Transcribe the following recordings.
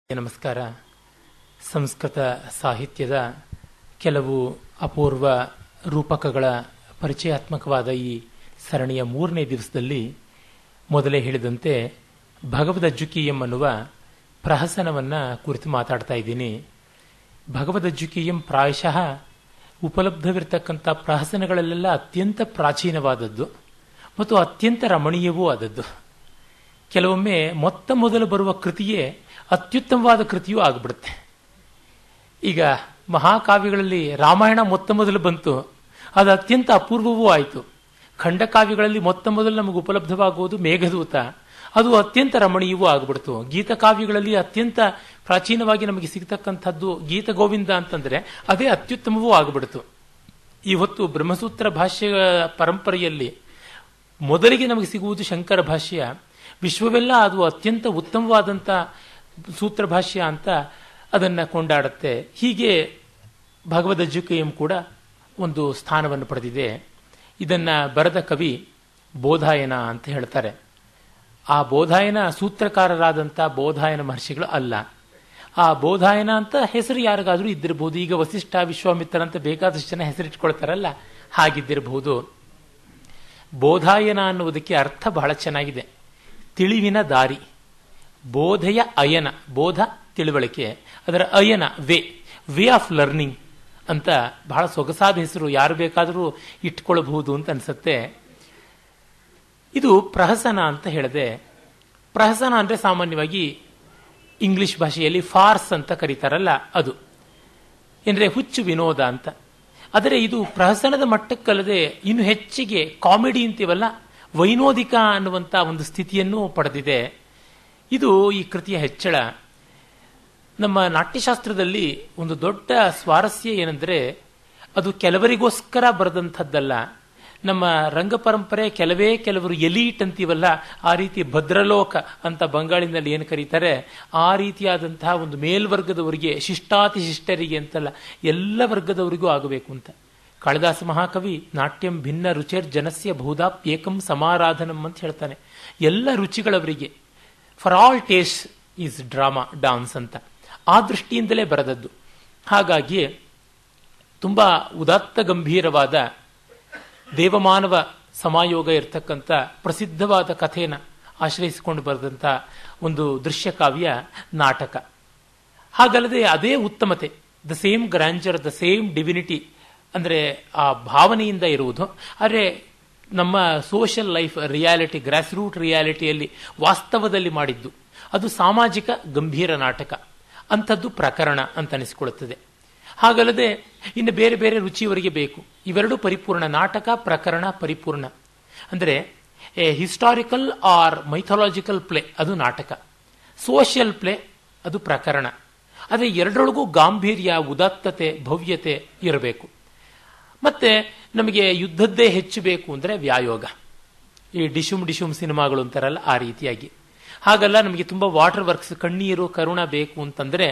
ನಮಸ್ಕಾರ ಸಂಸ್ಕೃತ ಸಾಹಿತ್ಯದ ಕೆಲವು ಅಪೂರ್ವ ರೂಪಕಗಳ ಪರಿಚಯಾತ್ಮಕವಾದ ಈ ಸರಣಿಯ ಮೂರನೇ ದಿವಸದಲ್ಲಿ ಮೊದಲೇ ಹೇಳಿದಂತೆ ಭಗವದಜ್ಜುಕೀಯಂ ಅನ್ನುವ ಪ್ರಹಸನವನ್ನು ಕುರಿತು ಮಾತಾಡ್ತಾ ಇದ್ದೀನಿ ಭಗವದಜ್ಜುಕೀಯಂ ಪ್ರಾಯಶಃ ಉಪಲಬ್ಧವಿರತಕ್ಕಂಥ ಪ್ರಹಸನಗಳಲ್ಲೆಲ್ಲ ಅತ್ಯಂತ ಪ್ರಾಚೀನವಾದದ್ದು ಮತ್ತು ಅತ್ಯಂತ ರಮಣೀಯವೂ ಆದದ್ದು ಕೆಲವೊಮ್ಮೆ ಮೊತ್ತ ಮೊದಲು ಬರುವ ಕೃತಿಯೇ ಅತ್ಯುತ್ತಮವಾದ ಕೃತಿಯೂ ಆಗಿಬಿಡುತ್ತೆ ಈಗ ಮಹಾಕಾವ್ಯಗಳಲ್ಲಿ ರಾಮಾಯಣ ಮೊತ್ತ ಮೊದಲು ಬಂತು ಅದು ಅತ್ಯಂತ ಅಪೂರ್ವವೂ ಆಯಿತು ಖಂಡಕಾವ್ಯಗಳಲ್ಲಿ ಮೊತ್ತ ಮೊದಲು ನಮಗೆ ಉಪಲಬ್ಧವಾಗುವುದು ಮೇಘದೂತ ಅದು ಅತ್ಯಂತ ರಮಣೀಯವೂ ಆಗಿಬಿಡ್ತು ಗೀತಕಾವ್ಯಗಳಲ್ಲಿ ಅತ್ಯಂತ ಪ್ರಾಚೀನವಾಗಿ ನಮಗೆ ಸಿಗ್ತಕ್ಕಂಥದ್ದು ಗೀತ ಗೋವಿಂದ ಅಂತಂದ್ರೆ ಅದೇ ಅತ್ಯುತ್ತಮವೂ ಆಗಿಬಿಡ್ತು ಇವತ್ತು ಬ್ರಹ್ಮಸೂತ್ರ ಭಾಷ್ಯ ಪರಂಪರೆಯಲ್ಲಿ ಮೊದಲಿಗೆ ನಮಗೆ ಸಿಗುವುದು ಶಂಕರ ಭಾಷ್ಯ ವಿಶ್ವವೆಲ್ಲ ಅದು ಅತ್ಯಂತ ಉತ್ತಮವಾದಂಥ ಸೂತ್ರ ಭಾಷ್ಯ ಅಂತ ಅದನ್ನು ಕೊಂಡಾಡುತ್ತೆ ಹೀಗೆ ಭಗವದಜ್ಜುಕೆಯಂ ಕೂಡ ಒಂದು ಸ್ಥಾನವನ್ನು ಪಡೆದಿದೆ ಇದನ್ನು ಬರೆದ ಕವಿ ಬೋಧಾಯನ ಅಂತ ಹೇಳ್ತಾರೆ ಆ ಬೋಧಾಯನ ಸೂತ್ರಕಾರರಾದಂಥ ಬೋಧಾಯನ ಮಹರ್ಷಿಗಳು ಅಲ್ಲ ಆ ಬೋಧಾಯನ ಅಂತ ಹೆಸರು ಯಾರಿಗಾದರೂ ಇದ್ದಿರಬಹುದು ಈಗ ವಸಿಷ್ಠ ವಿಶ್ವಾಮಿತ್ರ ಅಂತ ಬೇಕಾದಷ್ಟು ಜನ ಹೆಸರಿಟ್ಕೊಳ್ತಾರಲ್ಲ ಹಾಗಿದ್ದಿರಬಹುದು ಬೋಧಾಯನ ಅನ್ನುವುದಕ್ಕೆ ಅರ್ಥ ಬಹಳ ಚೆನ್ನಾಗಿದೆ ತಿಳಿವಿನ ದಾರಿ ಬೋಧೆಯ ಅಯನ ಬೋಧ ತಿಳುವಳಿಕೆ ಅದರ ಅಯನ ವೇ ವೇ ಆಫ್ ಲರ್ನಿಂಗ್ ಅಂತ ಬಹಳ ಸೊಗಸಾದ ಹೆಸರು ಯಾರು ಬೇಕಾದರೂ ಇಟ್ಕೊಳ್ಬಹುದು ಅಂತ ಅನ್ಸುತ್ತೆ ಇದು ಪ್ರಹಸನ ಅಂತ ಹೇಳಿದೆ ಪ್ರಹಸನ ಅಂದರೆ ಸಾಮಾನ್ಯವಾಗಿ ಇಂಗ್ಲಿಷ್ ಭಾಷೆಯಲ್ಲಿ ಫಾರ್ಸ್ ಅಂತ ಕರೀತಾರಲ್ಲ ಅದು ಅಂದರೆ ಹುಚ್ಚು ವಿನೋದ ಅಂತ ಆದರೆ ಇದು ಪ್ರಹಸನದ ಮಟ್ಟಕ್ಕಲ್ಲದೆ ಇನ್ನು ಹೆಚ್ಚಿಗೆ ಕಾಮಿಡಿ ಅಂತೀವಲ್ಲ ವೈನೋದಿಕ ಅನ್ನುವಂಥ ಒಂದು ಸ್ಥಿತಿಯನ್ನು ಪಡೆದಿದೆ ಇದು ಈ ಕೃತಿಯ ಹೆಚ್ಚಳ ನಮ್ಮ ನಾಟ್ಯಶಾಸ್ತ್ರದಲ್ಲಿ ಒಂದು ದೊಡ್ಡ ಸ್ವಾರಸ್ಯ ಏನೆಂದರೆ ಅದು ಕೆಲವರಿಗೋಸ್ಕರ ಬರೆದಂಥದ್ದಲ್ಲ ನಮ್ಮ ರಂಗ ಪರಂಪರೆ ಕೆಲವೇ ಕೆಲವರು ಎಲೀಟ್ ಅಂತೀವಲ್ಲ ಆ ರೀತಿ ಭದ್ರಲೋಕ ಅಂತ ಬಂಗಾಳಿನಲ್ಲಿ ಏನು ಕರೀತಾರೆ ಆ ರೀತಿಯಾದಂತಹ ಒಂದು ಮೇಲ್ವರ್ಗದವರಿಗೆ ಶಿಷ್ಟಾತಿ ಶಿಷ್ಟರಿಗೆ ಅಂತಲ್ಲ ಎಲ್ಲ ವರ್ಗದವರಿಗೂ ಆಗಬೇಕು ಅಂತ ಕಾಳಿದಾಸ ಮಹಾಕವಿ ನಾಟ್ಯಂ ಭಿನ್ನ ರುಚಿರ್ ಜನಸ್ಯ ಬಹುದಾಪ್ಯೇಕಂ ಸಮಾರಾಧನಂ ಅಂತ ಹೇಳ್ತಾನೆ ಎಲ್ಲ ರುಚಿಗಳವರಿಗೆ for all taste is drama dance ಅಂತ ಆ ದೃಷ್ಟಿಯಿಂದಲೇ ಬರೆದದ್ದು ಹಾಗಾಗಿ ತುಂಬ ಉದಾತ್ತ ಗಂಭೀರವಾದ ದೇವಮಾನವ ಸಮಾಯೋಗ ಇರತಕ್ಕಂಥ ಪ್ರಸಿದ್ಧವಾದ ಕಥೆಯನ್ನು ಆಶ್ರಯಿಸಿಕೊಂಡು ಬರೆದಂಥ ಒಂದು ದೃಶ್ಯ ಕಾವ್ಯ ನಾಟಕ ಹಾಗಲ್ಲದೆ ಅದೇ ಉತ್ತಮತೆ the same grandeur the same divinity ಅಂದರೆ ಆ ಭಾವನೆಯಿಂದ ಇರುವುದು ಆದರೆ ನಮ್ಮ social life reality grass root ರಿಯಾಲಿಟಿಯಲ್ಲಿ ವಾಸ್ತವದಲ್ಲಿ ಮಾಡಿದ್ದು ಅದು ಸಾಮಾಜಿಕ ಗಂಭೀರ ನಾಟಕ ಅಂಥದ್ದು ಪ್ರಕರಣ ಅಂತ ಅನಿಸಿಕೊಳ್ಳುತ್ತದೆ ಹಾಗಲ್ಲದೆ ಇನ್ನು ಬೇರೆ ಬೇರೆ ರುಚಿಯವರಿಗೆ ಬೇಕು ಇವೆರಡೂ ಪರಿಪೂರ್ಣ ನಾಟಕ ಪ್ರಕರಣ ಪರಿಪೂರ್ಣ ಅಂದರೆ a historical or mythological play ಅದು ನಾಟಕ ಸೋಷಿಯಲ್ ಪ್ಲೇ ಅದು ಪ್ರಕರಣ ಆದರೆ ಎರಡರೊಳಗೂ ಗಾಂಭೀರ್ಯ ಉದಾತ್ತತೆ ಭವ್ಯತೆ ಇರಬೇಕು ಮತ್ತೆ ನಮಗೆ ಯುದ್ಧದ್ದೇ ಹೆಚ್ಚು ಬೇಕು ಅಂದರೆ ವ್ಯಾಯೋಗ ಈ ಡಿಶುಮ್ ಡಿಶುಮ್ ಸಿನಿಮಾಗಳು ಅಂತಾರಲ್ಲ ಆ ರೀತಿಯಾಗಿ ಹಾಗಲ್ಲ ನಮಗೆ ತುಂಬ ವಾಟರ್ ವರ್ಕ್ಸ್ ಕಣ್ಣೀರು ಕರುಣ ಬೇಕು ಅಂತಂದರೆ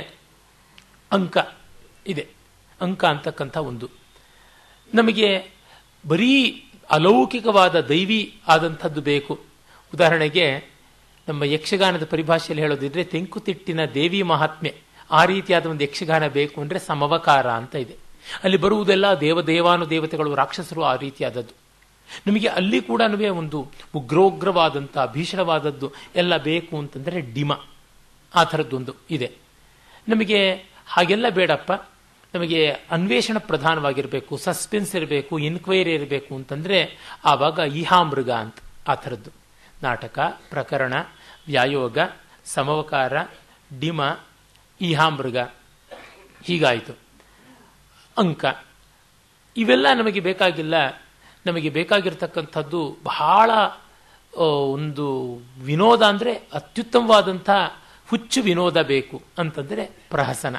ಅಂಕ ಇದೆ ಅಂಕ ಅಂತಕ್ಕಂಥ ಒಂದು ನಮಗೆ ಬರೀ ಅಲೌಕಿಕವಾದ ದೈವಿ ಆದಂಥದ್ದು ಬೇಕು ಉದಾಹರಣೆಗೆ ನಮ್ಮ ಯಕ್ಷಗಾನದ ಪರಿಭಾಷೆಯಲ್ಲಿ ಹೇಳೋದಿದ್ರೆ ತೆಂಕುತಿಟ್ಟಿನ ದೇವಿ ಮಹಾತ್ಮೆ ಆ ರೀತಿಯಾದ ಒಂದು ಯಕ್ಷಗಾನ ಬೇಕು ಅಂದರೆ ಸಮವಕಾರ ಅಂತ ಇದೆ ಅಲ್ಲಿ ಬರುವುದೆಲ್ಲ ದೇವದೇವಾನು ದೇವತೆಗಳು ರಾಕ್ಷಸರು ಆ ರೀತಿಯಾದದ್ದು ನಮಗೆ ಅಲ್ಲಿ ಕೂಡ ಒಂದು ಉಗ್ರೋಗ್ರವಾದಂಥ ಭೀಷಣವಾದದ್ದು ಎಲ್ಲ ಬೇಕು ಅಂತಂದರೆ ಡಿಮ ಆ ಥರದ್ದೊಂದು ಇದೆ ನಮಗೆ ಹಾಗೆಲ್ಲ ಬೇಡಪ್ಪ ನಮಗೆ ಅನ್ವೇಷಣ ಪ್ರಧಾನವಾಗಿರಬೇಕು ಸಸ್ಪೆನ್ಸ್ ಇರಬೇಕು ಇನ್ಕ್ವೈರಿ ಇರಬೇಕು ಅಂತಂದರೆ ಆವಾಗ ಇಹಾಮೃಗ ಅಂತ ಆ ಥರದ್ದು ನಾಟಕ ಪ್ರಕರಣ ವ್ಯಾಯೋಗ ಸಮವಕಾರ ಡಿಮ ಇಹಾಮೃಗ ಹೀಗಾಯಿತು ಅಂಕ ಇವೆಲ್ಲ ನಮಗೆ ಬೇಕಾಗಿಲ್ಲ ನಮಗೆ ಬೇಕಾಗಿರ್ತಕ್ಕಂಥದ್ದು ಬಹಳ ಒಂದು ವಿನೋದ ಅಂದರೆ ಅತ್ಯುತ್ತಮವಾದಂಥ ಹುಚ್ಚು ವಿನೋದ ಬೇಕು ಅಂತಂದರೆ ಪ್ರಹಸನ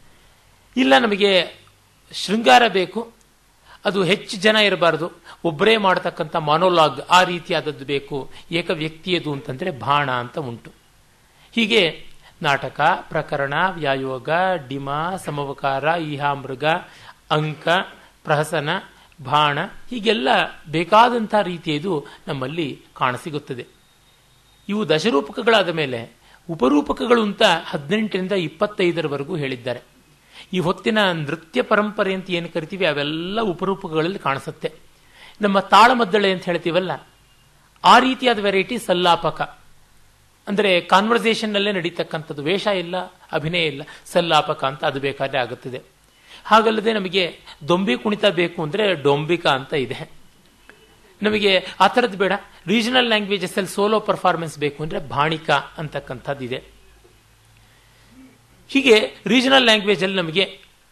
ಇಲ್ಲ ನಮಗೆ ಶೃಂಗಾರ ಬೇಕು ಅದು ಹೆಚ್ಚು ಜನ ಇರಬಾರ್ದು ಒಬ್ಬರೇ ಮಾಡತಕ್ಕಂಥ ಮಾನೋಲಾಗ್ ಆ ರೀತಿಯಾದದ್ದು ಬೇಕು ಏಕ ವ್ಯಕ್ತಿಯದು ಅಂತಂದರೆ ಬಾಣ ಅಂತ ಉಂಟು ಹೀಗೆ ನಾಟಕ ಪ್ರಕರಣ ವ್ಯಾಯೋಗ ಡಿಮ ಸಮವಕಾರ ಈಹಾಮೃಗ ಅಂಕ ಪ್ರಹಸನ ಬಾಣ ಹೀಗೆಲ್ಲ ಬೇಕಾದಂಥ ರೀತಿಯದು ನಮ್ಮಲ್ಲಿ ಕಾಣಸಿಗುತ್ತದೆ ಇವು ದಶರೂಪಕಗಳಾದ ಮೇಲೆ ಉಪರೂಪಕಗಳು ಅಂತ ಹದಿನೆಂಟರಿಂದ ಇಪ್ಪತ್ತೈದರವರೆಗೂ ಹೇಳಿದ್ದಾರೆ ಈ ಹೊತ್ತಿನ ನೃತ್ಯ ಪರಂಪರೆ ಅಂತ ಏನು ಕರಿತೀವಿ ಅವೆಲ್ಲ ಉಪರೂಪಗಳಲ್ಲಿ ಕಾಣಿಸುತ್ತೆ ನಮ್ಮ ತಾಳಮದ್ದಳೆ ಅಂತ ಹೇಳ್ತೀವಲ್ಲ ಆ ರೀತಿಯಾದ ವೆರೈಟಿ ಸಲ್ಲಾಪಕ ಅಂದರೆ ಕಾನ್ವರ್ಸೇಷನ್ನಲ್ಲೇ ನಡೀತಕ್ಕಂಥದ್ದು ವೇಷ ಇಲ್ಲ ಅಭಿನಯ ಇಲ್ಲ ಸಲ್ಲಾಪಕ ಅಂತ ಅದು ಬೇಕಾದ್ರೆ ಆಗುತ್ತದೆ ಹಾಗಲ್ಲದೆ ನಮಗೆ ದೊಂಬಿ ಕುಣಿತ ಬೇಕು ಅಂದರೆ ಡೊಂಬಿಕಾ ಅಂತ ಇದೆ ನಮಗೆ ಆ ಥರದ್ದು ಬೇಡ ರೀಜನಲ್ ಲ್ಯಾಂಗ್ವೇಜಸ್ ಅಲ್ಲಿ ಸೋಲೋ ಪರ್ಫಾರ್ಮೆನ್ಸ್ ಬೇಕು ಅಂದರೆ ಬಾಣಿಕ ಅಂತಕ್ಕಂಥದ್ದು ಇದೆ ಹೀಗೆ ರೀಜನಲ್ ಲ್ಯಾಂಗ್ವೇಜ್ ಅಲ್ಲಿ ನಮಗೆ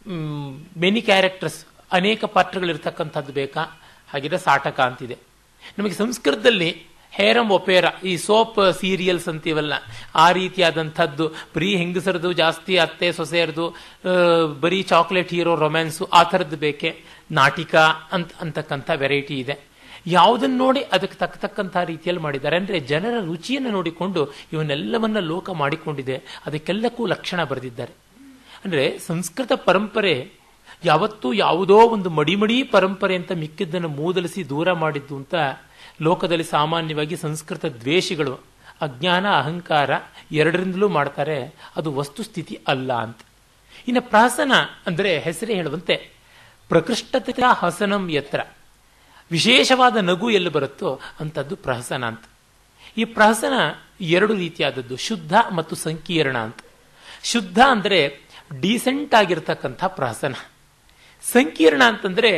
ಮೆನಿ ಕ್ಯಾರೆಕ್ಟರ್ಸ್ ಅನೇಕ ಪಾತ್ರಗಳಿರ್ತಕ್ಕಂಥದ್ದು ಬೇಕಾ ಹಾಗಿದ್ರೆ ಸಾಟಕ ಅಂತಿದೆ ನಮಗೆ ಸಂಸ್ಕೃತದಲ್ಲಿ ಹೇರಂ ಒಪೇರ ಈ ಸೋಪ್ ಸೀರಿಯಲ್ಸ್ ಅಂತೀವಲ್ಲ ಆ ರೀತಿಯಾದಂಥದ್ದು ಬರೀ ಹೆಂಗಸರದು ಜಾಸ್ತಿ ಅತ್ತೆ ಸೊಸೆಯರದು ಬರೀ ಚಾಕ್ಲೇಟ್ ಹೀರೋ ರೊಮ್ಯಾನ್ಸು ಆ ಥರದ್ದು ಬೇಕೆ ನಾಟಿಕ ಅಂತ ಅಂತಕ್ಕಂಥ ವೆರೈಟಿ ಇದೆ ಯಾವುದನ್ನು ನೋಡಿ ಅದಕ್ಕೆ ತಕ್ಕ ತಕ್ಕಂಥ ರೀತಿಯಲ್ಲಿ ಮಾಡಿದ್ದಾರೆ ಅಂದರೆ ಜನರ ರುಚಿಯನ್ನು ನೋಡಿಕೊಂಡು ಇವನ್ನೆಲ್ಲವನ್ನ ಲೋಕ ಮಾಡಿಕೊಂಡಿದೆ ಅದಕ್ಕೆಲ್ಲಕ್ಕೂ ಲಕ್ಷಣ ಬರೆದಿದ್ದಾರೆ ಅಂದರೆ ಸಂಸ್ಕೃತ ಪರಂಪರೆ ಯಾವತ್ತೂ ಯಾವುದೋ ಒಂದು ಮಡಿಮಡಿ ಪರಂಪರೆ ಅಂತ ಮಿಕ್ಕಿದ್ದನ್ನು ಮೂದಲಿಸಿ ದೂರ ಮಾಡಿದ್ದು ಅಂತ ಲೋಕದಲ್ಲಿ ಸಾಮಾನ್ಯವಾಗಿ ಸಂಸ್ಕೃತ ದ್ವೇಷಿಗಳು ಅಜ್ಞಾನ ಅಹಂಕಾರ ಎರಡರಿಂದಲೂ ಮಾಡ್ತಾರೆ ಅದು ವಸ್ತುಸ್ಥಿತಿ ಅಲ್ಲ ಅಂತ ಇನ್ನು ಪ್ರಾಸನ ಅಂದರೆ ಹೆಸರೇ ಹೇಳುವಂತೆ ಪ್ರಕೃಷ್ಟತೆಯ ಹಸನಂ ಯತ್ರ ವಿಶೇಷವಾದ ನಗು ಎಲ್ಲಿ ಬರುತ್ತೋ ಅಂಥದ್ದು ಪ್ರಹಸನ ಅಂತ ಈ ಪ್ರಹಸನ ಎರಡು ರೀತಿಯಾದದ್ದು ಶುದ್ಧ ಮತ್ತು ಸಂಕೀರ್ಣ ಅಂತ ಶುದ್ಧ ಅಂದರೆ ಡೀಸೆಂಟ್ ಆಗಿರ್ತಕ್ಕಂಥ ಪ್ರಹಸನ ಸಂಕೀರ್ಣ ಅಂತಂದ್ರೆ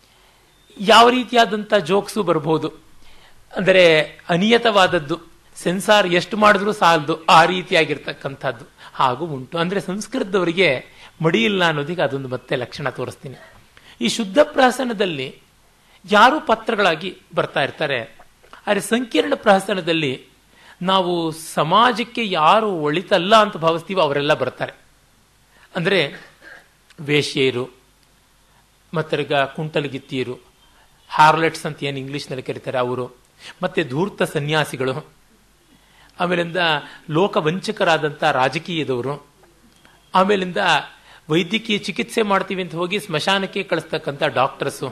ಯಾವ ರೀತಿಯಾದಂಥ ಜೋಕ್ಸು ಬರ್ಬೋದು ಅಂದರೆ ಅನಿಯತವಾದದ್ದು ಸೆನ್ಸಾರ್ ಎಷ್ಟು ಮಾಡಿದ್ರೂ ಸಾಲದು ಆ ರೀತಿಯಾಗಿರ್ತಕ್ಕಂಥದ್ದು ಹಾಗೂ ಉಂಟು ಅಂದರೆ ಸಂಸ್ಕೃತದವರಿಗೆ ಮಡಿ ಇಲ್ಲ ಅನ್ನೋದಕ್ಕೆ ಅದೊಂದು ಮತ್ತೆ ಲಕ್ಷಣ ತೋರಿಸ್ತೀನಿ ಈ ಶುದ್ಧ ಪ್ರಹಸನದಲ್ಲಿ ಯಾರು ಪತ್ರಗಳಾಗಿ ಬರ್ತಾ ಇರ್ತಾರೆ ಆದರೆ ಸಂಕೀರ್ಣ ಪ್ರಹಸನದಲ್ಲಿ ನಾವು ಸಮಾಜಕ್ಕೆ ಯಾರು ಒಳಿತಲ್ಲ ಅಂತ ಭಾವಿಸ್ತೀವೋ ಅವರೆಲ್ಲ ಬರ್ತಾರೆ ಅಂದರೆ ವೇಶ್ಯೆಯರು ಮತ್ತರ್ಗ ಕುಂಟಲಗಿತ್ತಿಯರು ಹಾರ್ಲೆಟ್ಸ್ ಅಂತ ಏನು ಇಂಗ್ಲಿಷ್ನಲ್ಲಿ ಕರೀತಾರೆ ಅವರು ಮತ್ತೆ ಧೂರ್ತ ಸನ್ಯಾಸಿಗಳು ಆಮೇಲಿಂದ ಲೋಕವಂಚಕರಾದಂಥ ರಾಜಕೀಯದವರು ಆಮೇಲಿಂದ ವೈದ್ಯಕೀಯ ಚಿಕಿತ್ಸೆ ಮಾಡ್ತೀವಿ ಅಂತ ಹೋಗಿ ಸ್ಮಶಾನಕ್ಕೆ ಕಳಿಸ್ತಕ್ಕಂಥ ಡಾಕ್ಟರ್ಸು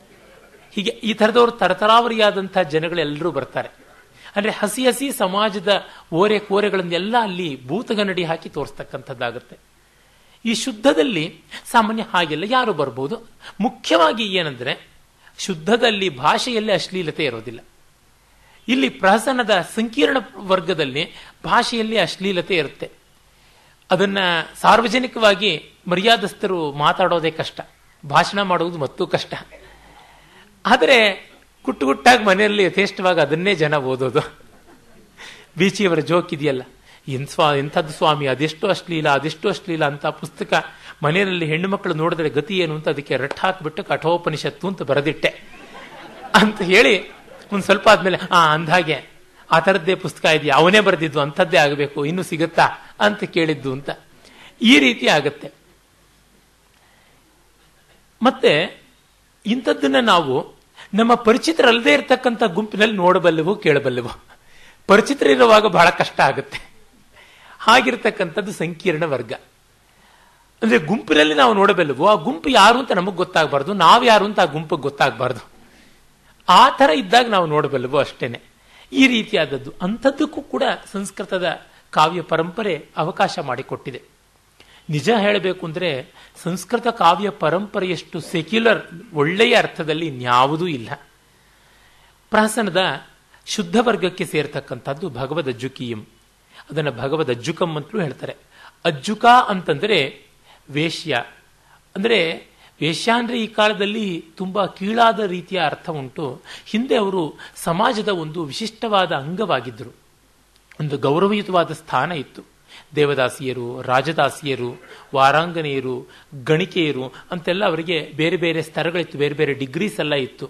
ಹೀಗೆ ಈ ಥರದವರು ತರತರಾವರಿಯಾದಂಥ ಜನಗಳೆಲ್ಲರೂ ಬರ್ತಾರೆ ಅಂದರೆ ಹಸಿ ಹಸಿ ಸಮಾಜದ ಓರೆ ಕೋರೆಗಳನ್ನೆಲ್ಲ ಅಲ್ಲಿ ಭೂತಗನ್ನಡಿ ಹಾಕಿ ತೋರಿಸ್ತಕ್ಕಂಥದ್ದಾಗುತ್ತೆ ಈ ಶುದ್ಧದಲ್ಲಿ ಸಾಮಾನ್ಯ ಹಾಗೆಲ್ಲ ಯಾರು ಬರ್ಬೋದು ಮುಖ್ಯವಾಗಿ ಏನಂದ್ರೆ ಶುದ್ಧದಲ್ಲಿ ಭಾಷೆಯಲ್ಲಿ ಅಶ್ಲೀಲತೆ ಇರೋದಿಲ್ಲ ಇಲ್ಲಿ ಪ್ರಹಸನದ ಸಂಕೀರ್ಣ ವರ್ಗದಲ್ಲಿ ಭಾಷೆಯಲ್ಲಿ ಅಶ್ಲೀಲತೆ ಇರುತ್ತೆ ಅದನ್ನ ಸಾರ್ವಜನಿಕವಾಗಿ ಮರ್ಯಾದಸ್ಥರು ಮಾತಾಡೋದೇ ಕಷ್ಟ ಭಾಷಣ ಮಾಡುವುದು ಮತ್ತೂ ಕಷ್ಟ ಆದರೆ ಕುಟ್ಟು ಗುಟ್ಟಾಗಿ ಮನೆಯಲ್ಲಿ ಯಥೇಷ್ಟವಾಗಿ ಅದನ್ನೇ ಜನ ಓದೋದು ಬೀಚಿಯವರ ಜೋಕ್ ಇದೆಯಲ್ಲ ಎನ್ ಸ್ವಾ ಎಂಥದ್ದು ಸ್ವಾಮಿ ಅದೆಷ್ಟು ಅಶ್ಲೀಲ ಅದೆಷ್ಟು ಅಶ್ಲೀಲ ಅಂತ ಪುಸ್ತಕ ಮನೆಯಲ್ಲಿ ಹೆಣ್ಣು ಮಕ್ಕಳು ನೋಡಿದ್ರೆ ಗತಿ ಏನು ಅಂತ ಅದಕ್ಕೆ ರಟ್ ಹಾಕಿಬಿಟ್ಟು ಕಠೋಪನಿಷತ್ತು ಅಂತ ಬರೆದಿಟ್ಟೆ ಅಂತ ಹೇಳಿ ಒಂದು ಸ್ವಲ್ಪ ಆದ್ಮೇಲೆ ಆ ಅಂದಾಗೆ ಆ ಥರದ್ದೇ ಪುಸ್ತಕ ಇದೆಯಾ ಅವನೇ ಬರೆದಿದ್ದು ಅಂಥದ್ದೇ ಆಗಬೇಕು ಇನ್ನು ಸಿಗುತ್ತಾ ಅಂತ ಕೇಳಿದ್ದು ಅಂತ ಈ ರೀತಿ ಆಗತ್ತೆ ಮತ್ತೆ ಇಂಥದ್ದನ್ನ ನಾವು ನಮ್ಮ ಪರಿಚಿತರಲ್ಲದೆ ಇರತಕ್ಕಂಥ ಗುಂಪಿನಲ್ಲಿ ನೋಡಬಲ್ಲೆವು ಕೇಳಬಲ್ಲೆವು ಪರಿಚಿತರಿರುವಾಗ ಬಹಳ ಕಷ್ಟ ಆಗುತ್ತೆ ಹಾಗಿರ್ತಕ್ಕಂಥದ್ದು ಸಂಕೀರ್ಣ ವರ್ಗ ಅಂದ್ರೆ ಗುಂಪಿನಲ್ಲಿ ನಾವು ನೋಡಬಲ್ಲೆವು ಆ ಗುಂಪು ಯಾರು ಅಂತ ನಮಗೆ ಗೊತ್ತಾಗಬಾರ್ದು ನಾವು ಯಾರು ಅಂತ ಆ ಗುಂಪಿಗೆ ಗೊತ್ತಾಗಬಾರ್ದು ಆ ಥರ ಇದ್ದಾಗ ನಾವು ನೋಡಬಲ್ಲೆವು ಅಷ್ಟೇನೆ ಈ ರೀತಿಯಾದದ್ದು ಅಂಥದ್ದಕ್ಕೂ ಕೂಡ ಸಂಸ್ಕೃತದ ಕಾವ್ಯ ಪರಂಪರೆ ಅವಕಾಶ ಮಾಡಿಕೊಟ್ಟಿದೆ ನಿಜ ಹೇಳಬೇಕು ಅಂದರೆ ಸಂಸ್ಕೃತ ಕಾವ್ಯ ಪರಂಪರೆಯಷ್ಟು ಸೆಕ್ಯುಲರ್ ಒಳ್ಳೆಯ ಅರ್ಥದಲ್ಲಿ ಇನ್ಯಾವುದೂ ಇಲ್ಲ ಪ್ರಾಸನದ ಶುದ್ಧ ವರ್ಗಕ್ಕೆ ಸೇರ್ತಕ್ಕಂಥದ್ದು ಭಗವದ್ ಅಜ್ಜುಕೀಯಂ ಅದನ್ನು ಭಗವದ್ ಅಜ್ಜುಕಂ ಅಂತಲೂ ಹೇಳ್ತಾರೆ ಅಜ್ಜುಕ ಅಂತಂದರೆ ವೇಶ್ಯ ಅಂದರೆ ವೇಶ್ಯ ಅಂದರೆ ಈ ಕಾಲದಲ್ಲಿ ತುಂಬ ಕೀಳಾದ ರೀತಿಯ ಅರ್ಥ ಉಂಟು ಹಿಂದೆ ಅವರು ಸಮಾಜದ ಒಂದು ವಿಶಿಷ್ಟವಾದ ಅಂಗವಾಗಿದ್ದರು ಒಂದು ಗೌರವಯುತವಾದ ಸ್ಥಾನ ಇತ್ತು ದೇವದಾಸಿಯರು ರಾಜದಾಸಿಯರು ವಾರಾಂಗನೆಯರು ಗಣಿಕೆಯರು ಅಂತೆಲ್ಲ ಅವರಿಗೆ ಬೇರೆ ಬೇರೆ ಸ್ತರಗಳಿತ್ತು ಬೇರೆ ಬೇರೆ ಡಿಗ್ರೀಸ್ ಎಲ್ಲ ಇತ್ತು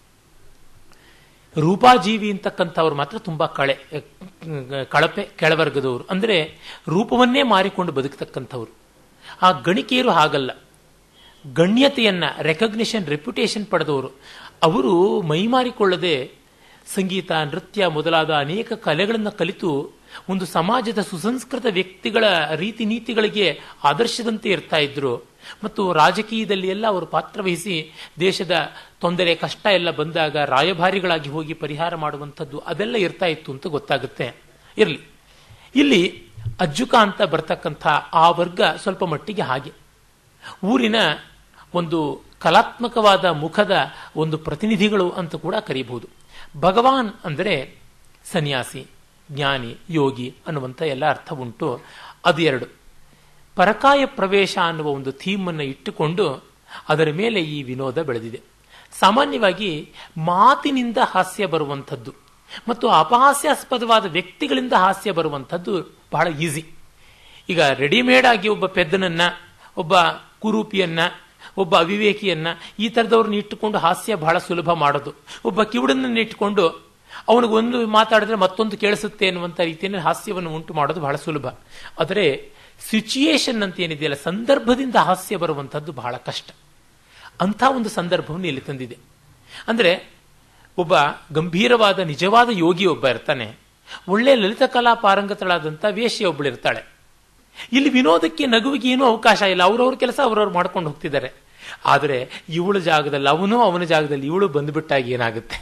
ರೂಪಾಜೀವಿ ಅಂತಕ್ಕಂಥವ್ರು ಮಾತ್ರ ತುಂಬಾ ಕಳೆ ಕಳಪೆ ಕೆಳವರ್ಗದವರು ಅಂದರೆ ರೂಪವನ್ನೇ ಮಾರಿಕೊಂಡು ಬದುಕತಕ್ಕಂಥವ್ರು ಆ ಗಣಿಕೆಯರು ಹಾಗಲ್ಲ ಗಣ್ಯತೆಯನ್ನ ರೆಕಗ್ನಿಷನ್ ರೆಪ್ಯುಟೇಷನ್ ಪಡೆದವರು ಅವರು ಮೈಮಾರಿಕೊಳ್ಳದೆ ಸಂಗೀತ ನೃತ್ಯ ಮೊದಲಾದ ಅನೇಕ ಕಲೆಗಳನ್ನು ಕಲಿತು ಒಂದು ಸಮಾಜದ ಸುಸಂಸ್ಕೃತ ವ್ಯಕ್ತಿಗಳ ರೀತಿ ನೀತಿಗಳಿಗೆ ಆದರ್ಶದಂತೆ ಇರ್ತಾ ಇದ್ರು ಮತ್ತು ರಾಜಕೀಯದಲ್ಲಿ ಎಲ್ಲ ಅವರು ಪಾತ್ರವಹಿಸಿ ದೇಶದ ತೊಂದರೆ ಕಷ್ಟ ಎಲ್ಲ ಬಂದಾಗ ರಾಯಭಾರಿಗಳಾಗಿ ಹೋಗಿ ಪರಿಹಾರ ಮಾಡುವಂಥದ್ದು ಅದೆಲ್ಲ ಇರ್ತಾ ಇತ್ತು ಅಂತ ಗೊತ್ತಾಗುತ್ತೆ ಇರಲಿ ಇಲ್ಲಿ ಅಜ್ಜುಕ ಅಂತ ಬರ್ತಕ್ಕಂಥ ಆ ವರ್ಗ ಸ್ವಲ್ಪ ಮಟ್ಟಿಗೆ ಹಾಗೆ ಊರಿನ ಒಂದು ಕಲಾತ್ಮಕವಾದ ಮುಖದ ಒಂದು ಪ್ರತಿನಿಧಿಗಳು ಅಂತ ಕೂಡ ಕರೀಬಹುದು ಭಗವಾನ್ ಅಂದರೆ ಸನ್ಯಾಸಿ ಜ್ಞಾನಿ ಯೋಗಿ ಅನ್ನುವಂಥ ಎಲ್ಲ ಅರ್ಥ ಉಂಟು ಅದು ಎರಡು ಪರಕಾಯ ಪ್ರವೇಶ ಅನ್ನುವ ಒಂದು ಥೀಮನ್ನು ಇಟ್ಟುಕೊಂಡು ಅದರ ಮೇಲೆ ಈ ವಿನೋದ ಬೆಳೆದಿದೆ ಸಾಮಾನ್ಯವಾಗಿ ಮಾತಿನಿಂದ ಹಾಸ್ಯ ಬರುವಂಥದ್ದು ಮತ್ತು ಅಪಹಾಸ್ಯಾಸ್ಪದವಾದ ವ್ಯಕ್ತಿಗಳಿಂದ ಹಾಸ್ಯ ಬರುವಂಥದ್ದು ಬಹಳ ಈಸಿ ಈಗ ರೆಡಿಮೇಡ್ ಆಗಿ ಒಬ್ಬ ಪೆದ್ದನನ್ನ ಒಬ್ಬ ಕುರೂಪಿಯನ್ನ ಒಬ್ಬ ಅವಿವೇಕಿಯನ್ನ ಈ ಥರದವ್ರನ್ನ ಇಟ್ಟುಕೊಂಡು ಹಾಸ್ಯ ಬಹಳ ಸುಲಭ ಮಾಡೋದು ಒಬ್ಬ ಕಿವುಡನನ್ನ ಇಟ್ಟುಕೊಂಡು ಅವನಿಗೆ ಒಂದು ಮಾತಾಡಿದ್ರೆ ಮತ್ತೊಂದು ಕೇಳಿಸುತ್ತೆ ಅನ್ನುವಂಥ ರೀತಿಯಲ್ಲಿ ಹಾಸ್ಯವನ್ನು ಉಂಟು ಮಾಡೋದು ಬಹಳ ಸುಲಭ ಆದರೆ ಸಿಚುಯೇಷನ್ ಅಂತ ಏನಿದೆಯಲ್ಲ ಸಂದರ್ಭದಿಂದ ಹಾಸ್ಯ ಬರುವಂಥದ್ದು ಬಹಳ ಕಷ್ಟ ಅಂಥ ಒಂದು ಸಂದರ್ಭವನ್ನು ಇಲ್ಲಿ ತಂದಿದೆ ಅಂದರೆ ಒಬ್ಬ ಗಂಭೀರವಾದ ನಿಜವಾದ ಯೋಗಿ ಒಬ್ಬ ಇರ್ತಾನೆ ಒಳ್ಳೆ ಲಲಿತ ಕಲಾ ಪಾರಂಗತಳಾದಂಥ ವೇಶ್ಯ ಒಬ್ಬಳಿರ್ತಾಳೆ ಇಲ್ಲಿ ವಿನೋದಕ್ಕೆ ನಗುವಿಗೆ ಏನೂ ಅವಕಾಶ ಇಲ್ಲ ಅವ್ರವ್ರ ಕೆಲಸ ಅವ್ರವ್ರು ಮಾಡ್ಕೊಂಡು ಹೋಗ್ತಿದ್ದಾರೆ ಆದರೆ ಇವಳ ಜಾಗದಲ್ಲಿ ಅವನು ಅವನ ಜಾಗದಲ್ಲಿ ಇವಳು ಬಂದುಬಿಟ್ಟಾಗ ಏನಾಗುತ್ತೆ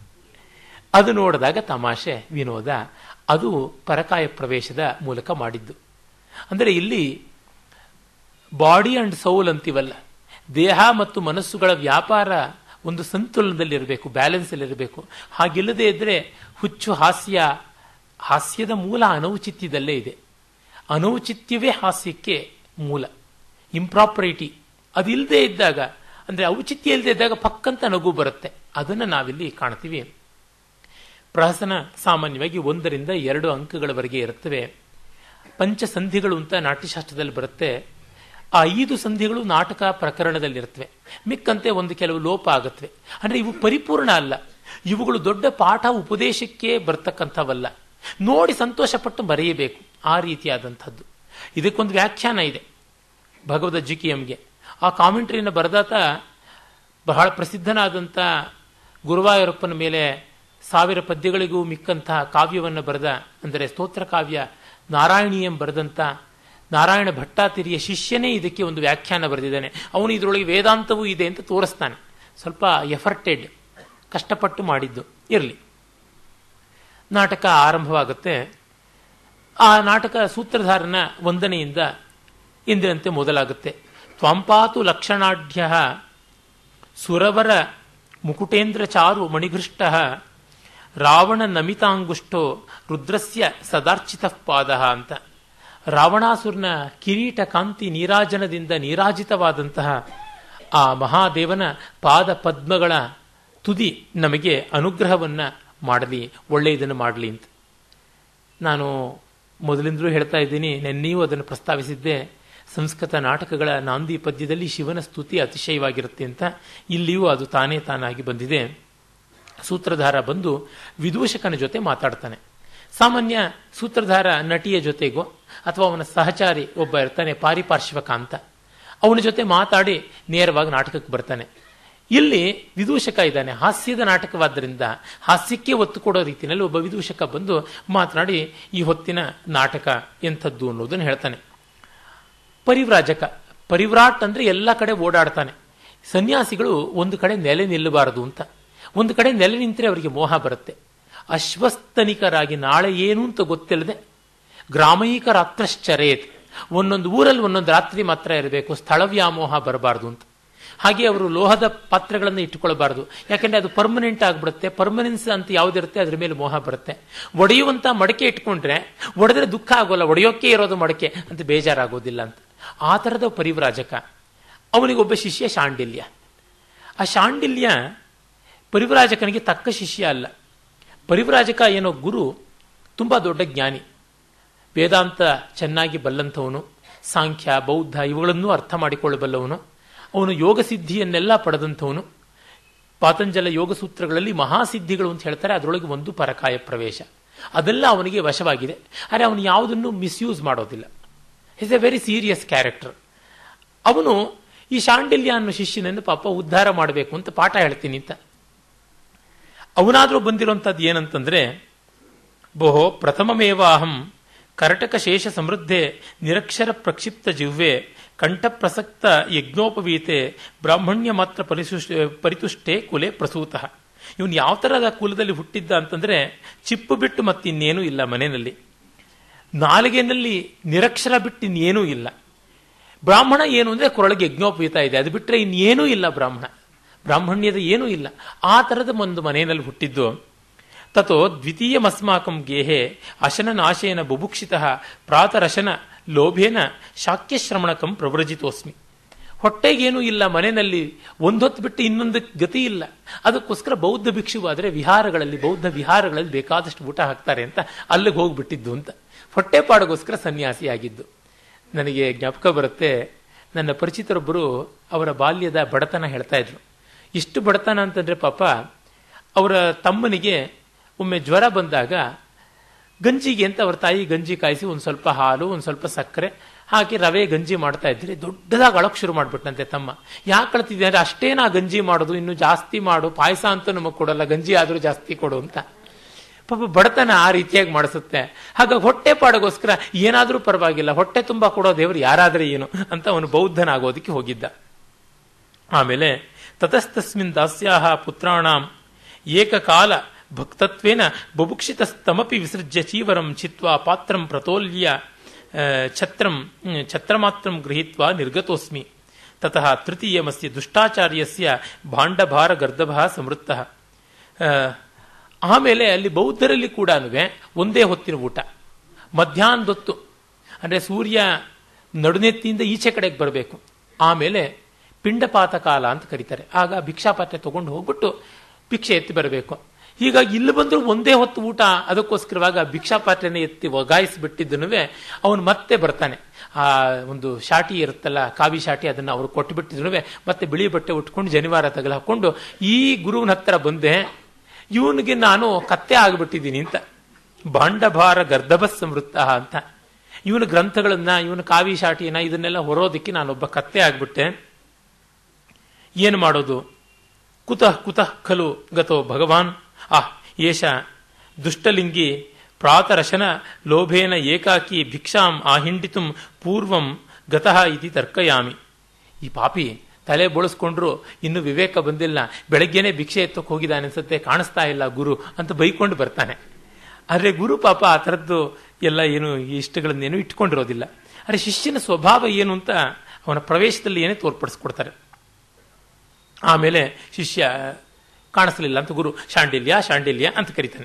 ಅದು ನೋಡಿದಾಗ ತಮಾಷೆ ವಿನೋದ ಅದು ಪರಕಾಯ ಪ್ರವೇಶದ ಮೂಲಕ ಮಾಡಿದ್ದು ಅಂದರೆ ಇಲ್ಲಿ ಬಾಡಿ ಅಂಡ್ ಸೌಲ್ ಅಂತೀವಲ್ಲ ದೇಹ ಮತ್ತು ಮನಸ್ಸುಗಳ ವ್ಯಾಪಾರ ಒಂದು ಸಂತುಲನದಲ್ಲಿರಬೇಕು ಬ್ಯಾಲೆನ್ಸಲ್ಲಿರಬೇಕು ಹಾಗಿಲ್ಲದೆ ಇದ್ರೆ ಹುಚ್ಚು ಹಾಸ್ಯ ಹಾಸ್ಯದ ಮೂಲ ಅನೌಚಿತ್ಯದಲ್ಲೇ ಇದೆ ಅನೌಚಿತ್ಯವೇ ಹಾಸ್ಯಕ್ಕೆ ಮೂಲ ಇಂಪ್ರಾಪರಿಟಿ ಅದಿಲ್ಲದೆ ಇದ್ದಾಗ ಅಂದರೆ ಔಚಿತ್ಯ ಇಲ್ಲದೆ ಇದ್ದಾಗ ಪಕ್ಕಂತ ನಗು ಬರುತ್ತೆ ಅದನ್ನು ನಾವಿಲ್ಲಿ ಕಾಣ್ತೀವಿ ಪ್ರಹಸನ ಸಾಮಾನ್ಯವಾಗಿ ಒಂದರಿಂದ ಎರಡು ಅಂಕಗಳವರೆಗೆ ಇರುತ್ತವೆ ಪಂಚಸಂಧಿಗಳು ಅಂತ ನಾಟ್ಯಶಾಸ್ತ್ರದಲ್ಲಿ ಬರುತ್ತೆ ಆ ಐದು ಸಂಧಿಗಳು ನಾಟಕ ಪ್ರಕರಣದಲ್ಲಿರುತ್ತವೆ ಮಿಕ್ಕಂತೆ ಒಂದು ಕೆಲವು ಲೋಪ ಆಗುತ್ತವೆ ಅಂದರೆ ಇವು ಪರಿಪೂರ್ಣ ಅಲ್ಲ ಇವುಗಳು ದೊಡ್ಡ ಪಾಠ ಉಪದೇಶಕ್ಕೆ ಬರ್ತಕ್ಕಂಥವಲ್ಲ ನೋಡಿ ಸಂತೋಷಪಟ್ಟು ಬರೆಯಬೇಕು ಆ ರೀತಿಯಾದಂಥದ್ದು ಇದಕ್ಕೊಂದು ವ್ಯಾಖ್ಯಾನ ಇದೆ ಭಗವದ್ ಜಿಕಿಯಂಗೆ ಆ ಕಾಮೆಂಟ್ರಿನ ಬರೆದಾತ ಬಹಳ ಪ್ರಸಿದ್ಧನಾದಂಥ ಗುರುವಾಯೂರಪ್ಪನ ಮೇಲೆ ಸಾವಿರ ಪದ್ಯಗಳಿಗೂ ಮಿಕ್ಕಂತಹ ಕಾವ್ಯವನ್ನು ಬರೆದ ಅಂದರೆ ಸ್ತೋತ್ರ ಕಾವ್ಯ ನಾರಾಯಣೀಯಂ ಬರೆದಂಥ ನಾರಾಯಣ ಭಟ್ಟಾತಿರಿಯ ಶಿಷ್ಯನೇ ಇದಕ್ಕೆ ಒಂದು ವ್ಯಾಖ್ಯಾನ ಬರೆದಿದ್ದಾನೆ ಅವನು ಇದರೊಳಗೆ ವೇದಾಂತವೂ ಇದೆ ಅಂತ ತೋರಿಸ್ತಾನೆ ಸ್ವಲ್ಪ ಎಫರ್ಟೆಡ್ ಕಷ್ಟಪಟ್ಟು ಮಾಡಿದ್ದು ಇರಲಿ ನಾಟಕ ಆರಂಭವಾಗುತ್ತೆ ಆ ನಾಟಕ ಸೂತ್ರಧಾರನ ವಂದನೆಯಿಂದ ಎಂದಿನಂತೆ ಮೊದಲಾಗುತ್ತೆ ತ್ವಾಂಪಾತು ಲಕ್ಷಣಾಢ್ಯ ಸುರವರ ಮುಕುಟೇಂದ್ರ ಚಾರು ಮಣಿಘೃಷ್ಟ ರಾವಣ ನಮಿತಾಂಗುಷ್ಟೋ ರುದ್ರಸ್ಯ ಸದಾರ್ಚಿತ ಪಾದ ಅಂತ ರಾವಣಾಸುರನ ಕಿರೀಟ ಕಾಂತಿ ನೀರಾಜನದಿಂದ ನೀರಾಜಿತವಾದಂತಹ ಆ ಮಹಾದೇವನ ಪಾದ ಪದ್ಮಗಳ ತುದಿ ನಮಗೆ ಅನುಗ್ರಹವನ್ನ ಮಾಡಲಿ ಒಳ್ಳೆಯದನ್ನು ಮಾಡಲಿ ಅಂತ ನಾನು ಮೊದಲಿಂದಲೂ ಹೇಳ್ತಾ ಇದ್ದೀನಿ ನೆನ್ನೆಯೂ ಅದನ್ನು ಪ್ರಸ್ತಾವಿಸಿದ್ದೆ ಸಂಸ್ಕೃತ ನಾಟಕಗಳ ನಾಂದಿ ಪದ್ಯದಲ್ಲಿ ಶಿವನ ಸ್ತುತಿ ಅತಿಶಯವಾಗಿರುತ್ತೆ ಅಂತ ಇಲ್ಲಿಯೂ ಅದು ತಾನೇ ತಾನಾಗಿ ಬಂದಿದೆ ಸೂತ್ರಧಾರ ಬಂದು ವಿದೂಷಕನ ಜೊತೆ ಮಾತಾಡ್ತಾನೆ ಸಾಮಾನ್ಯ ಸೂತ್ರಧಾರ ನಟಿಯ ಜೊತೆಗೋ ಅಥವಾ ಅವನ ಸಹಚಾರಿ ಒಬ್ಬ ಇರ್ತಾನೆ ಪಾರಿಪಾರ್ಶ್ವಕ ಅಂತ ಅವನ ಜೊತೆ ಮಾತಾಡಿ ನೇರವಾಗಿ ನಾಟಕಕ್ಕೆ ಬರ್ತಾನೆ ಇಲ್ಲಿ ವಿದೂಷಕ ಇದ್ದಾನೆ ಹಾಸ್ಯದ ನಾಟಕವಾದ್ದರಿಂದ ಹಾಸ್ಯಕ್ಕೆ ಒತ್ತು ಕೊಡೋ ರೀತಿಯಲ್ಲಿ ಒಬ್ಬ ವಿದೂಷಕ ಬಂದು ಮಾತನಾಡಿ ಈ ಹೊತ್ತಿನ ನಾಟಕ ಎಂಥದ್ದು ಅನ್ನೋದನ್ನು ಹೇಳ್ತಾನೆ ಪರಿವ್ರಾಜಕ ಪರಿವ್ರಾಟ್ ಅಂದ್ರೆ ಎಲ್ಲ ಕಡೆ ಓಡಾಡ್ತಾನೆ ಸನ್ಯಾಸಿಗಳು ಒಂದು ಕಡೆ ನೆಲೆ ನಿಲ್ಲಬಾರದು ಅಂತ ಒಂದು ಕಡೆ ನೆಲೆ ನಿಂತರೆ ಅವರಿಗೆ ಮೋಹ ಬರುತ್ತೆ ಅಶ್ವಸ್ತನಿಕರಾಗಿ ನಾಳೆ ಏನು ಅಂತ ಗೊತ್ತಿಲ್ಲದೆ ಗ್ರಾಮೈಕ ರಾತ್ರಶ್ಚರೇತ್ ಒಂದೊಂದು ಊರಲ್ಲಿ ಒಂದೊಂದು ರಾತ್ರಿ ಮಾತ್ರ ಇರಬೇಕು ಸ್ಥಳ ವ್ಯಾಮೋಹ ಬರಬಾರ್ದು ಅಂತ ಹಾಗೆ ಅವರು ಲೋಹದ ಪಾತ್ರೆಗಳನ್ನು ಇಟ್ಟುಕೊಳ್ಬಾರ್ದು ಯಾಕೆಂದ್ರೆ ಅದು ಪರ್ಮನೆಂಟ್ ಆಗಿಬಿಡುತ್ತೆ ಪರ್ಮನೆನ್ಸ್ ಅಂತ ಯಾವುದಿರುತ್ತೆ ಅದ್ರ ಮೇಲೆ ಮೋಹ ಬರುತ್ತೆ ಒಡೆಯುವಂತ ಮಡಕೆ ಇಟ್ಕೊಂಡ್ರೆ ಒಡೆದ್ರೆ ದುಃಖ ಆಗೋಲ್ಲ ಒಡೆಯೋಕೆ ಇರೋದು ಮಡಕೆ ಅಂತ ಬೇಜಾರಾಗೋದಿಲ್ಲ ಅಂತ ಆ ಥರದ ಪರಿವ್ರಾಜಕ ಅವನಿಗೊಬ್ಬ ಶಿಷ್ಯ ಶಾಂಡಿಲ್ಯ ಆ ಶಾಂಡಿಲ್ಯ ಪರಿವ್ರಾಜಕನಿಗೆ ತಕ್ಕ ಶಿಷ್ಯ ಅಲ್ಲ ಪರಿವ್ರಾಜಕ ಏನೋ ಗುರು ತುಂಬ ದೊಡ್ಡ ಜ್ಞಾನಿ ವೇದಾಂತ ಚೆನ್ನಾಗಿ ಬಲ್ಲಂಥವನು ಸಾಂಖ್ಯ ಬೌದ್ಧ ಇವುಗಳನ್ನೂ ಅರ್ಥ ಮಾಡಿಕೊಳ್ಳಬಲ್ಲವನು ಅವನು ಯೋಗ ಸಿದ್ಧಿಯನ್ನೆಲ್ಲ ಪಡೆದಂಥವನು ಪಾತಂಜಲ ಯೋಗ ಸೂತ್ರಗಳಲ್ಲಿ ಮಹಾಸಿದ್ಧಿಗಳು ಅಂತ ಹೇಳ್ತಾರೆ ಅದರೊಳಗೆ ಒಂದು ಪರಕಾಯ ಪ್ರವೇಶ ಅದೆಲ್ಲ ಅವನಿಗೆ ವಶವಾಗಿದೆ ಆದರೆ ಅವನು ಯಾವುದನ್ನು ಮಿಸ್ಯೂಸ್ ಮಾಡೋದಿಲ್ಲ is a very serious character ಅವನು ಈ ಶಾಂಡಿಲ್ಯ ಅನ್ನೋ ಶಿಷ್ಯನನ್ನು ಪಾಪ ಉದ್ಧಾರ ಮಾಡಬೇಕು ಅಂತ ಪಾಠ ಹೇಳ್ತೀನಿ ಅಂತ ಅವನಾದರೂ ಬಂದಿರುವಂಥದ್ದು ಏನಂತಂದ್ರೆ ಬೋಹೋ ಪ್ರಥಮಮೇವ ಅಹಂ ಕರಟಕ ಶೇಷ ಸಮೃದ್ಧೆ ನಿರಕ್ಷರ ಪ್ರಕ್ಷಿಪ್ತ ಜಿಹ್ವೆ ಕಂಠಪ್ರಸಕ್ತ ಯಜ್ಞೋಪವೀತೆ ಬ್ರಾಹ್ಮಣ್ಯ ಮಾತ್ರ ಪರಿಸುಷ್ಟ ಪರಿತುಷ್ಟೇ ಕುಲೆ ಪ್ರಸೂತ ಇವನು ಯಾವ ಥರದ ಕುಲದಲ್ಲಿ ಹುಟ್ಟಿದ್ದ ಅಂತಂದ್ರೆ ಚಿಪ್ಪು ಬಿಟ್ಟು ಮತ್ತಿನ್ನೇನೂ ಇಲ್ಲ ಮನೆಯಲ್ಲಿ ನಾಲಿಗೆನಲ್ಲಿ ನಿರಕ್ಷರ ಬಿಟ್ಟು ಇನ್ನೇನೂ ಇಲ್ಲ ಬ್ರಾಹ್ಮಣ ಏನು ಅಂದರೆ ಕೊರಳಿಗೆ ಯಜ್ಞೋಪವೀತ ಇದೆ ಅದು ಬಿಟ್ಟರೆ ಇನ್ನೇನೂ ಇಲ್ಲ ಬ್ರಾಹ್ಮಣ ಬ್ರಾಹ್ಮಣ್ಯದ ಏನೂ ಇಲ್ಲ ಆ ಥರದ ಒಂದು ಮನೆಯಲ್ಲಿ ಹುಟ್ಟಿದ್ದು ತಥೋ ದ್ವಿತೀಯಮಸ್ಮಾಕಂ ಗೇಹೆ ಅಶನನಾಶೇನ ಬುಭುಕ್ಷಿತ ಪ್ರಾತರಶನ ಲೋಭೇನ ಶಾಕ್ಯಶ್ರಮಣಕಂ ಪ್ರವ್ರಜಿತೋಸ್ಮಿ ಹೊಟ್ಟೆಗೇನೂ ಇಲ್ಲ ಮನೆಯಲ್ಲಿ ಒಂದೊತ್ತು ಬಿಟ್ಟು ಇನ್ನೊಂದು ಗತಿ ಇಲ್ಲ ಅದಕ್ಕೋಸ್ಕರ ಬೌದ್ಧ ಭಿಕ್ಷುವಾದರೆ ವಿಹಾರಗಳಲ್ಲಿ ಬೌದ್ಧ ವಿಹಾರಗಳಲ್ಲಿ ಬೇಕಾದಷ್ಟು ಊಟ ಹಾಕ್ತಾರೆ ಅಂತ ಅಲ್ಲಿಗೆ ಹೋಗ್ಬಿಟ್ಟಿದ್ದು ಅಂತ ಹೊಟ್ಟೆಪಾಡಿಗೋಸ್ಕರ ಸನ್ಯಾಸಿಯಾಗಿದ್ದು ನನಗೆ ಜ್ಞಾಪಕ ಬರುತ್ತೆ ನನ್ನ ಪರಿಚಿತರೊಬ್ಬರು ಅವರ ಬಾಲ್ಯದ ಬಡತನ ಹೇಳ್ತಾ ಇದ್ರು ಇಷ್ಟು ಬಡತನ ಅಂತಂದ್ರೆ ಪಾಪ ಅವರ ತಮ್ಮನಿಗೆ ಒಮ್ಮೆ ಜ್ವರ ಬಂದಾಗ ಗಂಜಿಗೆ ಅಂತ ಅವ್ರ ತಾಯಿ ಗಂಜಿ ಕಾಯಿಸಿ ಒಂದು ಸ್ವಲ್ಪ ಹಾಲು ಒಂದು ಸ್ವಲ್ಪ ಸಕ್ಕರೆ ಹಾಕಿ ರವೆ ಗಂಜಿ ಮಾಡ್ತಾ ಇದ್ರೆ ದೊಡ್ಡದಾಗಿ ಅಳಕ್ ಶುರು ಮಾಡ್ಬಿಟ್ಟಂತೆ ತಮ್ಮ ಯಾಕೆ ಕಳ್ತಿದ್ದೆ ಅಂದ್ರೆ ಅಷ್ಟೇ ನಾ ಗಂಜಿ ಮಾಡೋದು ಇನ್ನು ಜಾಸ್ತಿ ಮಾಡು ಪಾಯಸ ಅಂತೂ ನಮಗೆ ಕೊಡಲ್ಲ ಗಂಜಿ ಆದರೂ ಜಾಸ್ತಿ ಕೊಡು ಅಂತ ಪಾಪ ಬಡತನ ಆ ರೀತಿಯಾಗಿ ಮಾಡಿಸುತ್ತೆ ಹಾಗಾಗಿ ಹೊಟ್ಟೆ ಪಾಡಗೋಸ್ಕರ ಏನಾದರೂ ಪರವಾಗಿಲ್ಲ ಹೊಟ್ಟೆ ತುಂಬ ಕೊಡೋ ದೇವರು ಯಾರಾದರೆ ಏನು ಅಂತ ಅವನು ಬೌದ್ಧನಾಗೋದಕ್ಕೆ ಹೋಗಿದ್ದ ಆಮೇಲೆ ತತಸ್ತಸ್ಮಿನ್ ದಾಸ್ಯಾಹ ಪುತ್ರಾಣಾಂ ಏಕಕಾಲ ಭಕ್ತತ್ವೇನ ಬುಭುಕ್ಷಿತಸ್ತಮಪಿ ವಿಸೃಜ್ಯ ಚೀವರಂ ಚಿತ್ವಾ ಪಾತ್ರಂ ಪ್ರತೋಲ್ಯ ಛತ್ರಂ ಛತ್ರಮಾತ್ರಂ ಗೃಹೀತ್ವಾ ನಿರ್ಗತೋಸ್ಮಿ ತತಃ ತೃತೀಯಮಸ್ಯ ದುಷ್ಟಾಚಾರ್ಯಸ್ಯ ಭಾಂಡಭಾರ ಗರ್ದಭ ಸಮೃದ್ಧ ಆಮೇಲೆ ಅಲ್ಲಿ ಬೌದ್ಧರಲ್ಲಿ ಕೂಡ ಒಂದೇ ಹೊತ್ತಿನ ಊಟ ಮಧ್ಯಾಹ್ನದೊತ್ತು ಅಂದರೆ ಸೂರ್ಯ ನಡುನೆತ್ತಿಯಿಂದ ಈಚೆ ಕಡೆಗೆ ಬರಬೇಕು ಆಮೇಲೆ ಪಿಂಡಪಾತ ಕಾಲ ಅಂತ ಕರೀತಾರೆ ಆಗ ಭಿಕ್ಷಾಪಾತ್ರೆ ತಗೊಂಡು ಹೋಗ್ಬಿಟ್ಟು ಭಿಕ್ಷೆ ಎತ್ತಿ ಬರಬೇಕು ಹೀಗಾಗಿ ಇಲ್ಲಿ ಬಂದರೂ ಒಂದೇ ಹೊತ್ತು ಊಟ ಅದಕ್ಕೋಸ್ಕರವಾಗ ಭಿಕ್ಷಾಪಾತ್ರೆನೇ ಎತ್ತಿ ಒಗಾಯಿಸಿಬಿಟ್ಟಿದ್ದನು ಅವನು ಮತ್ತೆ ಬರ್ತಾನೆ ಆ ಒಂದು ಶಾಟಿ ಇರುತ್ತಲ್ಲ ಕಾವಿ ಶಾಟಿ ಅದನ್ನು ಅವರು ಕೊಟ್ಟು ಬಿಟ್ಟಿದ್ರು ಮತ್ತೆ ಬಿಳಿ ಬಟ್ಟೆ ಉಟ್ಕೊಂಡು ಜನಿವಾರ ತಗಲ ಹಾಕೊಂಡು ಈ ಗುರುವಿನ ಹತ್ರ ಬಂದೆ ಇವನಿಗೆ ನಾನು ಕತ್ತೆ ಆಗಿಬಿಟ್ಟಿದ್ದೀನಿ ಅಂತ ಭಾಂಡಭಾರ ಗರ್ಧಭ ಸಮೃದ್ಧ ಅಂತ ಇವನ ಗ್ರಂಥಗಳನ್ನ ಇವನ ಕಾವಿ ಶಾಟಿಯನ್ನ ಇದನ್ನೆಲ್ಲ ಹೊರೋದಕ್ಕೆ ನಾನೊಬ್ಬ ಕತ್ತೆ ಆಗ್ಬಿಟ್ಟೆ ಏನು ಮಾಡೋದು ಕುತಃ ಕುತಃ ಖಲು ಗತೋ ಭಗವಾನ್ ಆಹ್ ಏಷ ದುಷ್ಟಲಿಂಗಿ ಪ್ರಾತರಶನ ಲೋಭೇನ ಏಕಾಕಿ ಭಿಕ್ಷಾಂ ಆಹಿಂಡಿತು ಪೂರ್ವಂ ಗತಃ ಇತಿ ತರ್ಕಯಾಮಿ ಈ ಪಾಪಿ ತಲೆ ಬೋಳಿಸ್ಕೊಂಡ್ರು ಇನ್ನು ವಿವೇಕ ಬಂದಿಲ್ಲ ಬೆಳಗ್ಗೆನೆ ಭಿಕ್ಷೆ ಎತ್ತಕ್ಕೆ ಹೋಗಿದ್ದಾನೆ ಅನ್ಸುತ್ತೆ ಕಾಣಿಸ್ತಾ ಇಲ್ಲ ಗುರು ಅಂತ ಬೈಕೊಂಡು ಬರ್ತಾನೆ ಆದರೆ ಗುರು ಪಾಪ ಆ ಥರದ್ದು ಎಲ್ಲ ಏನು ಇಷ್ಟಗಳನ್ನೇನು ಇಟ್ಕೊಂಡಿರೋದಿಲ್ಲ ಆದರೆ ಶಿಷ್ಯನ ಸ್ವಭಾವ ಏನು ಅಂತ ಅವನ ಪ್ರವೇಶದಲ್ಲಿ ಏನೇ ತೋರ್ಪಡಿಸ್ಕೊಡ್ತಾರೆ ಆಮೇಲೆ ಶಿಷ್ಯ ಕಾಣಿಸ್ಲಿಲ್ಲ ಅಂತ ಗುರು ಶಾಂಡಿಲ್ಯ ಶಾಂಡಿಲ್ಯ ಅಂತ ಕರೀತಾನೆ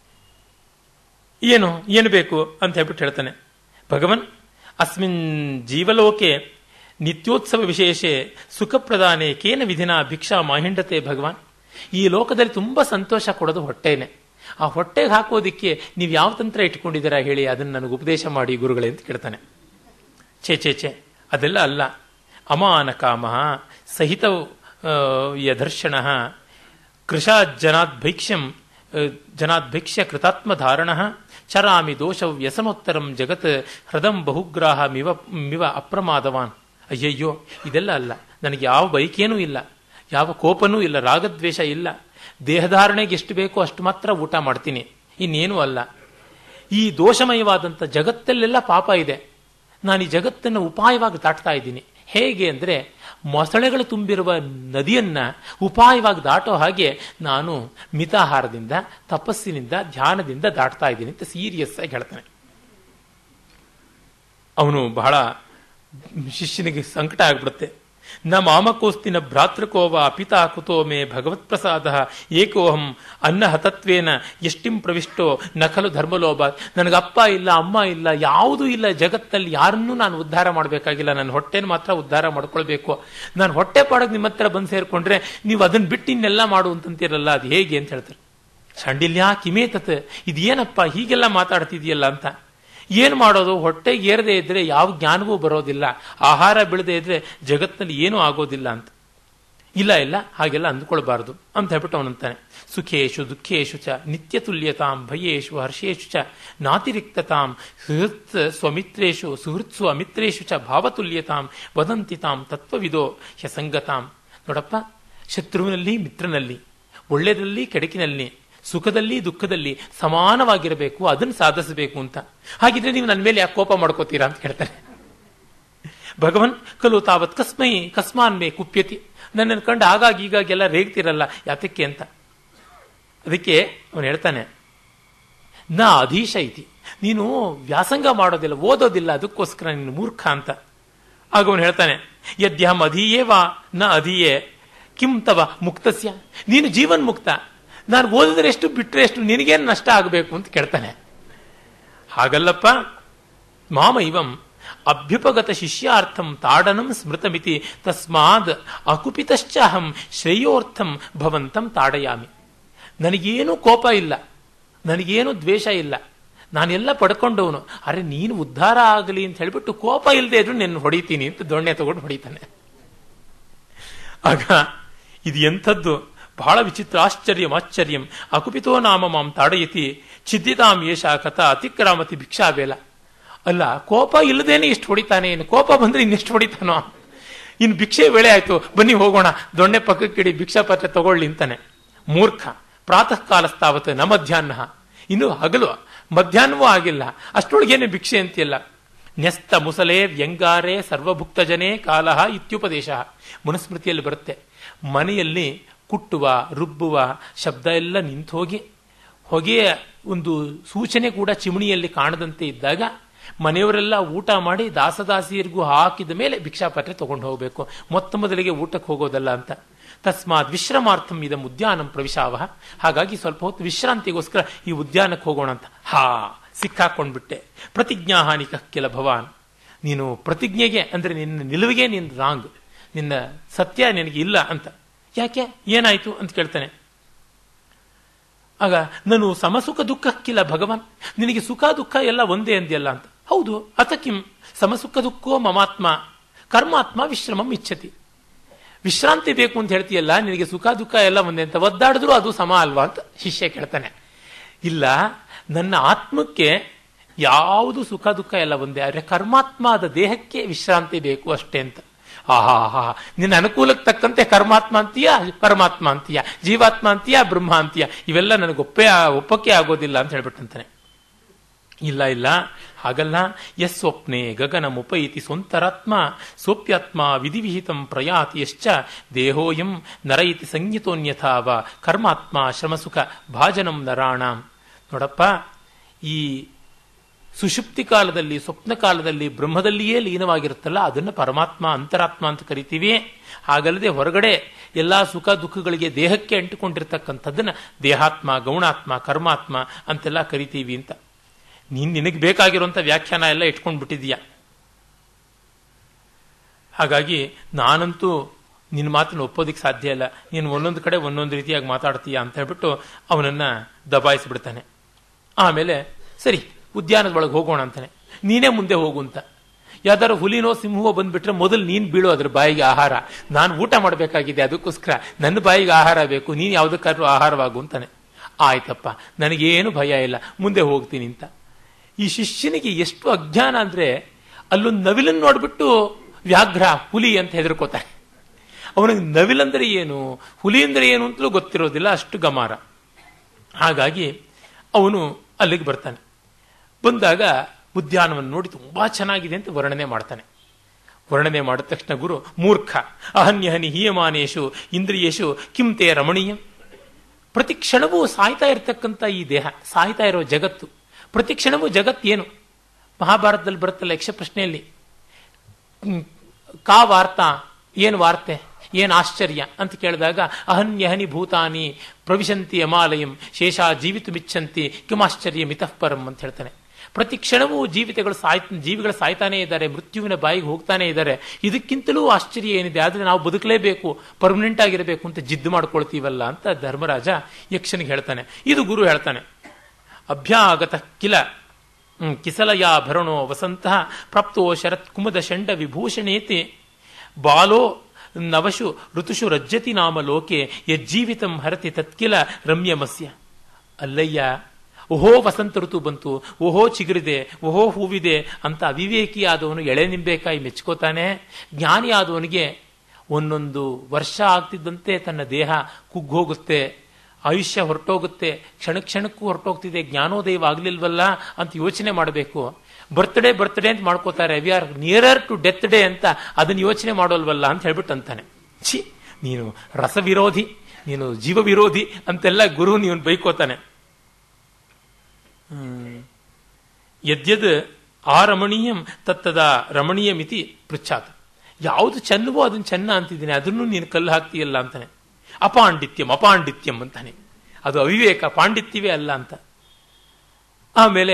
ಏನು ಏನು ಬೇಕು ಅಂತ ಹೇಳ್ಬಿಟ್ಟು ಹೇಳ್ತಾನೆ ಭಗವನ್ ಅಸ್ಮಿನ್ ಜೀವಲೋಕೆ ನಿತ್ಯೋತ್ಸವ ವಿಶೇಷೆ ಸುಖ ಪ್ರದಾನೆ ಕೇನ ವಿಧಿನ ಭಿಕ್ಷಾ ಮಾಹಿಂಡತೆ ಭಗವಾನ್ ಈ ಲೋಕದಲ್ಲಿ ತುಂಬಾ ಸಂತೋಷ ಕೊಡೋದು ಹೊಟ್ಟೆನೆ ಆ ಹೊಟ್ಟೆಗೆ ಹಾಕೋದಿಕ್ಕೆ ನೀವು ಯಾವ ತಂತ್ರ ಇಟ್ಕೊಂಡಿದ್ದೀರಾ ಹೇಳಿ ಅದನ್ನು ನನಗೆ ಉಪದೇಶ ಮಾಡಿ ಗುರುಗಳೇ ಅಂತ ಕೇಳ್ತಾನೆ ಛೇ ಛೇ ಛೇ ಅದೆಲ್ಲ ಅಲ್ಲ ಅಮಾನ ಕಾಮ ಸಹಿತ ಯದರ್ಶನ ಕೃಷಾಜ್ಜನಾದ್ಭೈಕ್ಷ್ಯಂ ಜನಾದ್ಭೈಕ್ಷ್ಯ ಕೃತಾತ್ಮಧಾರಣ ಚರಾಮಿ ದೋಷ ವ್ಯಸನೋತ್ತರಂ ಜಗತ್ ಹೃದಂ ಬಹುಗ್ರಾಹ ಮಿವ ಮಿವ ಅಪ್ರಮಾದವಾನ್ ಅಯ್ಯಯ್ಯೋ ಇದೆಲ್ಲ ಅಲ್ಲ ನನಗೆ ಯಾವ ಬೈಕೇನೂ ಇಲ್ಲ ಯಾವ ಕೋಪನೂ ಇಲ್ಲ ರಾಗದ್ವೇಷ ಇಲ್ಲ ದೇಹಧಾರಣೆಗೆ ಎಷ್ಟು ಬೇಕೋ ಅಷ್ಟು ಮಾತ್ರ ಊಟ ಮಾಡ್ತೀನಿ ಇನ್ನೇನೂ ಅಲ್ಲ ಈ ದೋಷಮಯವಾದಂಥ ಜಗತ್ತಲ್ಲೆಲ್ಲ ಪಾಪ ಇದೆ ನಾನು ಈ ಜಗತ್ತನ್ನು ಉಪಾಯವಾಗಿ ದಾಟ್ತಾ ಇದ್ದೀನಿ ಹೇಗೆ ಅಂದರೆ ಮೊಸಳೆಗಳು ತುಂಬಿರುವ ನದಿಯನ್ನ ಉಪಾಯವಾಗಿ ದಾಟೋ ಹಾಗೆ ನಾನು ಮಿತಾಹಾರದಿಂದ ತಪಸ್ಸಿನಿಂದ ಧ್ಯಾನದಿಂದ ದಾಟ್ತಾ ಇದ್ದೀನಿ ಅಂತ ಸೀರಿಯಸ್ ಆಗಿ ಹೇಳ್ತಾನೆ ಅವನು ಬಹಳ ಶಿಷ್ಯನಿಗೆ ಸಂಕಟ ಆಗ್ಬಿಡುತ್ತೆ ನ ಮಾಮಕೋಸ್ತಿನ ಭ್ರಾತೃಕೋವ ಅಪಿತಾ ಕುತೋ ಮೇ ಭಗವತ್ ಪ್ರಸಾದ ಏಕೋಹಂ ಅನ್ನ ಹತತ್ವೇನ ಎಷ್ಟಿಂ ಪ್ರವಿಷ್ಟೋ ನಕಲು ಧರ್ಮಲೋಭ ನನಗೆ ಅಪ್ಪ ಇಲ್ಲ ಅಮ್ಮ ಇಲ್ಲ ಯಾವುದೂ ಇಲ್ಲ ಜಗತ್ತಲ್ಲಿ ಯಾರನ್ನೂ ನಾನು ಉದ್ಧಾರ ಮಾಡಬೇಕಾಗಿಲ್ಲ ನನ್ನ ಹೊಟ್ಟೆನ ಮಾತ್ರ ಉದ್ಧಾರ ಮಾಡ್ಕೊಳ್ಬೇಕು ನಾನು ಹೊಟ್ಟೆ ಪಾಡೋದು ನಿಮ್ಮ ಹತ್ರ ಬಂದು ಸೇರ್ಕೊಂಡ್ರೆ ನೀವು ಅದನ್ನ ಬಿಟ್ಟು ಇನ್ನೆಲ್ಲ ಮಾಡು ಅಂತಂತೀರಲ್ಲ ಅದು ಹೇಗೆ ಅಂತ ಹೇಳ್ತಾರೆ ಶಾಂಡಿಲ್ಯ ಕಿಮೇತತ್ ಇದೇನಪ್ಪ ಹೀಗೆಲ್ಲ ಮಾತಾಡ್ತಿದೆಯಲ್ಲ ಅಂತ ಏನು ಮಾಡೋದು ಹೊಟ್ಟೆಗೆ ಏರದೇ ಇದ್ರೆ ಯಾವ ಜ್ಞಾನವೂ ಬರೋದಿಲ್ಲ ಆಹಾರ ಬೀಳದೇ ಇದ್ರೆ ಜಗತ್ತಿನಲ್ಲಿ ಏನೂ ಆಗೋದಿಲ್ಲ ಅಂತ ಇಲ್ಲ ಇಲ್ಲ ಹಾಗೆಲ್ಲ ಅಂದ್ಕೊಳ್ಬಾರದು ಅಂತ ಹೇಳ್ಬಿಟ್ಟು ಅವನಂತಾನೆ ಸುಖೇಶು ದುಃಖೇಶು ಚ ನಿತ್ಯ ತುಲ್ಯತಾಂ ಭಯೇಶು ಹರ್ಷೇಶು ಚ ನಾತಿರಿಕ್ತತಾಂ ಸುಹೃತ್ ಸ್ವಮಿತ್ರೇಶು ಸುಹೃತ್ಸು ಅಮಿತ್ರೇಶು ಚ ಭಾವತುಲ್ಯತಾಂ ವದಂತಿ ತಾಂ ತತ್ವವಿದೋ ಹ್ಯಸಂಗತಾಂ ನೋಡಪ್ಪ ಶತ್ರುವಿನಲ್ಲಿ ಮಿತ್ರನಲ್ಲಿ ಒಳ್ಳೆಯದಲ್ಲಿ ಕೆಡಕಿನಲ್ಲಿ ಸುಖದಲ್ಲಿ ದುಃಖದಲ್ಲಿ ಸಮಾನವಾಗಿರಬೇಕು ಅದನ್ನು ಸಾಧಿಸಬೇಕು ಅಂತ ಹಾಗಿದ್ರೆ ನೀವು ನನ್ನ ಮೇಲೆ ಯಾಕೆ ಕೋಪ ಮಾಡ್ಕೋತೀರಾ ಅಂತ ಹೇಳ್ತಾರೆ ಭಗವನ್ ಕಲು ತಾವತ್ ಕಸ್ಮೈ ಕಸ್ಮಾನ್ ಮೇ ಕುಪ್ಯತಿ ನನ್ನನ್ನು ಕಂಡು ಆಗಾಗ ಈಗಾಗೆಲ್ಲ ರೇಗ್ತಿರಲ್ಲ ಯಾತಕ್ಕೆ ಅಂತ ಅದಕ್ಕೆ ಅವನು ಹೇಳ್ತಾನೆ ನ ಅಧೀಶ ಐತಿ ನೀನು ವ್ಯಾಸಂಗ ಮಾಡೋದಿಲ್ಲ ಓದೋದಿಲ್ಲ ಅದಕ್ಕೋಸ್ಕರ ನೀನು ಮೂರ್ಖ ಅಂತ ಆಗ ಅವನು ಹೇಳ್ತಾನೆ ಯದ್ಯಹಂ ಅಧೀಯೇ ವಾ ನ ಅಧೀಯೇ ಕಿಂ ತವ ಮುಕ್ತಸ್ಯ ನೀನು ಜೀವನ್ ಮುಕ್ತ ನಾನು ಓದಿದ್ರೆ ಎಷ್ಟು ಬಿಟ್ಟರೆ ಎಷ್ಟು ನಿನಗೇನು ನಷ್ಟ ಆಗಬೇಕು ಅಂತ ಕೇಳ್ತಾನೆ ಹಾಗಲ್ಲಪ್ಪ ಮಾಮ ಇವಂ ಅಭ್ಯುಪಗತ ಶಿಷ್ಯಾರ್ಥಂ ತಾಡನಂ ಸ್ಮೃತಮಿತಿ ತಸ್ಮಾದ್ ಅಕುಪಿತಶ್ಚಾಹಂ ಶ್ರೇಯೋರ್ಥಂ ಭವಂತಂ ತಾಡಯಾಮಿ ನನಗೇನು ಕೋಪ ಇಲ್ಲ ನನಗೇನು ದ್ವೇಷ ಇಲ್ಲ ನಾನೆಲ್ಲ ಪಡ್ಕೊಂಡವನು ಅರೆ ನೀನು ಉದ್ಧಾರ ಆಗಲಿ ಅಂತ ಹೇಳ್ಬಿಟ್ಟು ಕೋಪ ಇಲ್ಲದೆ ಇದ್ರು ನಿನ್ನ ಹೊಡಿತೀನಿ ಅಂತ ದೊಣ್ಣೆ ತಗೊಂಡು ಹೊಡಿತಾನೆ ಆಗ ಇದು ಎಂಥದ್ದು ಬಹಳ ವಿಚಿತ್ರ ಆಶ್ಚರ್ಯಂ ಆಶ್ಚರ್ಯಂ ಅಕುಪಿತೋ ನಾಮ ಮಾಂ ತಾಡಯತಿ ಚಿದ್ದಿತಾಂ ಯೇಷ ಕಥಾ ಅತಿಕ್ರಾಮತಿ ಭಿಕ್ಷಾಬೇಲ ಅಲ್ಲ ಕೋಪ ಇಲ್ಲದೇನೆ ಇಷ್ಟು ಹೊಡಿತಾನೆ ಇನ್ನು ಕೋಪ ಬಂದ್ರೆ ಇನ್ನೆಷ್ಟು ಹೊಡಿತಾನೋ ಇನ್ನು ಭಿಕ್ಷೆ ವೇಳೆ ಆಯ್ತು ಬನ್ನಿ ಹೋಗೋಣ ದೊಣ್ಣೆ ಪಕ್ಕಕ್ಕಿಡಿ ಭಿಕ್ಷಾ ಪತ್ರ ತಗೊಳ್ಳಿ ಅಂತಾನೆ ಮೂರ್ಖ ಪ್ರಾತಃ ಕಾಲಸ್ತಾವತ್ ನ ಮಧ್ಯಾಹ್ನ ಇನ್ನು ಹಗಲು ಮಧ್ಯಾಹ್ನವೂ ಆಗಿಲ್ಲ ಅಷ್ಟೊಳಗೇನೆ ಭಿಕ್ಷೆ ಅಂತಿಲ್ಲ ನ್ಯಸ್ತ ಮುಸಲೆ ವ್ಯಂಗಾರೆ ಸರ್ವಭುಕ್ತ ಜನೇ ಕಾಲಹ ಇತ್ಯುಪದೇಶ ಮನುಸ್ಮೃತಿಯಲ್ಲಿ ಬರುತ್ತೆ ಮನೆಯಲ್ಲಿ ಕುಟ್ಟುವ ರುಬ್ಬುವ ಶಬ್ದ ಎಲ್ಲ ನಿಂತು ಹೋಗಿ ಹೊಗೆಯ ಒಂದು ಸೂಚನೆ ಕೂಡ ಚಿಮಣಿಯಲ್ಲಿ ಕಾಣದಂತೆ ಇದ್ದಾಗ ಮನೆಯವರೆಲ್ಲ ಊಟ ಮಾಡಿ ದಾಸದಾಸಿಯರಿಗೂ ಹಾಕಿದ ಮೇಲೆ ಭಿಕ್ಷಾಪತ್ರೆ ತಗೊಂಡು ಹೋಗಬೇಕು ಮೊತ್ತ ಮೊದಲಿಗೆ ಊಟಕ್ಕೆ ಹೋಗೋದಲ್ಲ ಅಂತ ತಸ್ಮಾತ್ ವಿಶ್ರಮಾರ್ಥಂ ಇದಂ ಉದ್ಯಾನಂ ಪ್ರವಿಶಾವಹ ಹಾಗಾಗಿ ಸ್ವಲ್ಪ ಹೊತ್ತು ವಿಶ್ರಾಂತಿಗೋಸ್ಕರ ಈ ಉದ್ಯಾನಕ್ಕೆ ಹೋಗೋಣ ಅಂತ ಹಾ ಸಿಕ್ಕಾಕೊಂಡ್ಬಿಟ್ಟೆ ಪ್ರತಿಜ್ಞಾಹಾನಿಕ ಕೆಲ ಭವಾನ್ ನೀನು ಪ್ರತಿಜ್ಞೆಗೆ ಅಂದ್ರೆ ನಿನ್ನ ನಿಲುವಿಗೆ ನಿನ್ನ ರಾಂಗ್ ನಿನ್ನ ಸತ್ಯ ನಿನಗೆ ಇಲ್ಲ ಅಂತ ಯಾಕೆ ಏನಾಯ್ತು ಅಂತ ಕೇಳ್ತಾನೆ ಆಗ ನಾನು ಸಮಸುಖ ದುಃಖಕ್ಕಿಲ್ಲ ಭಗವಾನ್ ನಿನಗೆ ಸುಖ ದುಃಖ ಎಲ್ಲ ಒಂದೇ ಅಂದ್ಯಲ್ಲ ಅಂತ ಹೌದು ಅತಕಿಂ ಸಮಸುಖ ದುಃಖೋ ಮಮಾತ್ಮ ಕರ್ಮಾತ್ಮ ವಿಶ್ರಮಂ ಇಚ್ಛತಿ ವಿಶ್ರಾಂತಿ ಬೇಕು ಅಂತ ಹೇಳ್ತೀಯಲ್ಲ ನಿನಗೆ ಸುಖ ದುಃಖ ಎಲ್ಲ ಒಂದೇ ಅಂತ ಒದ್ದಾಡಿದ್ರು ಅದು ಸಮ ಅಲ್ವಾ ಅಂತ ಶಿಷ್ಯ ಕೇಳ್ತಾನೆ ಇಲ್ಲ ನನ್ನ ಆತ್ಮಕ್ಕೆ ಯಾವುದು ಸುಖ ದುಃಖ ಎಲ್ಲ ಒಂದೇ ಆದರೆ ಕರ್ಮಾತ್ಮ ಆದ ದೇಹಕ್ಕೆ ವಿಶ್ರಾಂತಿ ಬೇಕು ಅಷ್ಟೇ ಅಂತ ಆಹಾ ಹಾ ನಿನ್ನ ಅನುಕೂಲಕ್ಕೆ ತಕ್ಕಂತೆ ಕರ್ಮಾತ್ಮ ಅಂತೀಯ ಪರಮಾತ್ಮ ಅಂತೀಯ ಜೀವಾತ್ಮ ಅಂತೀಯ ಬ್ರಹ್ಮ ಅಂತೀಯ ಇವೆಲ್ಲ ನನಗೆ ಒಪ್ಪೇ ಒಪ್ಪಕ್ಕೆ ಆಗೋದಿಲ್ಲ ಅಂತ ಹೇಳ್ಬಿಟ್ಟಂತಾನೆ ಇಲ್ಲ ಇಲ್ಲ ಹಾಗಲ್ಲ ಎಸ್ ಸ್ವಪ್ನೆ ಗಗನ ಮುಪೈತಿ ಸ್ವಂತರಾತ್ಮ ಸೋಪ್ಯಾತ್ಮ ವಿಧಿವಿಹಿತಂ ಪ್ರಯಾತಿ ಯಶ್ಚ ದೇಹೋಯಂ ನರಯಿತಿ ಸಂಹಿತೋನ್ಯಥಾವ ಕರ್ಮಾತ್ಮ ಶ್ರಮಸುಖ ಭಾಜನಂ ನರಾಣಾಂ ನೋಡಪ್ಪ ಈ ಸುಷುಪ್ತಿ ಕಾಲದಲ್ಲಿ ಸ್ವಪ್ನ ಕಾಲದಲ್ಲಿ ಬ್ರಹ್ಮದಲ್ಲಿಯೇ ಲೀನವಾಗಿರುತ್ತಲ್ಲ ಅದನ್ನು ಪರಮಾತ್ಮ ಅಂತರಾತ್ಮ ಅಂತ ಕರಿತೀವಿ ಹಾಗಲ್ಲದೆ ಹೊರಗಡೆ ಎಲ್ಲಾ ಸುಖ ದುಃಖಗಳಿಗೆ ದೇಹಕ್ಕೆ ಅಂಟಿಕೊಂಡಿರ್ತಕ್ಕಂಥದ್ದನ್ನ ದೇಹಾತ್ಮ ಗೌಣಾತ್ಮ ಕರ್ಮಾತ್ಮ ಅಂತೆಲ್ಲ ಕರಿತೀವಿ ಅಂತ ನೀನ್ ನಿನಗೆ ಬೇಕಾಗಿರುವಂತ ವ್ಯಾಖ್ಯಾನ ಎಲ್ಲ ಇಟ್ಕೊಂಡು ಬಿಟ್ಟಿದೀಯ ಹಾಗಾಗಿ ನಾನಂತೂ ನಿನ್ನ ಮಾತನ್ನು ಒಪ್ಪೋದಿಕ್ಕೆ ಸಾಧ್ಯ ಇಲ್ಲ ನೀನು ಒಂದೊಂದು ಕಡೆ ಒಂದೊಂದು ರೀತಿಯಾಗಿ ಮಾತಾಡ್ತೀಯ ಅಂತ ಹೇಳ್ಬಿಟ್ಟು ಅವನನ್ನ ದಬಾಯಿಸ್ಬಿಡ್ತಾನೆ ಆಮೇಲೆ ಸರಿ ಉದ್ಯಾನದ ಒಳಗೆ ಹೋಗೋಣ ಅಂತಾನೆ ನೀನೇ ಮುಂದೆ ಹೋಗು ಅಂತ ಯಾವ್ದಾರು ಹುಲಿನೋ ಸಿಂಹವೋ ಬಂದ್ಬಿಟ್ರೆ ಮೊದಲು ನೀನ್ ಬೀಳು ಅದ್ರ ಬಾಯಿಗೆ ಆಹಾರ ನಾನು ಊಟ ಮಾಡಬೇಕಾಗಿದೆ ಅದಕ್ಕೋಸ್ಕರ ನನ್ನ ಬಾಯಿಗೆ ಆಹಾರ ಬೇಕು ನೀನು ಯಾವುದಕ್ಕಾದ್ರೂ ಆಹಾರವಾಗು ಅಂತಾನೆ ಆಯ್ತಪ್ಪ ನನಗೇನು ಭಯ ಇಲ್ಲ ಮುಂದೆ ಹೋಗ್ತೀನಿ ಅಂತ ಈ ಶಿಷ್ಯನಿಗೆ ಎಷ್ಟು ಅಜ್ಞಾನ ಅಂದ್ರೆ ಅಲ್ಲೊಂದು ನವಿಲನ್ನು ನೋಡ್ಬಿಟ್ಟು ವ್ಯಾಘ್ರ ಹುಲಿ ಅಂತ ಹೆದರ್ಕೋತಾನೆ ಅವನಿಗೆ ನವಿಲಂದ್ರೆ ಏನು ಹುಲಿ ಅಂದ್ರೆ ಏನು ಅಂತಲೂ ಗೊತ್ತಿರೋದಿಲ್ಲ ಅಷ್ಟು ಗಮಾರ ಹಾಗಾಗಿ ಅವನು ಅಲ್ಲಿಗೆ ಬರ್ತಾನೆ ಬಂದಾಗ ಉದ್ಯಾನವನ್ನು ನೋಡಿ ತುಂಬಾ ಚೆನ್ನಾಗಿದೆ ಅಂತ ವರ್ಣನೆ ಮಾಡ್ತಾನೆ ವರ್ಣನೆ ಮಾಡಿದ ತಕ್ಷಣ ಗುರು ಮೂರ್ಖ ಅಹನ್ಯಹನಿ ಹೀಯಮಾನೇಶು ಇಂದ್ರಿಯೇಶು ಕಿಂತೆ ರಮಣೀಯಂ ಪ್ರತಿ ಕ್ಷಣವೂ ಸಾಯ್ತಾ ಇರತಕ್ಕಂಥ ಈ ದೇಹ ಸಾಯ್ತಾ ಇರೋ ಜಗತ್ತು ಪ್ರತಿ ಕ್ಷಣವೂ ಜಗತ್ತೇನು ಮಹಾಭಾರತದಲ್ಲಿ ಬರುತ್ತಲ್ಲ ಯಕ್ಷ ಪ್ರಶ್ನೆಯಲ್ಲಿ ಕಾ ವಾರ್ತಾ ಏನು ವಾರ್ತೆ ಏನು ಆಶ್ಚರ್ಯ ಅಂತ ಕೇಳಿದಾಗ ಅಹನ್ಯಹನಿ ಭೂತಾನಿ ಪ್ರವಿಶಂತಿ ಯಮಾಲಯಂ ಶೇಷ ಜೀವಿತು ಮಿಚ್ಚಂತಿ ಕಿಮಾಶ್ಚರ್ಯ ಮಿತಃಪರಂ ಅಂತ ಹೇಳ್ತಾನೆ ಪ್ರತಿ ಕ್ಷಣವೂ ಜೀವಿತಗಳು ಸಾಯ್ ಜೀವಿಗಳು ಸಾಯ್ತಾನೆ ಇದ್ದಾರೆ ಮೃತ್ಯುವಿನ ಬಾಯಿಗೆ ಹೋಗ್ತಾನೆ ಇದ್ದಾರೆ ಇದಕ್ಕಿಂತಲೂ ಆಶ್ಚರ್ಯ ಏನಿದೆ ಆದರೆ ನಾವು ಬದುಕಲೇಬೇಕು ಪರ್ಮನೆಂಟ್ ಆಗಿರಬೇಕು ಅಂತ ಜಿದ್ದು ಮಾಡ್ಕೊಳ್ತೀವಲ್ಲ ಅಂತ ಧರ್ಮರಾಜ ಯಕ್ಷನಿಗೆ ಹೇಳ್ತಾನೆ ಇದು ಗುರು ಹೇಳ್ತಾನೆ ಅಭ್ಯಾಗತ ಕಿಲ ಕಿಸಲಯಾ ಭರಣೋ ವಸಂತ ಪ್ರಾಪ್ತೋ ಶರತ್ ಕುಮದ ಷಂಡ ವಿಭೂಷಣೇತಿ ಬಾಲೋ ನವಶು ಋತುಷು ರಜ್ಜತಿ ನಾಮ ಲೋಕೆ ಯಜ್ಜೀವಿತಂ ಹರತಿ ತತ್ಕಿಲ ರಮ್ಯಮಸ್ಯ ಅಲ್ಲಯ್ಯ ಓಹೋ ವಸಂತ ಋತು ಬಂತು ಓಹೋ ಚಿಗುರಿದೆ ಓಹೋ ಹೂವಿದೆ ಅಂತ ಅವಿವೇಕಿ ಆದವನು ಎಳೆ ನಿಂಬೇಕಾಯಿ ಮೆಚ್ಕೋತಾನೆ ಜ್ಞಾನಿ ಆದವನಿಗೆ ಒಂದೊಂದು ವರ್ಷ ಆಗ್ತಿದ್ದಂತೆ ತನ್ನ ದೇಹ ಕುಗ್ಗೋಗುತ್ತೆ ಆಯುಷ್ಯ ಹೊರಟೋಗುತ್ತೆ ಕ್ಷಣ ಕ್ಷಣಕ್ಕೂ ಹೊರಟೋಗ್ತಿದೆ ಜ್ಞಾನೋದಯ ಆಗ್ಲಿಲ್ವಲ್ಲ ಅಂತ ಯೋಚನೆ ಮಾಡಬೇಕು ಬರ್ತ್ಡೇ ಬರ್ತ್ಡೇ ಅಂತ ಮಾಡ್ಕೋತಾರೆ we are nearer to death day ಅಂತ ಅದನ್ನ ಯೋಚನೆ ಮಾಡೋಲ್ವಲ್ಲ ಅಂತ ಹೇಳ್ಬಿಟ್ಟು ಅಂತಾನೆ ಛಿ ನೀನು ರಸ ವಿರೋಧಿ ನೀನು ಜೀವ ವಿರೋಧಿ ಅಂತೆಲ್ಲ ಗುರು ನೀನು ಬೈಕೋತಾನೆ ಯದ್ಯದ್ ಆ ರಮಣೀಯಂ ತತ್ತದ ರಮಣೀಯಮಿತಿ ಪೃಚ್ಛಾತ್ ಯಾವುದು ಚೆನ್ನವೋ ಅದನ್ನು ಚೆನ್ನ ಅಂತಿದ್ದೀನಿ ಅದನ್ನು ನೀನು ಕಲ್ಲು ಹಾಕ್ತೀಯಲ್ಲ ಅಂತಾನೆ ಅಪಾಂಡಿತ್ಯಂ ಅಪಾಂಡಿತ್ಯಂ ಅಂತಾನೆ ಅದು ಅವಿವೇಕ ಪಾಂಡಿತ್ಯವೇ ಅಲ್ಲ ಅಂತ ಆಮೇಲೆ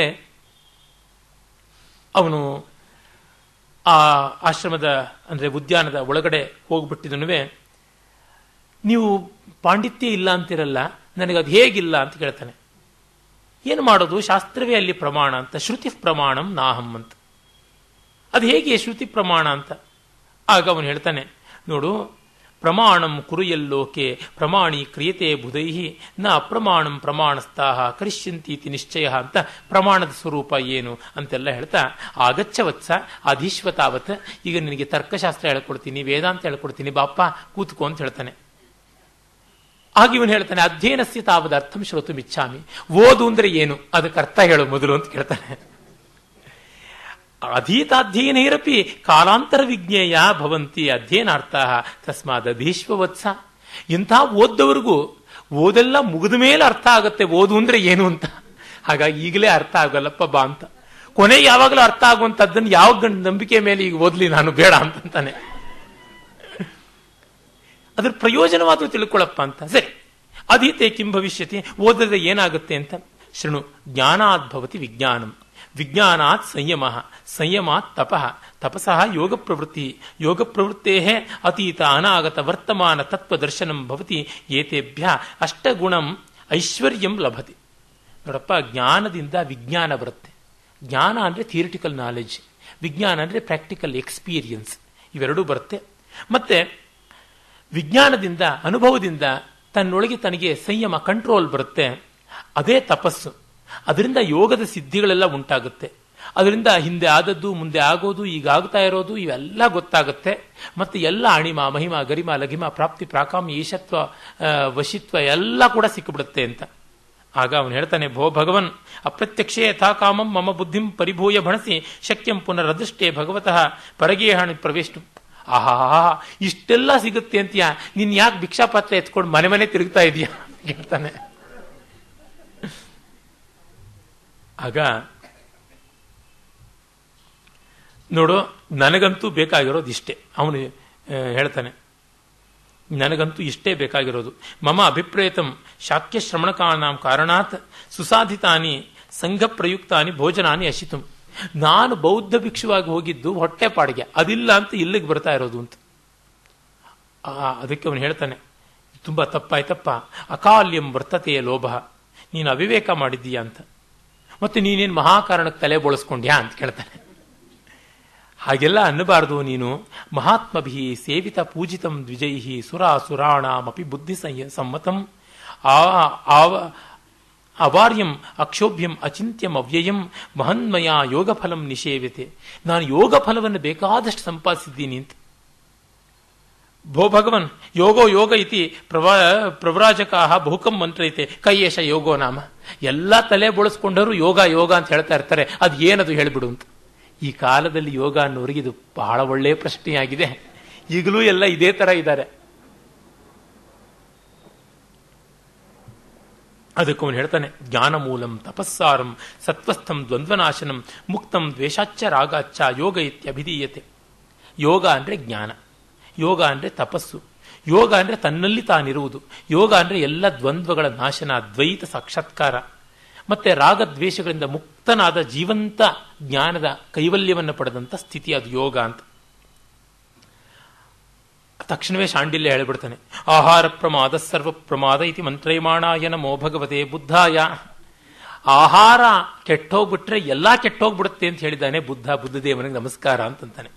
ಅವನು ಆ ಆಶ್ರಮದ ಅಂದರೆ ಉದ್ಯಾನದ ಒಳಗಡೆ ಹೋಗ್ಬಿಟ್ಟಿದನುವೆ ನೀವು ಪಾಂಡಿತ್ಯ ಇಲ್ಲ ಅಂತಿರಲ್ಲ ನನಗೆ ಅದು ಹೇಗಿಲ್ಲ ಅಂತ ಕೇಳ್ತಾನೆ ಏನು ಮಾಡೋದು ಶಾಸ್ತ್ರವೇ ಅಲ್ಲಿ ಪ್ರಮಾಣ ಅಂತ ಶ್ರುತಿ ಪ್ರಮಾಣಂ ನಾಹಂ ಅಂತ ಅದು ಹೇಗೆ ಶ್ರುತಿ ಪ್ರಮಾಣ ಅಂತ ಆಗ ಅವನು ಹೇಳ್ತಾನೆ ನೋಡು ಪ್ರಮಾಣಂ ಕುರುಯಲ್ಲೋಕೆ ಪ್ರಮಾಣಿ ಕ್ರಿಯತೆ ಬುಧೈಹಿ ನ ಅಪ್ರಮಾಣಂ ಪ್ರಮಾಣಸ್ಥಾಹ ಕರಿಷ್ಯಂತೀತಿ ನಿಶ್ಚಯ ಅಂತ ಪ್ರಮಾಣದ ಸ್ವರೂಪ ಏನು ಅಂತೆಲ್ಲ ಹೇಳ್ತಾ ಆಗಚ್ಚ ವತ್ಸ ಅಧೀಶ್ವತಾವತ್ ಈಗ ನಿನಗೆ ತರ್ಕಶಾಸ್ತ್ರ ಹೇಳ್ಕೊಡ್ತೀನಿ ವೇದಾಂತ ಹೇಳ್ಕೊಡ್ತೀನಿ ಬಾಪ್ಪ ಕೂತ್ಕೋ ಅಂತ ಹೇಳ್ತಾನೆ ಆಗ ಇವನು ಹೇಳ್ತಾನೆ ಅಧ್ಯಯನಸ್ಯ ತಾವದ ಅರ್ಥಂ ಶ್ರೋತು ಮಿಚ್ಛಾಮಿ ಓದು ಅಂದ್ರೆ ಏನು ಅದಕ್ಕೆ ಅರ್ಥ ಹೇಳು ಮೊದಲು ಅಂತ ಕೇಳ್ತಾನೆ ಅಧೀತಾಧ್ಯಯನೈರಪಿ ಕಾಲಾಂತರ ವಿಜ್ಞೇಯ ಭವಂತಿ ಅಧ್ಯಯನಾರ್ಥ ತಸ್ಮಾದ್ ಅಧೀಶ್ವವತ್ಸ ಇಂಥ ಓದ್ದವರಿಗೂ ಓದೆಲ್ಲ ಮುಗಿದ ಮೇಲೆ ಅರ್ಥ ಆಗುತ್ತೆ ಓದು ಅಂದ್ರೆ ಏನು ಅಂತ ಹಾಗಾಗಿ ಈಗಲೇ ಅರ್ಥ ಆಗಲ್ಲಪ್ಪ ಬಾ ಅಂತ ಕೊನೆ ಯಾವಾಗಲೂ ಅರ್ಥ ಆಗುವಂಥದ್ದನ್ನು ಯಾವ ಗಂಡ ನಂಬಿಕೆ ಮೇಲೆ ಈಗ ಓದ್ಲಿ ನಾನು ಬೇಡ ಅಂತಂತಾನೆ ಅದ್ರ ಪ್ರಯೋಜನವಾದರೂ ತಿಳ್ಕೊಳಪ್ಪ ಅಂತ ಸರಿ ಅಧೀತೆ ಕಿಂ ಭವಿಷ್ಯತಿ ಓದದೆ ಏನಾಗುತ್ತೆ ಅಂತ ಶೃಣು ಜ್ಞಾನಾದ್ಭವತಿ ವಿಜ್ಞಾನಂ ವಿಜ್ಞಾನಾತ್ ಸಂಯಮ ಸಂಯಮಾತ್ ತಪಃ ತಪಸಃ ಯೋಗ ಪ್ರವೃತ್ತಿ ಯೋಗ ಪ್ರವೃತ್ತೇ ಅತೀತ ಅನಾಗತ ವರ್ತಮಾನ ತತ್ವದರ್ಶನಂ ಭವತಿ ಏತೇಭ್ಯ ಅಷ್ಟಗುಣಂ ಐಶ್ವರ್ಯಂ ಲಭತಿ ನೋಡಪ್ಪ ಜ್ಞಾನದಿಂದ ವಿಜ್ಞಾನ ಬರುತ್ತೆ ಜ್ಞಾನ ಅಂದರೆ ಥಿಯರಿಟಿಕಲ್ ನಾಲೆಡ್ಜ್ ವಿಜ್ಞಾನ ಅಂದರೆ ಪ್ರಾಕ್ಟಿಕಲ್ ಎಕ್ಸ್ಪೀರಿಯನ್ಸ್ ಇವೆರಡೂ ಬರುತ್ತೆ ಮತ್ತೆ ವಿಜ್ಞಾನದಿಂದ ಅನುಭವದಿಂದ ತನ್ನೊಳಗೆ ತನಗೆ ಸಂಯಮ ಕಂಟ್ರೋಲ್ ಬರುತ್ತೆ ಅದೇ ತಪಸ್ಸು ಅದರಿಂದ ಯೋಗದ ಸಿದ್ಧಿಗಳೆಲ್ಲ ಉಂಟಾಗುತ್ತೆ ಅದರಿಂದ ಹಿಂದೆ ಆದದ್ದು ಮುಂದೆ ಆಗೋದು ಈಗ ಆಗ್ತಾ ಇರೋದು ಇವೆಲ್ಲ ಗೊತ್ತಾಗುತ್ತೆ ಮತ್ತೆ ಎಲ್ಲ ಅಣಿಮ ಮಹಿಮ ಗರಿಮ ಲಘಿಮ ಪ್ರಾಪ್ತಿ ಪ್ರಾಕಾಮ ಈಶತ್ವ ವಶಿತ್ವ ಎಲ್ಲ ಕೂಡ ಸಿಕ್ಕಿಬಿಡುತ್ತೆ ಅಂತ ಆಗ ಅವನು ಹೇಳ್ತಾನೆ ಭೋ ಭಗವನ್ ಅಪ್ರತ್ಯಕ್ಷೇ ಯಥಾ ಕಾಮಂ ಮಮ ಬುದ್ಧಿಂ ಪರಿಭೂಯ ಭಣಸಿ ಶಕ್ಯಂ ಪುನರದೃಷ್ಟೇ ಭಗವತಃ ಪರಗೇಹಾಣಿ ಪ್ರವೇಶ ಆಹಾ ಇಷ್ಟೆಲ್ಲ ಸಿಗುತ್ತೆ ಅಂತೀಯ ನೀನ್ ಯಾಕೆ ಭಿಕ್ಷಾಪಾತ್ರ ಎತ್ಕೊಂಡು ಮನೆ ಮನೆ ತಿರುಗ್ತಾ ಇದೀಯ ಹೇಳ್ತಾನೆ ಆಗ ನೋಡು ನನಗಂತೂ ಬೇಕಾಗಿರೋದು ಇಷ್ಟೇ ಅವನು ಹೇಳ್ತಾನೆ ನನಗಂತೂ ಇಷ್ಟೇ ಬೇಕಾಗಿರೋದು ಮಮ ಅಭಿಪ್ರೇತಂ ಶಾಕ್ಯ ಶ್ರವಣಕಾನಾಂ ಕಾರಣಾತ್ ಸುಸಾಧಿತಾನಿ ಸಂಘ ಪ್ರಯುಕ್ತಾನಿ ಭೋಜನಾನಿ ಅಶಿತಂ ನಾನು ಬೌದ್ಧ ಭಿಕ್ಷುವಾಗಿ ಹೋಗಿದ್ದು ಹೊಟ್ಟೆ ಪಾಡಿಗೆ ಅದಿಲ್ಲ ಅಂತ ಇಲ್ಲಿಗೆ ಬರ್ತಾ ಇರೋದು ಅಂತ ಅದಕ್ಕೆ ಅವನು ಹೇಳ್ತಾನೆ ತುಂಬಾ ತಪ್ಪಾಯ್ತಪ್ಪ ಅಕಾಲ್ಯಂ ವರ್ತತೆಯ ಲೋಭ ನೀನು ಅವಿವೇಕ ಮಾಡಿದ್ದೀಯಾ ಅಂತ ಮತ್ತೆ ನೀನೇನು ಮಹಾಕಾರಣಕ್ಕೆ ತಲೆ ಬೋಳಿಸ್ಕೊಂಡ್ಯಾ ಅಂತ ಕೇಳ್ತಾನೆ ಹಾಗೆಲ್ಲ ಅನ್ನಬಾರದು ನೀನು ಮಹಾತ್ಮಭಿ ಸೇವಿತ ಪೂಜಿತಂ ದ್ವಿಜೈಹಿ ಸುರಾಸುರಾಣಮಪಿ ಬುದ್ಧಿ ಸಮ್ಮತಂ ಆವ ಅವಾರ್ಯಂ ಅಕ್ಷೋಭ್ಯಂ ಅಚಿಂತ್ಯಂ ಅವ್ಯಯಂ ಮಹನ್ಮಯ ಯೋಗ ಫಲಂ ನಿಷೇವ್ಯತೆ ನಾನು ಯೋಗ ಫಲವನ್ನು ಬೇಕಾದಷ್ಟು ಸಂಪಾದಿಸಿದ್ದೀನಿ ಅಂತ ಭೋ ಭಗವನ್ ಯೋಗೋ ಯೋಗ ಇತಿ ಪ್ರವಾ ಪ್ರವ್ರಾಜಕಾ ಬಹುಕಂ ಮಂತ್ರ ಐತೆ ಕೈಯೇಶ ಯೋಗೋ ನಾಮ ಎಲ್ಲ ತಲೆ ಬಳಸ್ಕೊಂಡರು ಯೋಗ ಯೋಗ ಅಂತ ಹೇಳ್ತಾ ಇರ್ತಾರೆ ಅದು ಏನದು ಹೇಳಿಬಿಡು ಅಂತ ಈ ಕಾಲದಲ್ಲಿ ಯೋಗ ಅನ್ನೋರಿಗೆ ಇದು ಬಹಳ ಒಳ್ಳೆಯ ಪ್ರಶ್ನೆಯಾಗಿದೆ ಈಗಲೂ ಎಲ್ಲ ಇದೇ ತರ ಇದ್ದಾರೆ ಅದಕ್ಕೆ ಅವನು ಹೇಳ್ತಾನೆ ಜ್ಞಾನ ಮೂಲಂ ತಪಸ್ಸಾರಂ ಸತ್ವಸ್ಥಂ ದ್ವಂದ್ವನಾಶನಂ ಮುಕ್ತಂ ದ್ವೇಷಾಚ್ಚ ರಾಗಾಚ್ಚ ಯೋಗ ಇತ್ಯಭಿಧೀಯತೆ ಯೋಗ ಅಂದ್ರೆ ಜ್ಞಾನ ಯೋಗ ಅಂದ್ರೆ ತಪಸ್ಸು ಯೋಗ ಅಂದ್ರೆ ತನ್ನಲ್ಲಿ ತಾನಿರುವುದು ಯೋಗ ಅಂದ್ರೆ ಎಲ್ಲ ದ್ವಂದ್ವಗಳ ನಾಶನ ದ್ವೈತ ಸಾಕ್ಷಾತ್ಕಾರ ಮತ್ತೆ ರಾಗದ್ವೇಷಗಳಿಂದ ಮುಕ್ತನಾದ ಜೀವಂತ ಜ್ಞಾನದ ಕೈವಲ್ಯವನ್ನು ಪಡೆದಂತ ಸ್ಥಿತಿ ಅದು ಯೋಗ ಅಂತ ತಕ್ಷಣವೇ ಶಾಂಡಿಲ್ಯ ಹೇಳಿಬಿಡ್ತಾನೆ ಆಹಾರ ಪ್ರಮಾದ ಸರ್ವ ಪ್ರಮಾದ ಇತಿ ಮಂತ್ರೈಮಾಣಾಯ ನಮೋ ಭಗವತೆ ಬುದ್ಧಾಯ ಆಹಾರ ಕೆಟ್ಟೋಗ್ಬಿಟ್ರೆ ಎಲ್ಲಾ ಕೆಟ್ಟೋಗ್ಬಿಡುತ್ತೆ ಅಂತ ಹೇಳಿದ್ದಾನೆ ಬುದ್ಧ ಬುದ್ಧದೇವನಿಗೆ ನಮಸ್ಕಾರ ಅಂತಂತಾನೆ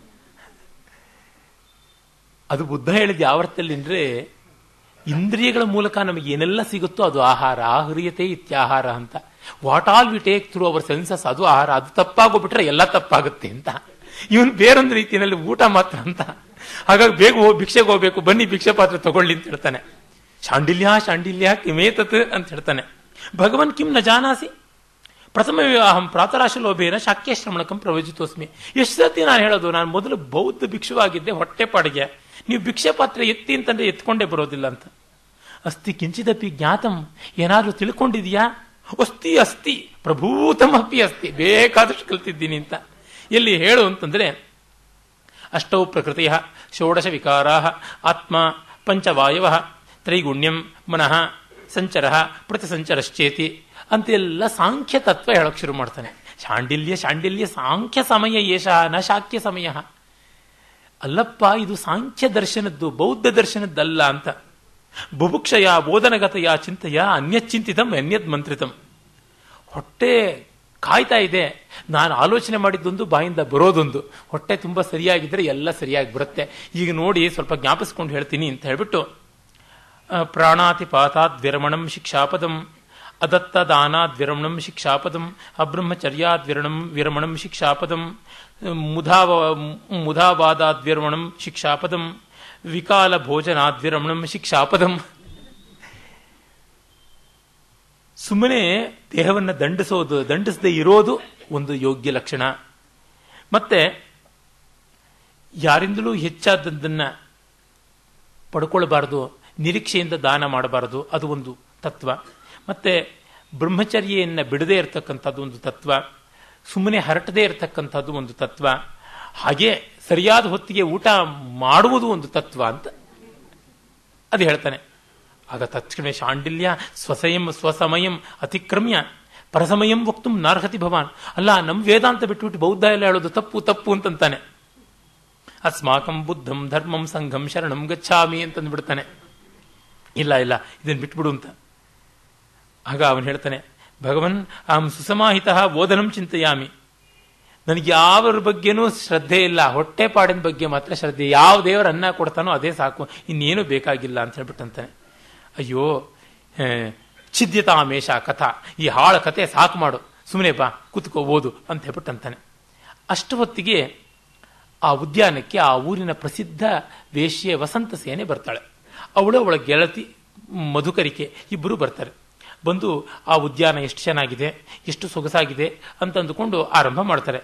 ಅದು ಬುದ್ಧ ಹೇಳಿದ ಯಾವ ಅರ್ಥದಲ್ಲಿ ಅಂದ್ರೆ ಇಂದ್ರಿಯಗಳ ಮೂಲಕ ನಮಗೆ ಏನೆಲ್ಲ ಸಿಗುತ್ತೋ ಅದು ಆಹಾರ ಆಹ್ರಿಯತೆ ಇತ್ಯಾಹಾರ ಅಂತ what all we take through our senses ಅದು ಆಹಾರ ಅದು ತಪ್ಪಾಗೋಗ್ಬಿಟ್ರೆ ಎಲ್ಲ ತಪ್ಪಾಗುತ್ತೆ ಅಂತ ಇವನು ಬೇರೊಂದು ರೀತಿಯಲ್ಲಿ ಊಟ ಮಾತ್ರ ಅಂತ ಹಾಗಾಗಿ ಬೇಗ ಹೋಗಿ ಭಿಕ್ಷೆಗೆ ಹೋಗ್ಬೇಕು ಬನ್ನಿ ಭಿಕ್ಷೆ ಪಾತ್ರ ತಗೊಳ್ಳಿ ಅಂತ ಹೇಳ್ತಾನೆ ಶಾಂಡಿಲ್ಯ ಶಾಂಡಿಲ್ಯ ಕಿಮೇತತ್ ಅಂತ ಹೇಳ್ತಾನೆ ಭಗವನ್ ಕಿಂ ನ ಜಾನಾಸಿ ಪ್ರಥಮ ವಿವಾಹಂ ಪ್ರಾತರಾಶಲೋಭೇನ ಶಾಕ್ಯಶ್ರಮಣಕಂ ಪ್ರವಜಿತೋಸ್ಮಿ ಎಷ್ಟು ಸತಿ ನಾನು ಹೇಳೋದು ನಾನು ಮೊದಲು ಬೌದ್ಧ ಭಿಕ್ಷುವಾಗಿದ್ದೆ ಹೊಟ್ಟೆ ಪಾಡಿಗೆ ನೀವು ಭಿಕ್ಷೆ ಪಾತ್ರ ಎತ್ತಿ ಅಂತಂದ್ರೆ ಎತ್ಕೊಂಡೇ ಬರೋದಿಲ್ಲ ಅಂತ ಅಸ್ತಿ ಕಿಂಚಿದಪಿ ಜ್ಞಾತಂ ಏನಾದ್ರೂ ತಿಳ್ಕೊಂಡಿದ್ಯಾ ಅಸ್ತಿ ಅಸ್ತಿ ಪ್ರಭೂತಮಪಿ ಅಸ್ತಿ ಬೇಕಾದಷ್ಟು ಕಲ್ತಿದ್ದೀನಿ ಅಂತ ಎಲ್ಲಿ ಹೇಳು ಅಂತಂದ್ರೆ ಅಷ್ಟೌ ಪ್ರಕೃತಿಯ ಷೋಡಶ ವಿಕಾರಾ ಆತ್ಮ ಪಂಚವಾಯವ ತ್ರೈಗುಣ್ಯಂ ಮನಃ ಸಂಚರ ಪ್ರತಿಸಂಚರಶ್ಚೇತಿ ಅಂತೆಲ್ಲ ಸಾಂಖ್ಯ ತತ್ವ ಹೇಳಕ್ ಶುರು ಮಾಡ್ತಾನೆ ಶಾಂಡಿಲ್ಯ ಶಾಂಡಿಲ್ಯ ಸಾಂಖ್ಯ ಸಮಯ ಏಷ ನ ಶಾಕ್ಯ ಸಮಯ ಅಲ್ಲಪ್ಪ ಇದು ಸಾಂಖ್ಯ ದರ್ಶನದ್ದು ಬೌದ್ಧ ದರ್ಶನದ್ದಲ್ಲ ಅಂತ ಬುಭುಕ್ಷಯ ಬೋಧನಗತಯ ಚಿಂತೆಯ ಅನ್ಯಚಿಂತಿತಂ ಅನ್ಯದ್ ಮಂತ್ರಿತಂ ಹೊಟ್ಟೆ ಕಾಯ್ತಾ ಇದೆ ನಾನು ಆಲೋಚನೆ ಮಾಡಿದ್ದೊಂದು ಬಾಯಿಂದ ಬರೋದೊಂದು ಹೊಟ್ಟೆ ತುಂಬ ಸರಿಯಾಗಿದ್ದರೆ ಎಲ್ಲ ಸರಿಯಾಗಿ ಬರುತ್ತೆ ಈಗ ನೋಡಿ ಸ್ವಲ್ಪ ಜ್ಞಾಪಿಸ್ಕೊಂಡು ಹೇಳ್ತೀನಿ ಅಂತ ಹೇಳ್ಬಿಟ್ಟು ಪ್ರಾಣಾತಿಪಾತಾದ್ ವಿರಮಣಂ ಶಿಕ್ಷಾಪದಂ ಅದತ್ತ ದಾನಾದ್ ವಿರಮಣಂ ಶಿಕ್ಷಾಪದಂ ಅಬ್ರಹ್ಮಚರ್ಯಾದ್ ವಿರಣಂ ವಿರಮಣಂ ಶಿಕ್ಷಾಪದಂ ಮುಧಾವ ಮುಧಾವಾದಾದ್ ವಿರಮಣಂ ಶಿಕ್ಷಾಪದಂ ವಿಕಾಲ ಭೋಜನಾದ್ ವಿರಮಣಂ ಶಿಕ್ಷಾಪದಂ ಸುಮ್ಮನೆ ದೇಹವನ್ನು ದಂಡಿಸೋದು ದಂಡಿಸದೆ ಇರೋದು ಒಂದು ಯೋಗ್ಯ ಲಕ್ಷಣ ಮತ್ತೆ ಯಾರಿಂದಲೂ ಹೆಚ್ಚಾದದ್ದನ್ನ ಪಡ್ಕೊಳ್ಬಾರದು ನಿರೀಕ್ಷೆಯಿಂದ ದಾನ ಮಾಡಬಾರದು ಅದು ಒಂದು ತತ್ವ ಮತ್ತೆ ಬ್ರಹ್ಮಚರ್ಯೆಯನ್ನು ಬಿಡದೇ ಇರತಕ್ಕಂಥದ್ದು ಒಂದು ತತ್ವ ಸುಮ್ಮನೆ ಹರಟದೇ ಇರತಕ್ಕಂಥದ್ದು ಒಂದು ತತ್ವ ಹಾಗೆ ಸರಿಯಾದ ಹೊತ್ತಿಗೆ ಊಟ ಮಾಡುವುದು ಒಂದು ತತ್ವ ಅಂತ ಅದು ಹೇಳ್ತಾನೆ ಆಗ ತಕ್ಷಣ ಶಾಂಡಿಲ್ಯ ಸ್ವಸಯಂ ಸ್ವಸಮಯಂ ಅತಿಕ್ರಮ್ಯ ಪರಸಮಯಂ ವಕ್ತು ನಾರ್ಹತಿ ಭವಾನ್ ಅಲ್ಲ ನಮ್ಮ ವೇದಾಂತ ಬಿಟ್ಬಿಟ್ಟು ಬೌದ್ಧ ಎಲ್ಲ ಹೇಳೋದು ತಪ್ಪು ತಪ್ಪು ಅಂತಂತಾನೆ ಅಸ್ಮಾಕಂ ಬುದ್ಧಂ ಧರ್ಮಂ ಸಂಘಂ ಶರಣಂ ಗಚ್ಚಾಮಿ ಅಂತಂದ್ಬಿಡ್ತಾನೆ ಇಲ್ಲ ಇಲ್ಲ ಇದನ್ನು ಬಿಟ್ಬಿಡು ಅಂತ ಆಗ ಅವನು ಹೇಳ್ತಾನೆ ಭಗವನ್ ಅಹಂ ಸುಸಮಾಹಿತ ಬೋಧನಂ ಚಿಂತೆಯಾಮಿ ನನಗೆ ಯಾವರ ಬಗ್ಗೆನೂ ಶ್ರದ್ಧೆ ಇಲ್ಲ ಹೊಟ್ಟೆ ಪಾಡಿನ ಬಗ್ಗೆ ಮಾತ್ರ ಶ್ರದ್ಧೆ ಯಾವ ದೇವರ ಅನ್ನ ಕೊಡ್ತಾನೋ ಅದೇ ಸಾಕು ಇನ್ನೇನು ಬೇಕಾಗಿಲ್ಲ ಅಂತ ಹೇಳ್ಬಿಟ್ಟಂತಾನೆ ಅಯ್ಯೋ ಛಿದ್ಯತಾಮೇಶ ಕಥಾ ಈ ಹಾಳ ಕತೆ ಸಾಕು ಮಾಡು ಸುಮ್ಮನೆ ಬಾ ಕೂತ್ಕೋ ಓದು ಅಂತ ಹೇಳ್ಬಿಟ್ಟಂತಾನೆ ಅಷ್ಟು ಹೊತ್ತಿಗೆ ಆ ಉದ್ಯಾನಕ್ಕೆ ಆ ಊರಿನ ಪ್ರಸಿದ್ಧ ವೇಶ್ಯೆ ವಸಂತ ಸೇನೆ ಬರ್ತಾಳೆ ಅವಳು ಅವಳ ಗೆಳತಿ ಮಧುಕರಿಕೆ ಇಬ್ಬರು ಬರ್ತಾರೆ ಬಂದು ಆ ಉದ್ಯಾನ ಎಷ್ಟು ಚೆನ್ನಾಗಿದೆ ಎಷ್ಟು ಸೊಗಸಾಗಿದೆ ಅಂತ ಅಂದುಕೊಂಡು ಆರಂಭ ಮಾಡ್ತಾರೆ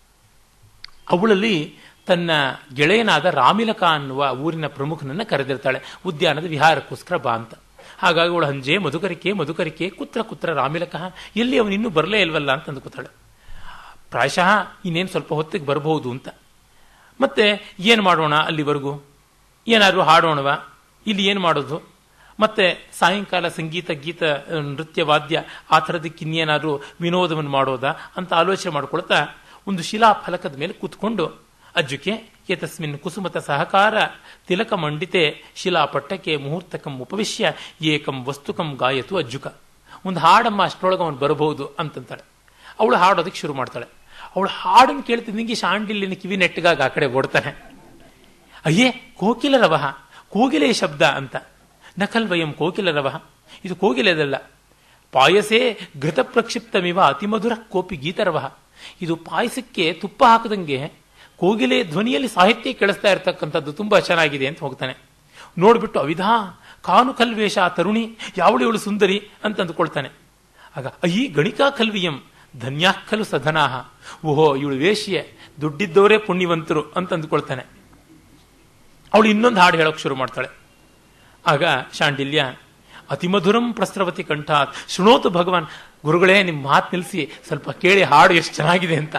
ಅವಳಲ್ಲಿ ತನ್ನ ಗೆಳೆಯನಾದ ರಾಮಿಲಕ ಅನ್ನುವ ಊರಿನ ಪ್ರಮುಖನನ್ನ ಕರೆದಿರ್ತಾಳೆ ಉದ್ಯಾನದ ವಿಹಾರಕ್ಕೋಸ್ಕರ ಬಾ ಅಂತ ಹಾಗಾಗಿ ಅವಳು ಹಂಜೆ ಮಧುಕರಿಕೆ ಮಧುಕರಿಕೆ ಕುತ್ರ ಕುತ್ರ ರಾಮಿಲಕ ಎಲ್ಲಿ ಅವನು ಇನ್ನೂ ಬರಲೇ ಇಲ್ವಲ್ಲ ಅಂತ ಅಂದುಕೊತಾಳೆ ಪ್ರಾಯಶಃ ಇನ್ನೇನು ಸ್ವಲ್ಪ ಹೊತ್ತಿಗೆ ಬರಬಹುದು ಅಂತ ಮತ್ತೆ ಏನು ಮಾಡೋಣ ಅಲ್ಲಿವರೆಗೂ ಏನಾದರೂ ಹಾಡೋಣವ ಇಲ್ಲಿ ಏನು ಮಾಡೋದು ಮತ್ತೆ ಸಾಯಂಕಾಲ ಸಂಗೀತ ಗೀತ ನೃತ್ಯ ವಾದ್ಯ ಆ ಥರದಕ್ಕೆ ಇನ್ನೇನಾದರೂ ವಿನೋದವನ್ನು ಮಾಡೋದಾ ಅಂತ ಆಲೋಚನೆ ಮಾಡ್ಕೊಳ್ತಾ ಒಂದು ಶಿಲಾ ಫಲಕದ ಮೇಲೆ ಕೂತ್ಕೊಂಡು ಅಜ್ಜುಕೆ ಏತಸ್ಮಿನ್ ಕುಸುಮತ ಸಹಕಾರ ತಿಲಕ ಮಂಡಿತೆ ಶಿಲಾಪಟ್ಟಕ್ಕೆ ಮುಹೂರ್ತಕಂ ಉಪವಿಶ್ಯ ಏಕಂ ವಸ್ತುಕಂ ಗಾಯತು ಅಜ್ಜುಕ ಒಂದು ಹಾಡಮ್ಮ ಅಷ್ಟರೊಳಗೆ ಅವನು ಬರಬಹುದು ಅಂತಂತಾಳೆ ಅವಳು ಹಾಡೋದಕ್ಕೆ ಶುರು ಮಾಡ್ತಾಳೆ ಅವಳು ಹಾಡನ್ನು ಕೇಳ್ತಿದ್ದಂಗೆ ಶಾಂಡಿಲಿನ ಕಿವಿ ನೆಟ್ಟಗಾಗಿ ಆ ಕಡೆ ಓಡ್ತಾನೆ ಅಯ್ಯೇ ಕೋಕಿಲರವ ಕೋಗಿಲೆ ಶಬ್ದ ಅಂತ ನಕಲ್ವಯಂ ಕೋಕಿಲರವ ಇದು ಕೋಗಿಲೆದಲ್ಲ ಪಾಯಸೇ ಘೃತ ಪ್ರಕ್ಷಿಪ್ತಮಿವ ಅತಿಮಧುರ ಕೋಪಿ ಗೀತರವ ಇದು ಪಾಯಸಕ್ಕೆ ತುಪ್ಪ ಹಾಕದಂಗೆ ಕೋಗಿಲೆ ಧ್ವನಿಯಲ್ಲಿ ಸಾಹಿತ್ಯ ಕೇಳಿಸ್ತಾ ಇರ್ತಕ್ಕಂಥದ್ದು ತುಂಬಾ ಚೆನ್ನಾಗಿದೆ ಅಂತ ಹೋಗ್ತಾನೆ ನೋಡ್ಬಿಟ್ಟು ಅವಿಧಾ ಕಾನು ಕಲ್ವೇಶ ತರುಣಿ ಯಾವಳು ಇವಳು ಸುಂದರಿ ಅಂತ ಅಂದುಕೊಳ್ತಾನೆ ಆಗ ಅಯ್ಯಿ ಗಣಿಕಾ ಕಲ್ವಿಯಂ ಧನ್ಯಾಕ್ಕಲು ಸಧನಾಹ ಓಹೋ ಇವಳು ವೇಶ್ಯೆ ದುಡ್ಡಿದ್ದವರೇ ಪುಣ್ಯವಂತರು ಅಂತ ಅಂದುಕೊಳ್ತಾನೆ ಅವಳು ಇನ್ನೊಂದು ಹಾಡು ಹೇಳೋಕೆ ಶುರು ಮಾಡ್ತಾಳೆ ಆಗ ಶಾಂಡಿಲ್ಯ ಅತಿಮಧುರಂ ಪ್ರಸ್ರವತಿ ಕಂಠಾತ್ ಶೃಣೋತು ಭಗವಾನ್ ಗುರುಗಳೇ ನಿಮ್ಮ ಮಾತು ನಿಲ್ಲಿಸಿ ಸ್ವಲ್ಪ ಕೇಳಿ ಹಾಡು ಎಷ್ಟು ಚೆನ್ನಾಗಿದೆ ಅಂತ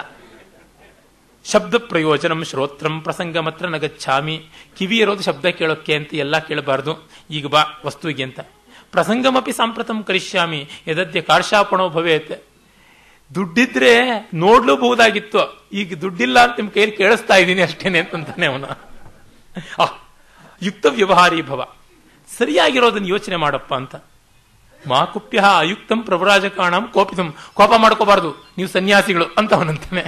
ಶಬ್ದ ಪ್ರಯೋಜನಂ ಶ್ರೋತ್ರಂ ಪ್ರಸಂಗ ಮಾತ್ರ ನಗಚ್ಛಾಮಿ ಕಿವಿ ಇರೋದು ಶಬ್ದ ಕೇಳೋಕ್ಕೆ ಅಂತ ಎಲ್ಲ ಕೇಳಬಾರ್ದು ಈಗ ಬಾ ವಸ್ತುವಿಗೆ ಅಂತ ಪ್ರಸಂಗಮಪಿ ಸಾಂಪ್ರತಂ ಕರಿಷ್ಯಾಮಿ ಯದದ್ಯ ಕಾರ್ಷಾಪಣೋ ಭವೇತ್ ದುಡ್ಡಿದ್ರೆ ನೋಡ್ಲೂಬಹುದಾಗಿತ್ತು ಈಗ ದುಡ್ಡಿಲ್ಲ ಅಂತ ನಿಮ್ ಕೈಯಲ್ಲಿ ಕೇಳಿಸ್ತಾ ಇದ್ದೀನಿ ಅಷ್ಟೇನೆ ಅಂತಂತಾನೆ ಅವನು ಆ ಯುಕ್ತ ವ್ಯವಹಾರಿ ಭವ ಸರಿಯಾಗಿರೋದನ್ನ ಯೋಚನೆ ಮಾಡಪ್ಪ ಅಂತ ಮಾಕುಪ್ಯ ಅಯುಕ್ತಂ ಪ್ರಭುರಾಜಕಾಣಂ ಕೋಪಿತಂ ಕೋಪ ಮಾಡ್ಕೋಬಾರ್ದು ನೀವು ಸನ್ಯಾಸಿಗಳು ಅಂತ ಅವನಂತಾನೆ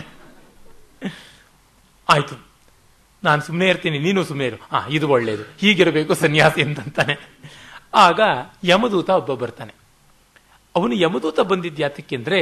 ಆಯ್ತು ನಾನು ಸುಮ್ಮನೆ ಇರ್ತೀನಿ ನೀನು ಸುಮ್ಮನೆ ಇರು ಆ ಇದು ಒಳ್ಳೆಯದು ಹೀಗಿರಬೇಕು ಸನ್ಯಾಸಿ ಅಂತಂತಾನೆ ಆಗ ಯಮದೂತ ಒಬ್ಬ ಬರ್ತಾನೆ ಅವನು ಯಮದೂತ ಬಂದಿದ್ಯಾತಕ್ಕೆಂದ್ರೆ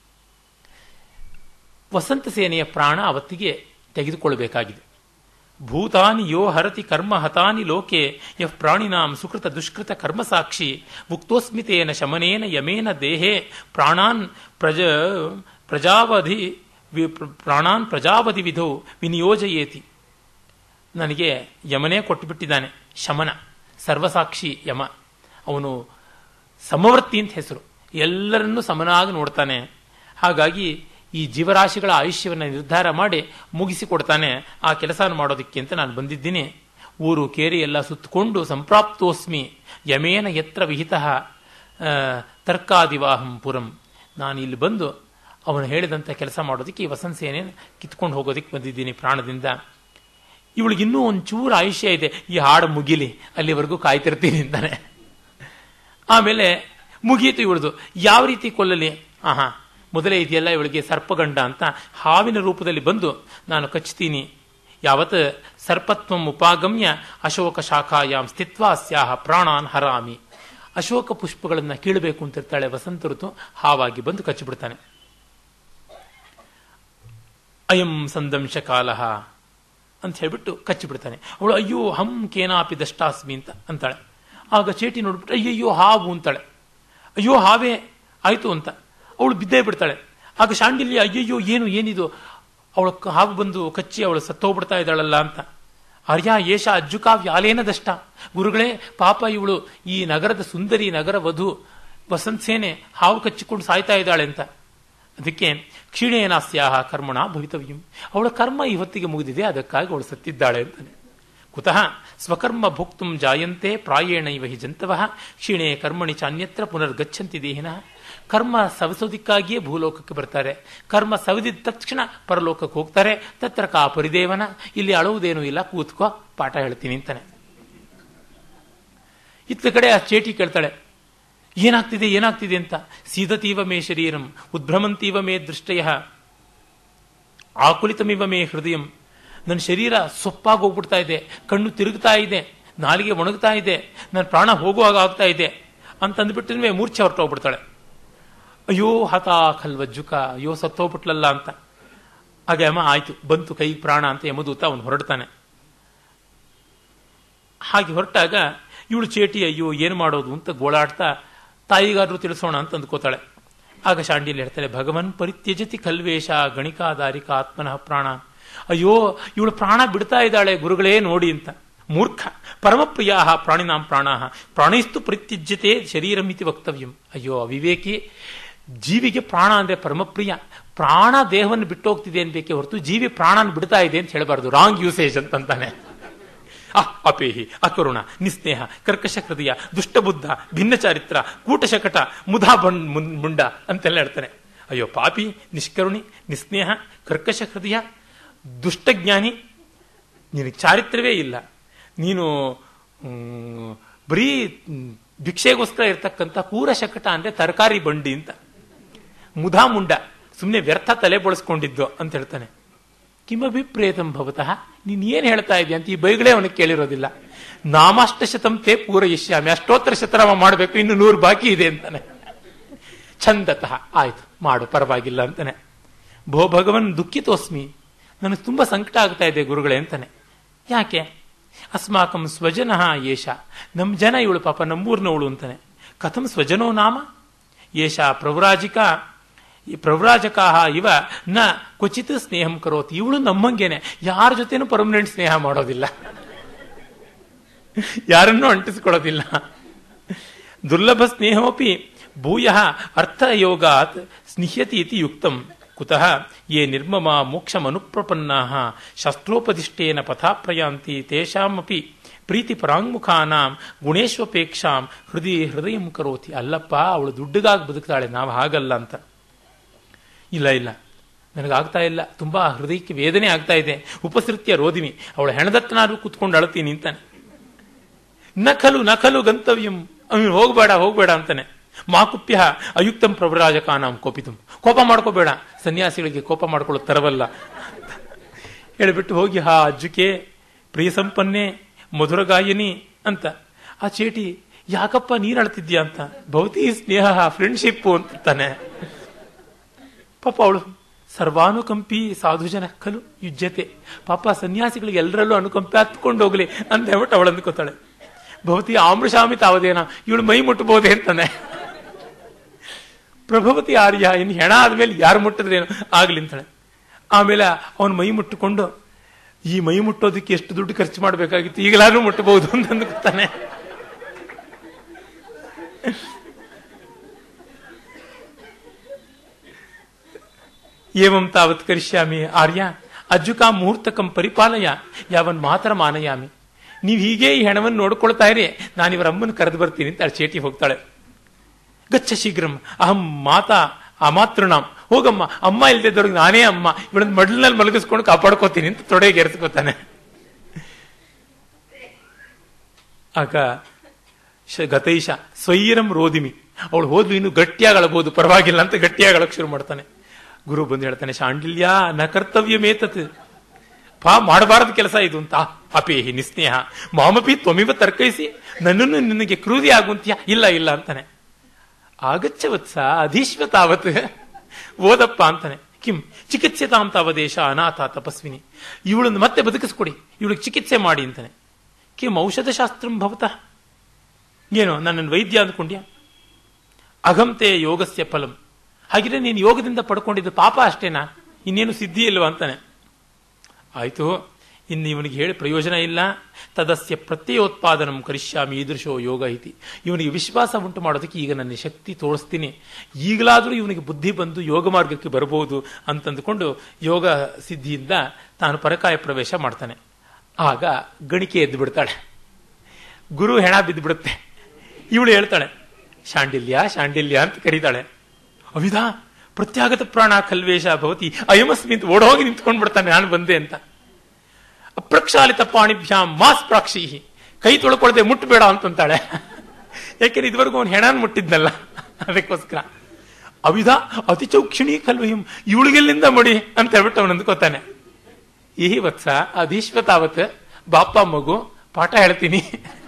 ವಸಂತ ಸೇನೆಯ ಪ್ರಾಣ ಅವತ್ತಿಗೆ ತೆಗೆದುಕೊಳ್ಳಬೇಕಾಗಿದೆ ಭೂತಾನಿ ಯೋ ಹರತಿ ಕರ್ಮ ಹತಾನಿ ಲೋಕೆ ಯಃ ಪ್ರಾಣಿನಾಂ ಸುಕೃತ ದುಷ್ಕೃತ ಕರ್ಮ ಸಾಕ್ಷಿ ಮುಕ್ತೋಸ್ಮಿತೇನ ಶಮನೇನ ಯಮೇನ ದೇಹೇ ಪ್ರಾಣಾನ್ ಪ್ರಜ ಪ್ರಜಾವಧಿ ಪ್ರಾಣಾನ್ ಪ್ರಜಾವಧಿ ವಿಧೌ ವಿನಿಯೋಜಯೇತಿ ನನಗೆ ಯಮನೇ ಕೊಟ್ಟುಬಿಟ್ಟಿದ್ದಾನೆ ಶಮನ ಸರ್ವಸಾಕ್ಷಿ ಯಮ ಅವನು ಸಮವರ್ತಿ ಅಂತ ಹೆಸರು ಎಲ್ಲರನ್ನೂ ಸಮನಾಗಿ ನೋಡ್ತಾನೆ ಹಾಗಾಗಿ ಈ ಜೀವರಾಶಿಗಳ ಆಯುಷ್ಯವನ್ನು ನಿರ್ಧಾರ ಮಾಡಿ ಮುಗಿಸಿಕೊಡ್ತಾನೆ ಆ ಕೆಲಸ ಮಾಡೋದಕ್ಕೆ ಅಂತ ನಾನು ಬಂದಿದ್ದೀನಿ ಊರು ಕೇರಿ ಎಲ್ಲ ಸುತ್ತಕೊಂಡು ಸಂಪ್ರಾಪ್ತೋಸ್ಮಿ ಯಮೇನ ಯತ್ರ ವಿಹಿತ ತರ್ಕಾದಿವಾಹಂ ಪುರಂ ನಾನು ಇಲ್ಲಿ ಬಂದು ಅವನು ಹೇಳಿದಂಥ ಕೆಲಸ ಮಾಡೋದಕ್ಕೆ ಈ ವಸಂತ ಕಿತ್ಕೊಂಡು ಹೋಗೋದಕ್ಕೆ ಬಂದಿದ್ದೀನಿ ಪ್ರಾಣದಿಂದ ಇವಳಿಗಿನ್ನೂ ಒಂಚೂರು ಆಯುಷ್ಯ ಇದೆ ಈ ಹಾಡು ಮುಗಿಲಿ ಅಲ್ಲಿವರೆಗೂ ಕಾಯ್ತಿರ್ತೀನಿ ಅಂತಾನೆ ಆಮೇಲೆ ಮುಗೀತು ಇವಳದು ಯಾವ ರೀತಿ ಕೊಲ್ಲಲಿ ಆಹಾ ಮೊದಲೇ ಇದೆಯಲ್ಲ ಇವಳಿಗೆ ಸರ್ಪಗಂಡ ಅಂತ ಹಾವಿನ ರೂಪದಲ್ಲಿ ಬಂದು ನಾನು ಕಚ್ತೀನಿ ಯಾವತ್ ಸರ್ಪತ್ವಂ ಉಪಾಗಮ್ಯ ಅಶೋಕ ಶಾಖಾಯಾಮ್ ಸ್ಥಿತ್ವಾ ಸ್ಯಾಹ ಪ್ರಾಣಾನ್ ಹರಾಮಿ ಅಶೋಕ ಪುಷ್ಪಗಳನ್ನು ಕೀಳಬೇಕು ಅಂತಿರ್ತಾಳೆ ವಸಂತ ಋತು ಹಾವಾಗಿ ಬಂದು ಕಚ್ಚಿಬಿಡ್ತಾನೆ ಅಯಂ ಸಂದಂಶ ಕಾಲಹ ಅಂತ ಹೇಳ್ಬಿಟ್ಟು ಕಚ್ಚಿಬಿಡ್ತಾನೆ ಅವಳು ಅಯ್ಯೋ ಹಂ ಕೇನಾಪಿ ದಷ್ಟಾಸ್ಮಿ ಅಂತ ಅಂತಾಳೆ ಆಗ ಚೇಟಿ ನೋಡ್ಬಿಟ್ಟು ಅಯ್ಯಯ್ಯೋ ಹಾವು ಅಂತಾಳೆ ಅಯ್ಯೋ ಹಾವೇ ಆಯ್ತು ಅಂತ ಅವಳು ಬಿದ್ದೇ ಬಿಡ್ತಾಳೆ ಆಗ ಶಾಂಡಿಲ್ಯ ಅಯ್ಯಯ್ಯೋ ಏನು ಏನಿದು ಅವಳ ಹಾವು ಬಂದು ಕಚ್ಚಿ ಅವಳು ಸತ್ತೋಗ್ಬಿಡ್ತಾ ಇದ್ದಾಳಲ್ಲ ಅಂತ ಆರ್ಯ ಏಷ ಅಜ್ಜುಕಾವ್ಯ ಆಲೇನ ದಷ್ಟ ಗುರುಗಳೇ ಪಾಪ ಇವಳು ಈ ನಗರದ ಸುಂದರಿ ನಗರ ವಧು ವಸಂತ ಸೇನೆ ಹಾವು ಕಚ್ಚಿಕೊಂಡು ಸಾಯ್ತಾ ಇದ್ದಾಳೆ ಅಂತ ಅದಕ್ಕೆ ಕ್ಷೀಣೇನಾಸ್ಯಾಹ ಕರ್ಮಣ ಭವಿತವ್ಯಂ ಅವಳ ಕರ್ಮ ಈ ಹೊತ್ತಿಗೆ ಮುಗಿದಿದೆ ಅದಕ್ಕಾಗಿ ಅವಳು ಸತ್ತಿದ್ದಾಳೆ ಅಂತಾನೆ ಕುತಃ ಸ್ವಕರ್ಮ ಭೋಕ್ತುಂ ಜಾಯಂತೆ ಪ್ರಾಯೇಣ ಇವ ಹಿ ಜಂತವ ಕ್ಷೀಣೆ ಕರ್ಮಣಿ ಚಾನ್ಯತ್ರ ಪುನರ್ಗಚ್ಚಂತಿ ದೇಹಿನ ಕರ್ಮ ಸವಿಸೋದಿಕ್ಕಾಗಿಯೇ ಭೂಲೋಕಕ್ಕೆ ಬರ್ತಾರೆ ಕರ್ಮ ಸವಿದಿದ ತಕ್ಷಣ ಪರಲೋಕಕ್ಕೆ ಹೋಗ್ತಾರೆ ತತ್ರ ಕಾ ಪರಿದೇವನ ಇಲ್ಲಿ ಅಳುವುದೇನೂ ಇಲ್ಲ ಕೂತ್ಕೋ ಪಾಠ ಹೇಳ್ತೀನಿ ಅಂತಾನೆ ಇತ್ತ ಕಡೆ ಆ ಚೇಟಿ ಕೇಳ್ತಾಳೆ ಏನಾಗ್ತಿದೆ ಏನಾಗ್ತಿದೆ ಅಂತ ಸೀದತೀವ ಮೇ ಶರೀರಂ ಉದ್ಭ್ರಮಂತೀವ ಮೇ ದೃಷ್ಟಯ ಆಕುಲಿತಮಿವ ಮೇ ಹೃದಯಂ ನನ್ನ ಶರೀರ ಸೊಪ್ಪಾಗಿ ಹೋಗ್ಬಿಡ್ತಾ ಇದೆ ಕಣ್ಣು ತಿರುಗ್ತಾ ಇದೆ ನಾಲಿಗೆ ಒಣಗ್ತಾ ಇದೆ ನನ್ನ ಪ್ರಾಣ ಹೋಗುವಾಗ ಆಗ್ತಾ ಇದೆ ಅಂತ ಅಂದ್ಬಿಟ್ಟು ಮೂರ್ಛೆ ಹೊರಟೋಗ್ಬಿಡ್ತಾಳೆ ಅಯ್ಯೋ ಹತ ಖಲ್ವಜ್ಜುಕ ಅಯ್ಯೋ ಸತ್ತೋಗ್ಬಿಟ್ಲಲ್ಲ ಅಂತ ಹಾಗೆ ಅಮ್ಮ ಆಯ್ತು ಬಂತು ಕೈ ಪ್ರಾಣ ಅಂತ ಯಮದೂತ ಅವನು ಹೊರಡ್ತಾನೆ ಹಾಗೆ ಹೊರಟಾಗ ಇವಳು ಚೇಟಿ ಅಯ್ಯೋ ಏನು ಮಾಡೋದು ಅಂತ ಗೋಳಾಡ್ತಾ ತಾಯಿಗಾದ್ರೂ ತಿಳಿಸೋಣ ಅಂತ ಅಂದ್ಕೋತಾಳೆ ಆಗ ಶಾಂಡಿಲಿ ಹೇಳ್ತಾಳೆ ಭಗವನ್ ಪರಿತ್ಯಜತಿ ಕಲ್ವೇಶ ಗಣಿಕಾಧಾರಿಕ ಆತ್ಮನಃ ಪ್ರಾಣ ಅಯ್ಯೋ ಇವಳು ಪ್ರಾಣ ಬಿಡ್ತಾ ಇದ್ದಾಳೆ ಗುರುಗಳೇ ನೋಡಿ ಅಂತ ಮೂರ್ಖ ಪರಮಪ್ರಿಯ ಪ್ರಾಣಿನಾಂ ಪ್ರಾಣ ಪ್ರಾಣಿಸ್ತು ಪರಿತ್ಯಜ್ಯತೆ ಶರೀರಮಿತಿ ವಕ್ತವ್ಯಂ ಅಯ್ಯೋ ಅವಿವೇಕಿ ಜೀವಿಗೆ ಪ್ರಾಣ ಅಂದ್ರೆ ಪರಮಪ್ರಿಯ ಪ್ರಾಣ ದೇಹವನ್ನು ಬಿಟ್ಟೋಗ್ತಿದೆ ಅನ್ಬೇಕೆ ಹೊರತು ಜೀವಿ ಪ್ರಾಣನ ಬಿಡ್ತಾ ಇದೆ ಅಂತ ಹೇಳಬಾರ್ದು ರಾಂಗ್ ಯೂಸೇಜ್ ಅಂತಂತಾನೆ ಅಹ್ ಅಪೇಹಿ ಅಕರುಣ ನಿಸ್ನೇಹ ಕರ್ಕಶ ಹೃದಯ ದುಷ್ಟಬುದ್ಧ ಭಿನ್ನ ಚಾರಿತ್ರ ಕೂಟಶಕಟ ಮುಧಾ ಬಂಡ್ ಮುಂಡ ಅಂತೆಲ್ಲ ಹೇಳ್ತಾನೆ ಅಯ್ಯೋ ಪಾಪಿ ನಿಷ್ಕರುಣಿ ನಿಸ್ನೇಹ ಕರ್ಕಶ ಹೃದಯ ದುಷ್ಟಜ್ಞಾನಿ ನಿನಗೆ ಚಾರಿತ್ರವೇ ಇಲ್ಲ ನೀನು ಬರೀ ಭಿಕ್ಷೆಗೋಸ್ಕರ ಇರ್ತಕ್ಕಂಥ ಕೂರ ಶಕಟ ಅಂದ್ರೆ ತರಕಾರಿ ಬಂಡಿ ಅಂತ ಮುಧಾ ಮುಂಡ ಸುಮ್ಮನೆ ವ್ಯರ್ಥ ತಲೆ ಬಳಸ್ಕೊಂಡಿದ್ದು ಅಂತ ಹೇಳ್ತಾನೆ ಕಿಮಭಿಪ್ರೇತಂ ಭವತಃ ನೀನ್ ಏನ್ ಹೇಳ್ತಾ ಇದೆಯಾ ಅಂತ ಈ ಬೈಗಳೇ ಅವನಿಗೆ ಕೇಳಿರೋದಿಲ್ಲ ನಾಮಾಷ್ಟ ಶತಂ ತೇ ಪೂರಯಿಷ್ಯಾಮಿ ಅಷ್ಟೋತ್ತರ ಶತನಾಮ ಮಾಡಬೇಕು ಇನ್ನು ನೂರು ಬಾಕಿ ಇದೆ ಅಂತಾನೆ ಚಂದತಃ ಆಯ್ತು ಮಾಡು ಪರವಾಗಿಲ್ಲ ಅಂತಾನೆ ಭೋ ಭಗವನ್ ದುಃಖಿತೋಸ್ಮಿ ನನಗೆ ತುಂಬಾ ಸಂಕಟ ಆಗ್ತಾ ಇದೆ ಗುರುಗಳೇ ಅಂತಾನೆ ಯಾಕೆ ಅಸ್ಮಾಕಂ ಸ್ವಜನ ಏಷ ನಮ್ಮ ಜನ ಇವಳು ಪಾಪ ನಮ್ಮೂರ್ನವಳು ಅಂತಾನೆ ಕಥಂ ಸ್ವಜನೋ ನಾಮ ಏಷ ಪ್ರವ್ರಾಜಿಕ ಪ್ರವ್ರಾಜಕ ಇವ ನ ಕ್ವಚಿತ್ ಸ್ನೇಹಂ ಕರೋತಿ ಇವಳು ನಮ್ಮಂಗೇನೆ ಯಾರ ಜೊತೆನೂ ಪರ್ಮನೆಂಟ್ ಸ್ನೇಹ ಮಾಡೋದಿಲ್ಲ ಯಾರನ್ನೂ ಅಂಟಿಸ್ಕೊಳ್ಳೋದಿಲ್ಲ ದುರ್ಲಭ ಸ್ನೇಹಮಪಿ ಭೂಯ ಅರ್ಥಯೋಗಾತ್ ಸ್ನಿಹ್ಯತಿ ಇತಿ ಯುಕ್ತಂ ಕುತಃ ಯೇ ನಿರ್ಮಮ ಮೋಕ್ಷಮನುಪ್ರಪನ್ನಾ ಶಸ್ತ್ರೋಪದಿಷ್ಟೇನ ಪಥಾ ಪ್ರಯಾಂತಿ ತೇಷಾಮಪಿ ಪ್ರೀತಿ ಪರಾಂಗುಖಾನಾಂ ಗುಣೇಶ್ವಪೇಕ್ಷಾಂ ಹೃದಯ ಹೃದಯಂ ಕರೋತಿ ಅಲ್ಲಪ್ಪ ಅವಳು ದುಡ್ಡಿಗಾಗಿ ಬದುಕ್ತಾಳೆ ನಾವು ಹಾಗಲ್ಲ ಅಂತ ಇಲ್ಲ ಇಲ್ಲ ನನಗಾಗ್ತಾ ಇಲ್ಲ ತುಂಬಾ ಹೃದಯಕ್ಕೆ ವೇದನೆ ಆಗ್ತಾ ಇದೆ ಉಪಸೃತ್ಯ ರೋದಿಮಿ ಅವಳ ಹೆಣದತ್ತನಾದ್ರೂ ಕೂತ್ಕೊಂಡು ಅಳತೀನಿ ಅಂತಾನೆ ನಖಲು ನಖಲು ಗಂತವ್ಯಂ ಅವನು ಹೋಗ್ಬೇಡ ಹೋಗ್ಬೇಡ ಅಂತಾನೆ ಮಾಕುಪ್ಯ ಅಯುಕ್ತಂ ಪ್ರಭರಾಜಕಾನಾಂ ಕೋಪಿತು ಕೋಪ ಮಾಡ್ಕೋಬೇಡ ಸನ್ಯಾಸಿಗಳಿಗೆ ಕೋಪ ಮಾಡ್ಕೊಳ್ಳೋ ತರವಲ್ಲ ಹೇಳಿಬಿಟ್ಟು ಹೋಗಿ ಹಾ ಅಜ್ಜುಕೆ ಪ್ರಿಯ ಸಂಪನ್ನೆ ಮಧುರ ಗಾಯನಿ ಅಂತ ಆ ಚೇಟಿ ಯಾಕಪ್ಪ ನೀನ್ ಅಳ್ತಿದ್ಯಾ ಅಂತ ಭೌತಿ ಸ್ನೇಹ ಫ್ರೆಂಡ್ಶಿಪ್ ಅಂತಾನೆ ಪಾಪ ಅವಳು ಸರ್ವಾನುಕಂಪಿ ಸಾಧುಜನ ಕಲು ಯುಜ್ಯತೆ ಪಾಪ ಸನ್ಯಾಸಿಗಳಿಗೆ ಎಲ್ಲರಲ್ಲೂ ಅನುಕಂಪೆ ಹತ್ಕೊಂಡು ಹೋಗ್ಲಿ ಅಂತ ಹೇಳ್ಬಿಟ್ಟು ಅವಳು ಅಂದ್ಕೋತಾಳೆ ಭವತಿ ಆಮೃಷಾಮಿ ತಾವದೇನ ಇವಳು ಮೈ ಮುಟ್ಟಬಹುದೇ ಅಂತಾನೆ ಪ್ರಭವತಿ ಆರ್ಯ ಇನ್ನು ಹೆಣ ಆದ್ಮೇಲೆ ಯಾರು ಮುಟ್ಟಿದ್ರೇನು ಆಗ್ಲಿ ಅಂತಾಳೆ ಆಮೇಲೆ ಅವನು ಮೈ ಮುಟ್ಟುಕೊಂಡು ಈ ಮೈ ಮುಟ್ಟೋದಕ್ಕೆ ಎಷ್ಟು ದುಡ್ಡು ಖರ್ಚು ಮಾಡಬೇಕಾಗಿತ್ತು ಈಗಲಾದ್ರೂ ಮುಟ್ಟಬಹುದು ಅಂತ ಅಂದ್ಕೊತಾನೆ ಏವಂ ತಾವತ್ ಕರಿಷ್ಯಾಮಿ ಆರ್ಯ ಅಜ್ಜುಕಾ ಮುಹೂರ್ತಕಂ ಪರಿಪಾಲಯ ಯಾವನ್ ಮಾತರ ಮಾನಯಾಮಿ ನೀವು ಹೀಗೆ ಈ ಹೆಣವನ್ನು ನೋಡ್ಕೊಳ್ತಾ ಇರಿ ನಾನು ಇವರ ಅಮ್ಮನ ಕರೆದು ಬರ್ತೀನಿ ಅಂತ ಚೇಟಿ ಹೋಗ್ತಾಳೆ ಗಚ್ಚ ಶೀಘ್ರಂ ಅಹಂ ಮಾತಾ ಅಮಾತೃಣಾಂ ಹೋಗಮ್ಮ ಅಮ್ಮ ಇಲ್ದಿದ್ದವ್ರಿಗೆ ನಾನೇ ಅಮ್ಮ ಇವಳನ್ನ ಮಡ್ಲಿನಲ್ಲಿ ಮಲಗಿಸ್ಕೊಂಡು ಕಾಪಾಡ್ಕೋತೀನಿ ಅಂತ ತೊಡೆಗೆ ಎರೆಸ್ಕೋತಾನೆ ಆಗ ಶ- ಗತೈಷ ಸ್ವೈರಂ ರೋದಿಮಿ ಅವಳು ಹೋದ್ಲು ಇನ್ನು ಗಟ್ಟಿಯಾಗಿ ಅಳಬಹುದು ಪರವಾಗಿಲ್ಲ ಅಂತ ಗಟ್ಟಿಯಾಗಿ ಅಳಕ್ ಶುರು ಮಾಡ್ತಾನೆ ಗುರು ಬಂದು ಹೇಳ್ತಾನೆ ಶಾಂಡಿಲ್ಯ ನ ಕರ್ತವ್ಯಮೇತತ್ ಪಾ ಮಾಡಬಾರದು ಕೆಲಸ ಇದು ಅಂತ ಅಪೇಹಿ ನಿಸ್ನೇಹ ಮಾಮಪಿ ತ್ವಮಿವ ತರ್ಕೈಸಿ ನನ್ನನ್ನು ನಿನಗೆ ಕ್ರೂರಿ ಆಗುಂತ್ಯ ಇಲ್ಲ ಇಲ್ಲ ಅಂತಾನೆ ಆಗಚ್ಚ ವತ್ಸ ಅಧೀಶ್ವ ತಾವತ್ ಓದಪ್ಪ ಅಂತಾನೆ ಕಿಂ ಚಿಕಿತ್ಸೆತಾಂ ತಾವದೇಶ ಅನಾಥ ತಪಸ್ವಿನಿ ಇವಳನ್ನು ಮತ್ತೆ ಬದುಕಿಸ್ಕೊಡಿ ಇವಳಿಗೆ ಚಿಕಿತ್ಸೆ ಮಾಡಿ ಅಂತಾನೆ ಕಿಂ ಔಷಧಶಾಸ್ತ್ರಂ ಭವತಃ ಏನು ನನ್ನನ್ನು ವೈದ್ಯ ಅಂದ್ಕೊಂಡ್ಯಾ ಅಗಂತೆ ಯೋಗಸ್ಯ ಫಲಂ ಹಾಗಿದ್ರೆ ನೀನು ಯೋಗದಿಂದ ಪಡ್ಕೊಂಡಿದ್ದು ಪಾಪ ಅಷ್ಟೇನಾ ಇನ್ನೇನು ಸಿದ್ಧಿ ಇಲ್ವಾ ಅಂತಾನೆ ಆಯ್ತು ಇನ್ನು ಇವನಿಗೆ ಹೇಳಿ ಪ್ರಯೋಜನ ಇಲ್ಲ ತದಸ್ಯ ಪ್ರತ್ಯಯೋತ್ಪಾದನಂ ಕರಿಷ್ಯಾಮಿ ಈದೃಶೋ ಯೋಗ ಐತಿ ಇವನಿಗೆ ವಿಶ್ವಾಸ ಉಂಟು ಮಾಡೋದಕ್ಕೆ ಈಗ ನನ್ನ ಶಕ್ತಿ ತೋರಿಸ್ತೀನಿ ಈಗಲಾದರೂ ಇವನಿಗೆ ಬುದ್ಧಿ ಬಂದು ಯೋಗ ಮಾರ್ಗಕ್ಕೆ ಬರಬಹುದು ಅಂತಂದುಕೊಂಡು ಯೋಗ ಸಿದ್ಧಿಯಿಂದ ತಾನು ಪರಕಾಯ ಪ್ರವೇಶ ಮಾಡ್ತಾನೆ ಆಗ ಗಣಿಕೆ ಎದ್ದು ಬಿಡ್ತಾಳೆ ಗುರು ಹೆಣ ಬಿದ್ದು ಬಿಡುತ್ತೆ ಇವಳು ಹೇಳ್ತಾಳೆ ಶಾಂಡಿಲ್ಯ ಶಾಂಡಿಲ್ಯ ಅಂತ ಕರೀತಾಳೆ ಅವಿಧಾ ಪ್ರತ್ಯಾಗತ ಪ್ರಾಣ ಕಲ್ವೇಶ ಭವತಿ ಅಯಮಸ್ಮಿ ಅಂತ ಓಡೋಗಿ ನಿಂತ್ಕೊಂಡು ಬಿಡ್ತಾನೆ ನಾನು ಬಂದೆ ಅಂತ ಅಪ್ರಕ್ಷಾಲಿತ ಪಾಣಿಭ್ಯಾಂ ಮಾಸ್ ಪ್ರಾಕ್ಷಿ ಕೈ ತೊಳ್ಕೊಳ್ದೆ ಮುಟ್ಟಬೇಡ ಅಂತಂತಾಳೆ ಯಾಕೆಂದ್ರೆ ಇದುವರೆಗೂ ಅವನು ಹೆಣನ್ ಮುಟ್ಟಿದ್ನಲ್ಲ ಅದಕ್ಕೋಸ್ಕರ ಅವಿಧ ಅತಿ ಚೌಕ್ಷಿಣಿ ಕಲ್ವಹಿಂ ಇವಳಿಗೆಲ್ಲಿಂದ ಮಡಿ ಅಂತ ಹೇಳ್ಬಿಟ್ಟು ಅವನು ಅಂದ್ಕೋತಾನೆ ಈ ವತ್ಸ ಅಧೀಶ್ವತಾವತ್ ಬಾಪ ಮಗು ಪಾಠ ಹೇಳ್ತೀನಿ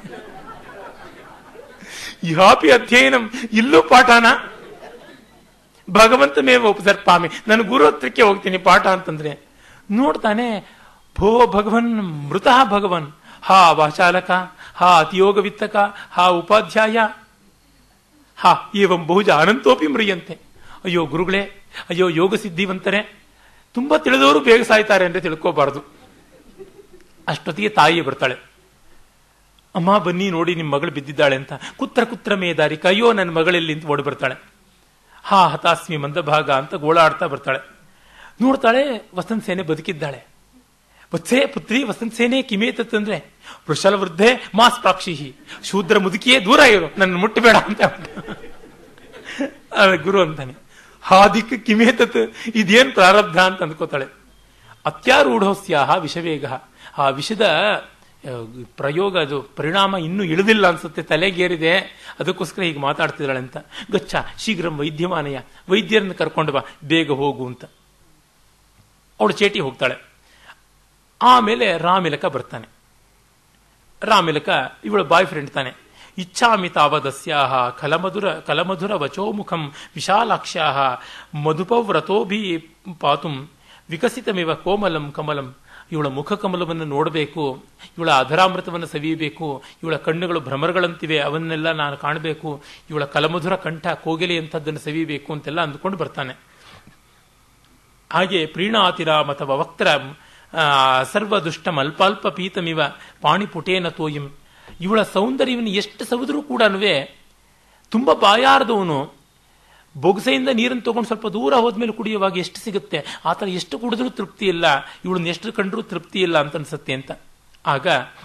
ಇಹಾಪಿ ಅಧ್ಯಯನಂ ಇಲ್ಲೂ ಪಾಠನ ಭಗವಂತ ಮೇವ ಉಪಸರ್ಪಾಮಿ ನಾನು ಗುರು ಹತ್ರಕ್ಕೆ ಹೋಗ್ತೀನಿ ಪಾಠ ಅಂತಂದ್ರೆ ನೋಡ್ತಾನೆ ಭೋ ಭಗವನ್ ಮೃತಃ ಭಗವನ್ ಹಾ ವಾಚಾಲಕ ಹಾ ಅತಿಯೋಗ ವಿತ್ತಕ ಹಾ ಉಪಾಧ್ಯಾಯ ಹಾ ಏವಂ ಬಹುಜ ಅನಂತೋಪಿ ಮ್ರಿಯಂತೆ ಅಯ್ಯೋ ಗುರುಗಳೇ ಅಯ್ಯೋ ಯೋಗ ಸಿದ್ಧಿವಂತರೇ ತುಂಬಾ ತಿಳಿದವರು ಬೇಗ ಸಾಯ್ತಾರೆ ಅಂದ್ರೆ ತಿಳ್ಕೋಬಾರದು ಅಷ್ಟೊತ್ತಿಗೆ ತಾಯಿ ಬರ್ತಾಳೆ ಅಮ್ಮ ಬನ್ನಿ ನೋಡಿ ನಿಮ್ಮ ಮಗಳು ಬಿದ್ದಿದ್ದಾಳೆ ಅಂತ ಕುತ್ರ ಕುತ್ರ ಮೇದಾರಿ ಅಯ್ಯೋ ನನ್ನ ಮಗಳಲ್ಲಿ ಅಂತ ಓಡಿ ಬರ್ತಾಳೆ ಹಾ ಹತಾಸ್ಮಿ ಮಂದಭಾಗ ಅಂತ ಗೋಳಾಡ್ತಾ ಬರ್ತಾಳೆ ನೋಡ್ತಾಳೆ ವಸಂತ ಸೇನೆ ಬದುಕಿದ್ದಾಳೆ ವತ್ಸೆ ಪುತ್ರಿ ವಸಂತ ಸೇನೆ ಕಿಮೇತತ್ ಅಂದ್ರೆ ವೃಷಲ ವೃದ್ಧೆ ಮಾಸ್ ಪ್ರಾಕ್ಷಿಹಿ ಶೂದ್ರ ಮುದುಕಿಯೇ ದೂರ ಇರು ನನ್ನ ಮುಟ್ಟಬೇಡ ಅಂತ ಅದ ಗುರು ಅಂತಾನೆ ಹಾದಿಕ್ ಕಿಮೇತತ್ ಇದೇನ್ ಪ್ರಾರಬ್ಧ ಅಂತ ಅಂದ್ಕೋತಾಳೆ ಅತ್ಯಾರೂಢೋಸ್ಯಾಹ ವಿಷವೇಗ ಆ ವಿಷದ ಆ, ಪ್ರಯೋಗ ಅದು ಪರಿಣಾಮ ಇನ್ನೂ ಇಳಿದಿಲ್ಲ ಅನ್ಸುತ್ತೆ ತಲೆಗೇರಿದೆ ಅದಕ್ಕೋಸ್ಕರ ಹೀಗೆ ಮಾತಾಡ್ತಿದ್ದಾಳೆ ಅಂತ ಗಚ್ಚ ಶೀಘ್ರ ವೈದ್ಯಮಾನಯ ವೈದ್ಯರನ್ನು ಕರ್ಕೊಂಡು ಬಾ ಬೇಗ ಹೋಗು ಅಂತ ಅವಳು ಚೇಟಿ ಹೋಗ್ತಾಳೆ ಆಮೇಲೆ ರಾಮಿಲಕ ಬರ್ತಾನೆ ರಾಮಿಲಕ ಇವಳ ಬಾಯ್ ಫ್ರೆಂಡ್ ತಾನೆ ಇಚ್ಛಾಮಿ ತಾವದಸ್ಯಾಹ ಕಲಮಧುರ ಕಲಮಧುರ ವಚೋಮುಖಂ ವಿಶಾಲಾಕ್ಷ್ಯಾಹ ಮಧುಪವ್ರತೋಭಿ ಪಾತುಂ ವಿಕಸಿತಮಿವ ಕೋಮಲಂ ಕಮಲಂ ಇವಳ ಮುಖ ಕಮಲವನ್ನು ನೋಡಬೇಕು ಇವಳ ಅಧರಾಮೃತವನ್ನು ಸವಿಯಬೇಕು ಇವಳ ಕಣ್ಣುಗಳು ಭ್ರಮರಗಳಂತಿವೆ ಅವನ್ನೆಲ್ಲ ನಾನು ಕಾಣಬೇಕು ಇವಳ ಕಲಮಧುರ ಕಂಠ ಕೋಗಿಲೆಯಂಥದ್ದನ್ನು ಸವಿಯಬೇಕು ಅಂತೆಲ್ಲ ಅಂದುಕೊಂಡು ಬರ್ತಾನೆ ಹಾಗೆ ಪ್ರೀಣಾತಿರಾಮ್ ಅಥವಾ ವಕ್ರ ಸರ್ವದುಷ್ಟಂ ಅಲ್ಪಾಲ್ಪ ಪೀತಮಿವ ಪಾಣಿಪುಟೇನ ತೋಯಿಂ ಇವಳ ಸೌಂದರ್ಯವನ್ನು ಎಷ್ಟು ಸವಿದ್ರೂ ಕೂಡ ತುಂಬಾ ಬಾಯಾರದವನು ಬೊಗಸೆಯಿಂದ ನೀರನ್ನು ತಗೊಂಡು ಸ್ವಲ್ಪ ದೂರ ಹೋದ್ಮೇಲೆ ಕುಡಿಯುವಾಗ ಎಷ್ಟು ಸಿಗುತ್ತೆ ಆ ಥರ ಎಷ್ಟು ಕುಡಿದ್ರೂ ತೃಪ್ತಿ ಇಲ್ಲ ಇವಳನ್ನ ಎಷ್ಟು ಕಂಡ್ರೂ ತೃಪ್ತಿ ಇಲ್ಲ ಅಂತ ಅನ್ಸುತ್ತೆ ಅಂತ ಆಗ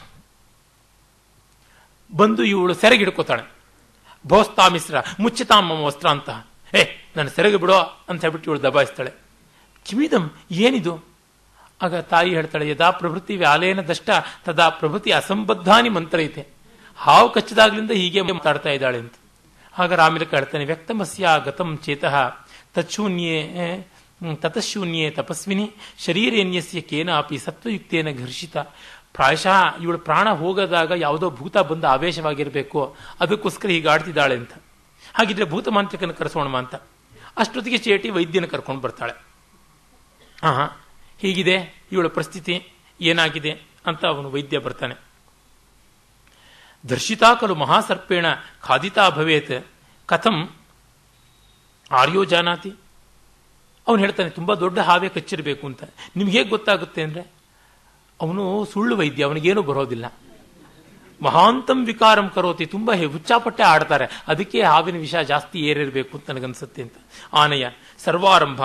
ಬಂದು ಇವಳು ಸೆರಗಿಡ್ಕೋತಾಳೆ ಭೋಸ್ತಾಮಿಸ್ರ ಮುಚ್ಚಿತಾಮ ವಸ್ತ್ರ ಅಂತ ಏ ನನ್ನ ಸೆರಗು ಬಿಡೋ ಅಂತ ಹೇಳ್ಬಿಟ್ಟು ಇವಳು ದಬಾಯಿಸ್ತಾಳೆ ಕಿಮಿದಂ ಏನಿದು ಆಗ ತಾಯಿ ಹೇಳ್ತಾಳೆ ಯದಾ ಪ್ರಭೃತಿ ವ್ಯಾಲೇನ ದಷ್ಟ ತದಾ ಪ್ರಭೃತಿ ಅಸಂಬದ್ಧಾನಿ ಮಂತ್ರ ಐತೆ ಹಾವು ಕಚ್ಚದಾಗ್ಲಿಂದ ಹೀಗೆ ಮಾತಾಡ್ತಾ ಇದ್ದಾಳೆ ಅಂತ ಆಗ ರಾಮಿಲಕ ಹೇಳ್ತಾನೆ ವ್ಯಕ್ತಮಸ್ಯ ಗತಂ ಚೇತಃ ತಚ್ಶೂನ್ಯೇ ತತಶೂನ್ಯೇ ತಪಸ್ವಿನಿ ಶರೀರೇನ್ಯಸ್ಯ ಕೇನಾಪಿ ಸತ್ವಯುಕ್ತೇನ ಘರ್ಷಿತ ಪ್ರಾಯಶಃ ಇವಳು ಪ್ರಾಣ ಹೋಗದಾಗ ಯಾವುದೋ ಭೂತ ಬಂದು ಆವೇಶವಾಗಿರಬೇಕು ಅದಕ್ಕೋಸ್ಕರ ಹೀಗೆ ಆಡ್ತಿದ್ದಾಳೆ ಅಂತ ಹಾಗಿದ್ರೆ ಭೂತ ಮಾಂತ್ರಿಕನ ಕರೆಸೋಣ ಅಂತ ಅಷ್ಟೊತ್ತಿಗೆ ಚೇಟಿ ವೈದ್ಯನ ಕರ್ಕೊಂಡು ಬರ್ತಾಳೆ ಹಾ ಹೀಗಿದೆ ಇವಳ ಪರಿಸ್ಥಿತಿ ಏನಾಗಿದೆ ಅಂತ ಅವನು ವೈದ್ಯ ಬರ್ತಾನೆ ದರ್ಶಿತಾ ಖಲು ಮಹಾಸರ್ಪೇಣ ಖಾದಿತಾ ಭವೇತ್ ಕಥಂ ಆರ್ಯೋ ಜಾನಾತಿ ಅವನು ಹೇಳ್ತಾನೆ ತುಂಬಾ ದೊಡ್ಡ ಹಾವೇ ಕಚ್ಚಿರಬೇಕು ಅಂತ ನಿಮ್ಗೆ ಹೇಗೆ ಗೊತ್ತಾಗುತ್ತೆ ಅಂದ್ರೆ ಅವನು ಸುಳ್ಳು ವೈದ್ಯ ಅವನಿಗೇನು ಬರೋದಿಲ್ಲ ಮಹಾಂತಂ ವಿಕಾರಂ ಕರೋತಿ ತುಂಬಾ ಹುಚ್ಚಾಪಟ್ಟೆ ಆಡ್ತಾರೆ ಅದಕ್ಕೆ ಹಾವಿನ ವಿಷ ಜಾಸ್ತಿ ಏರಿರಬೇಕು ಅಂತ ನನಗನ್ಸುತ್ತೆ ಅಂತ ಆನಯ ಸರ್ವಾರಂಭಾನ್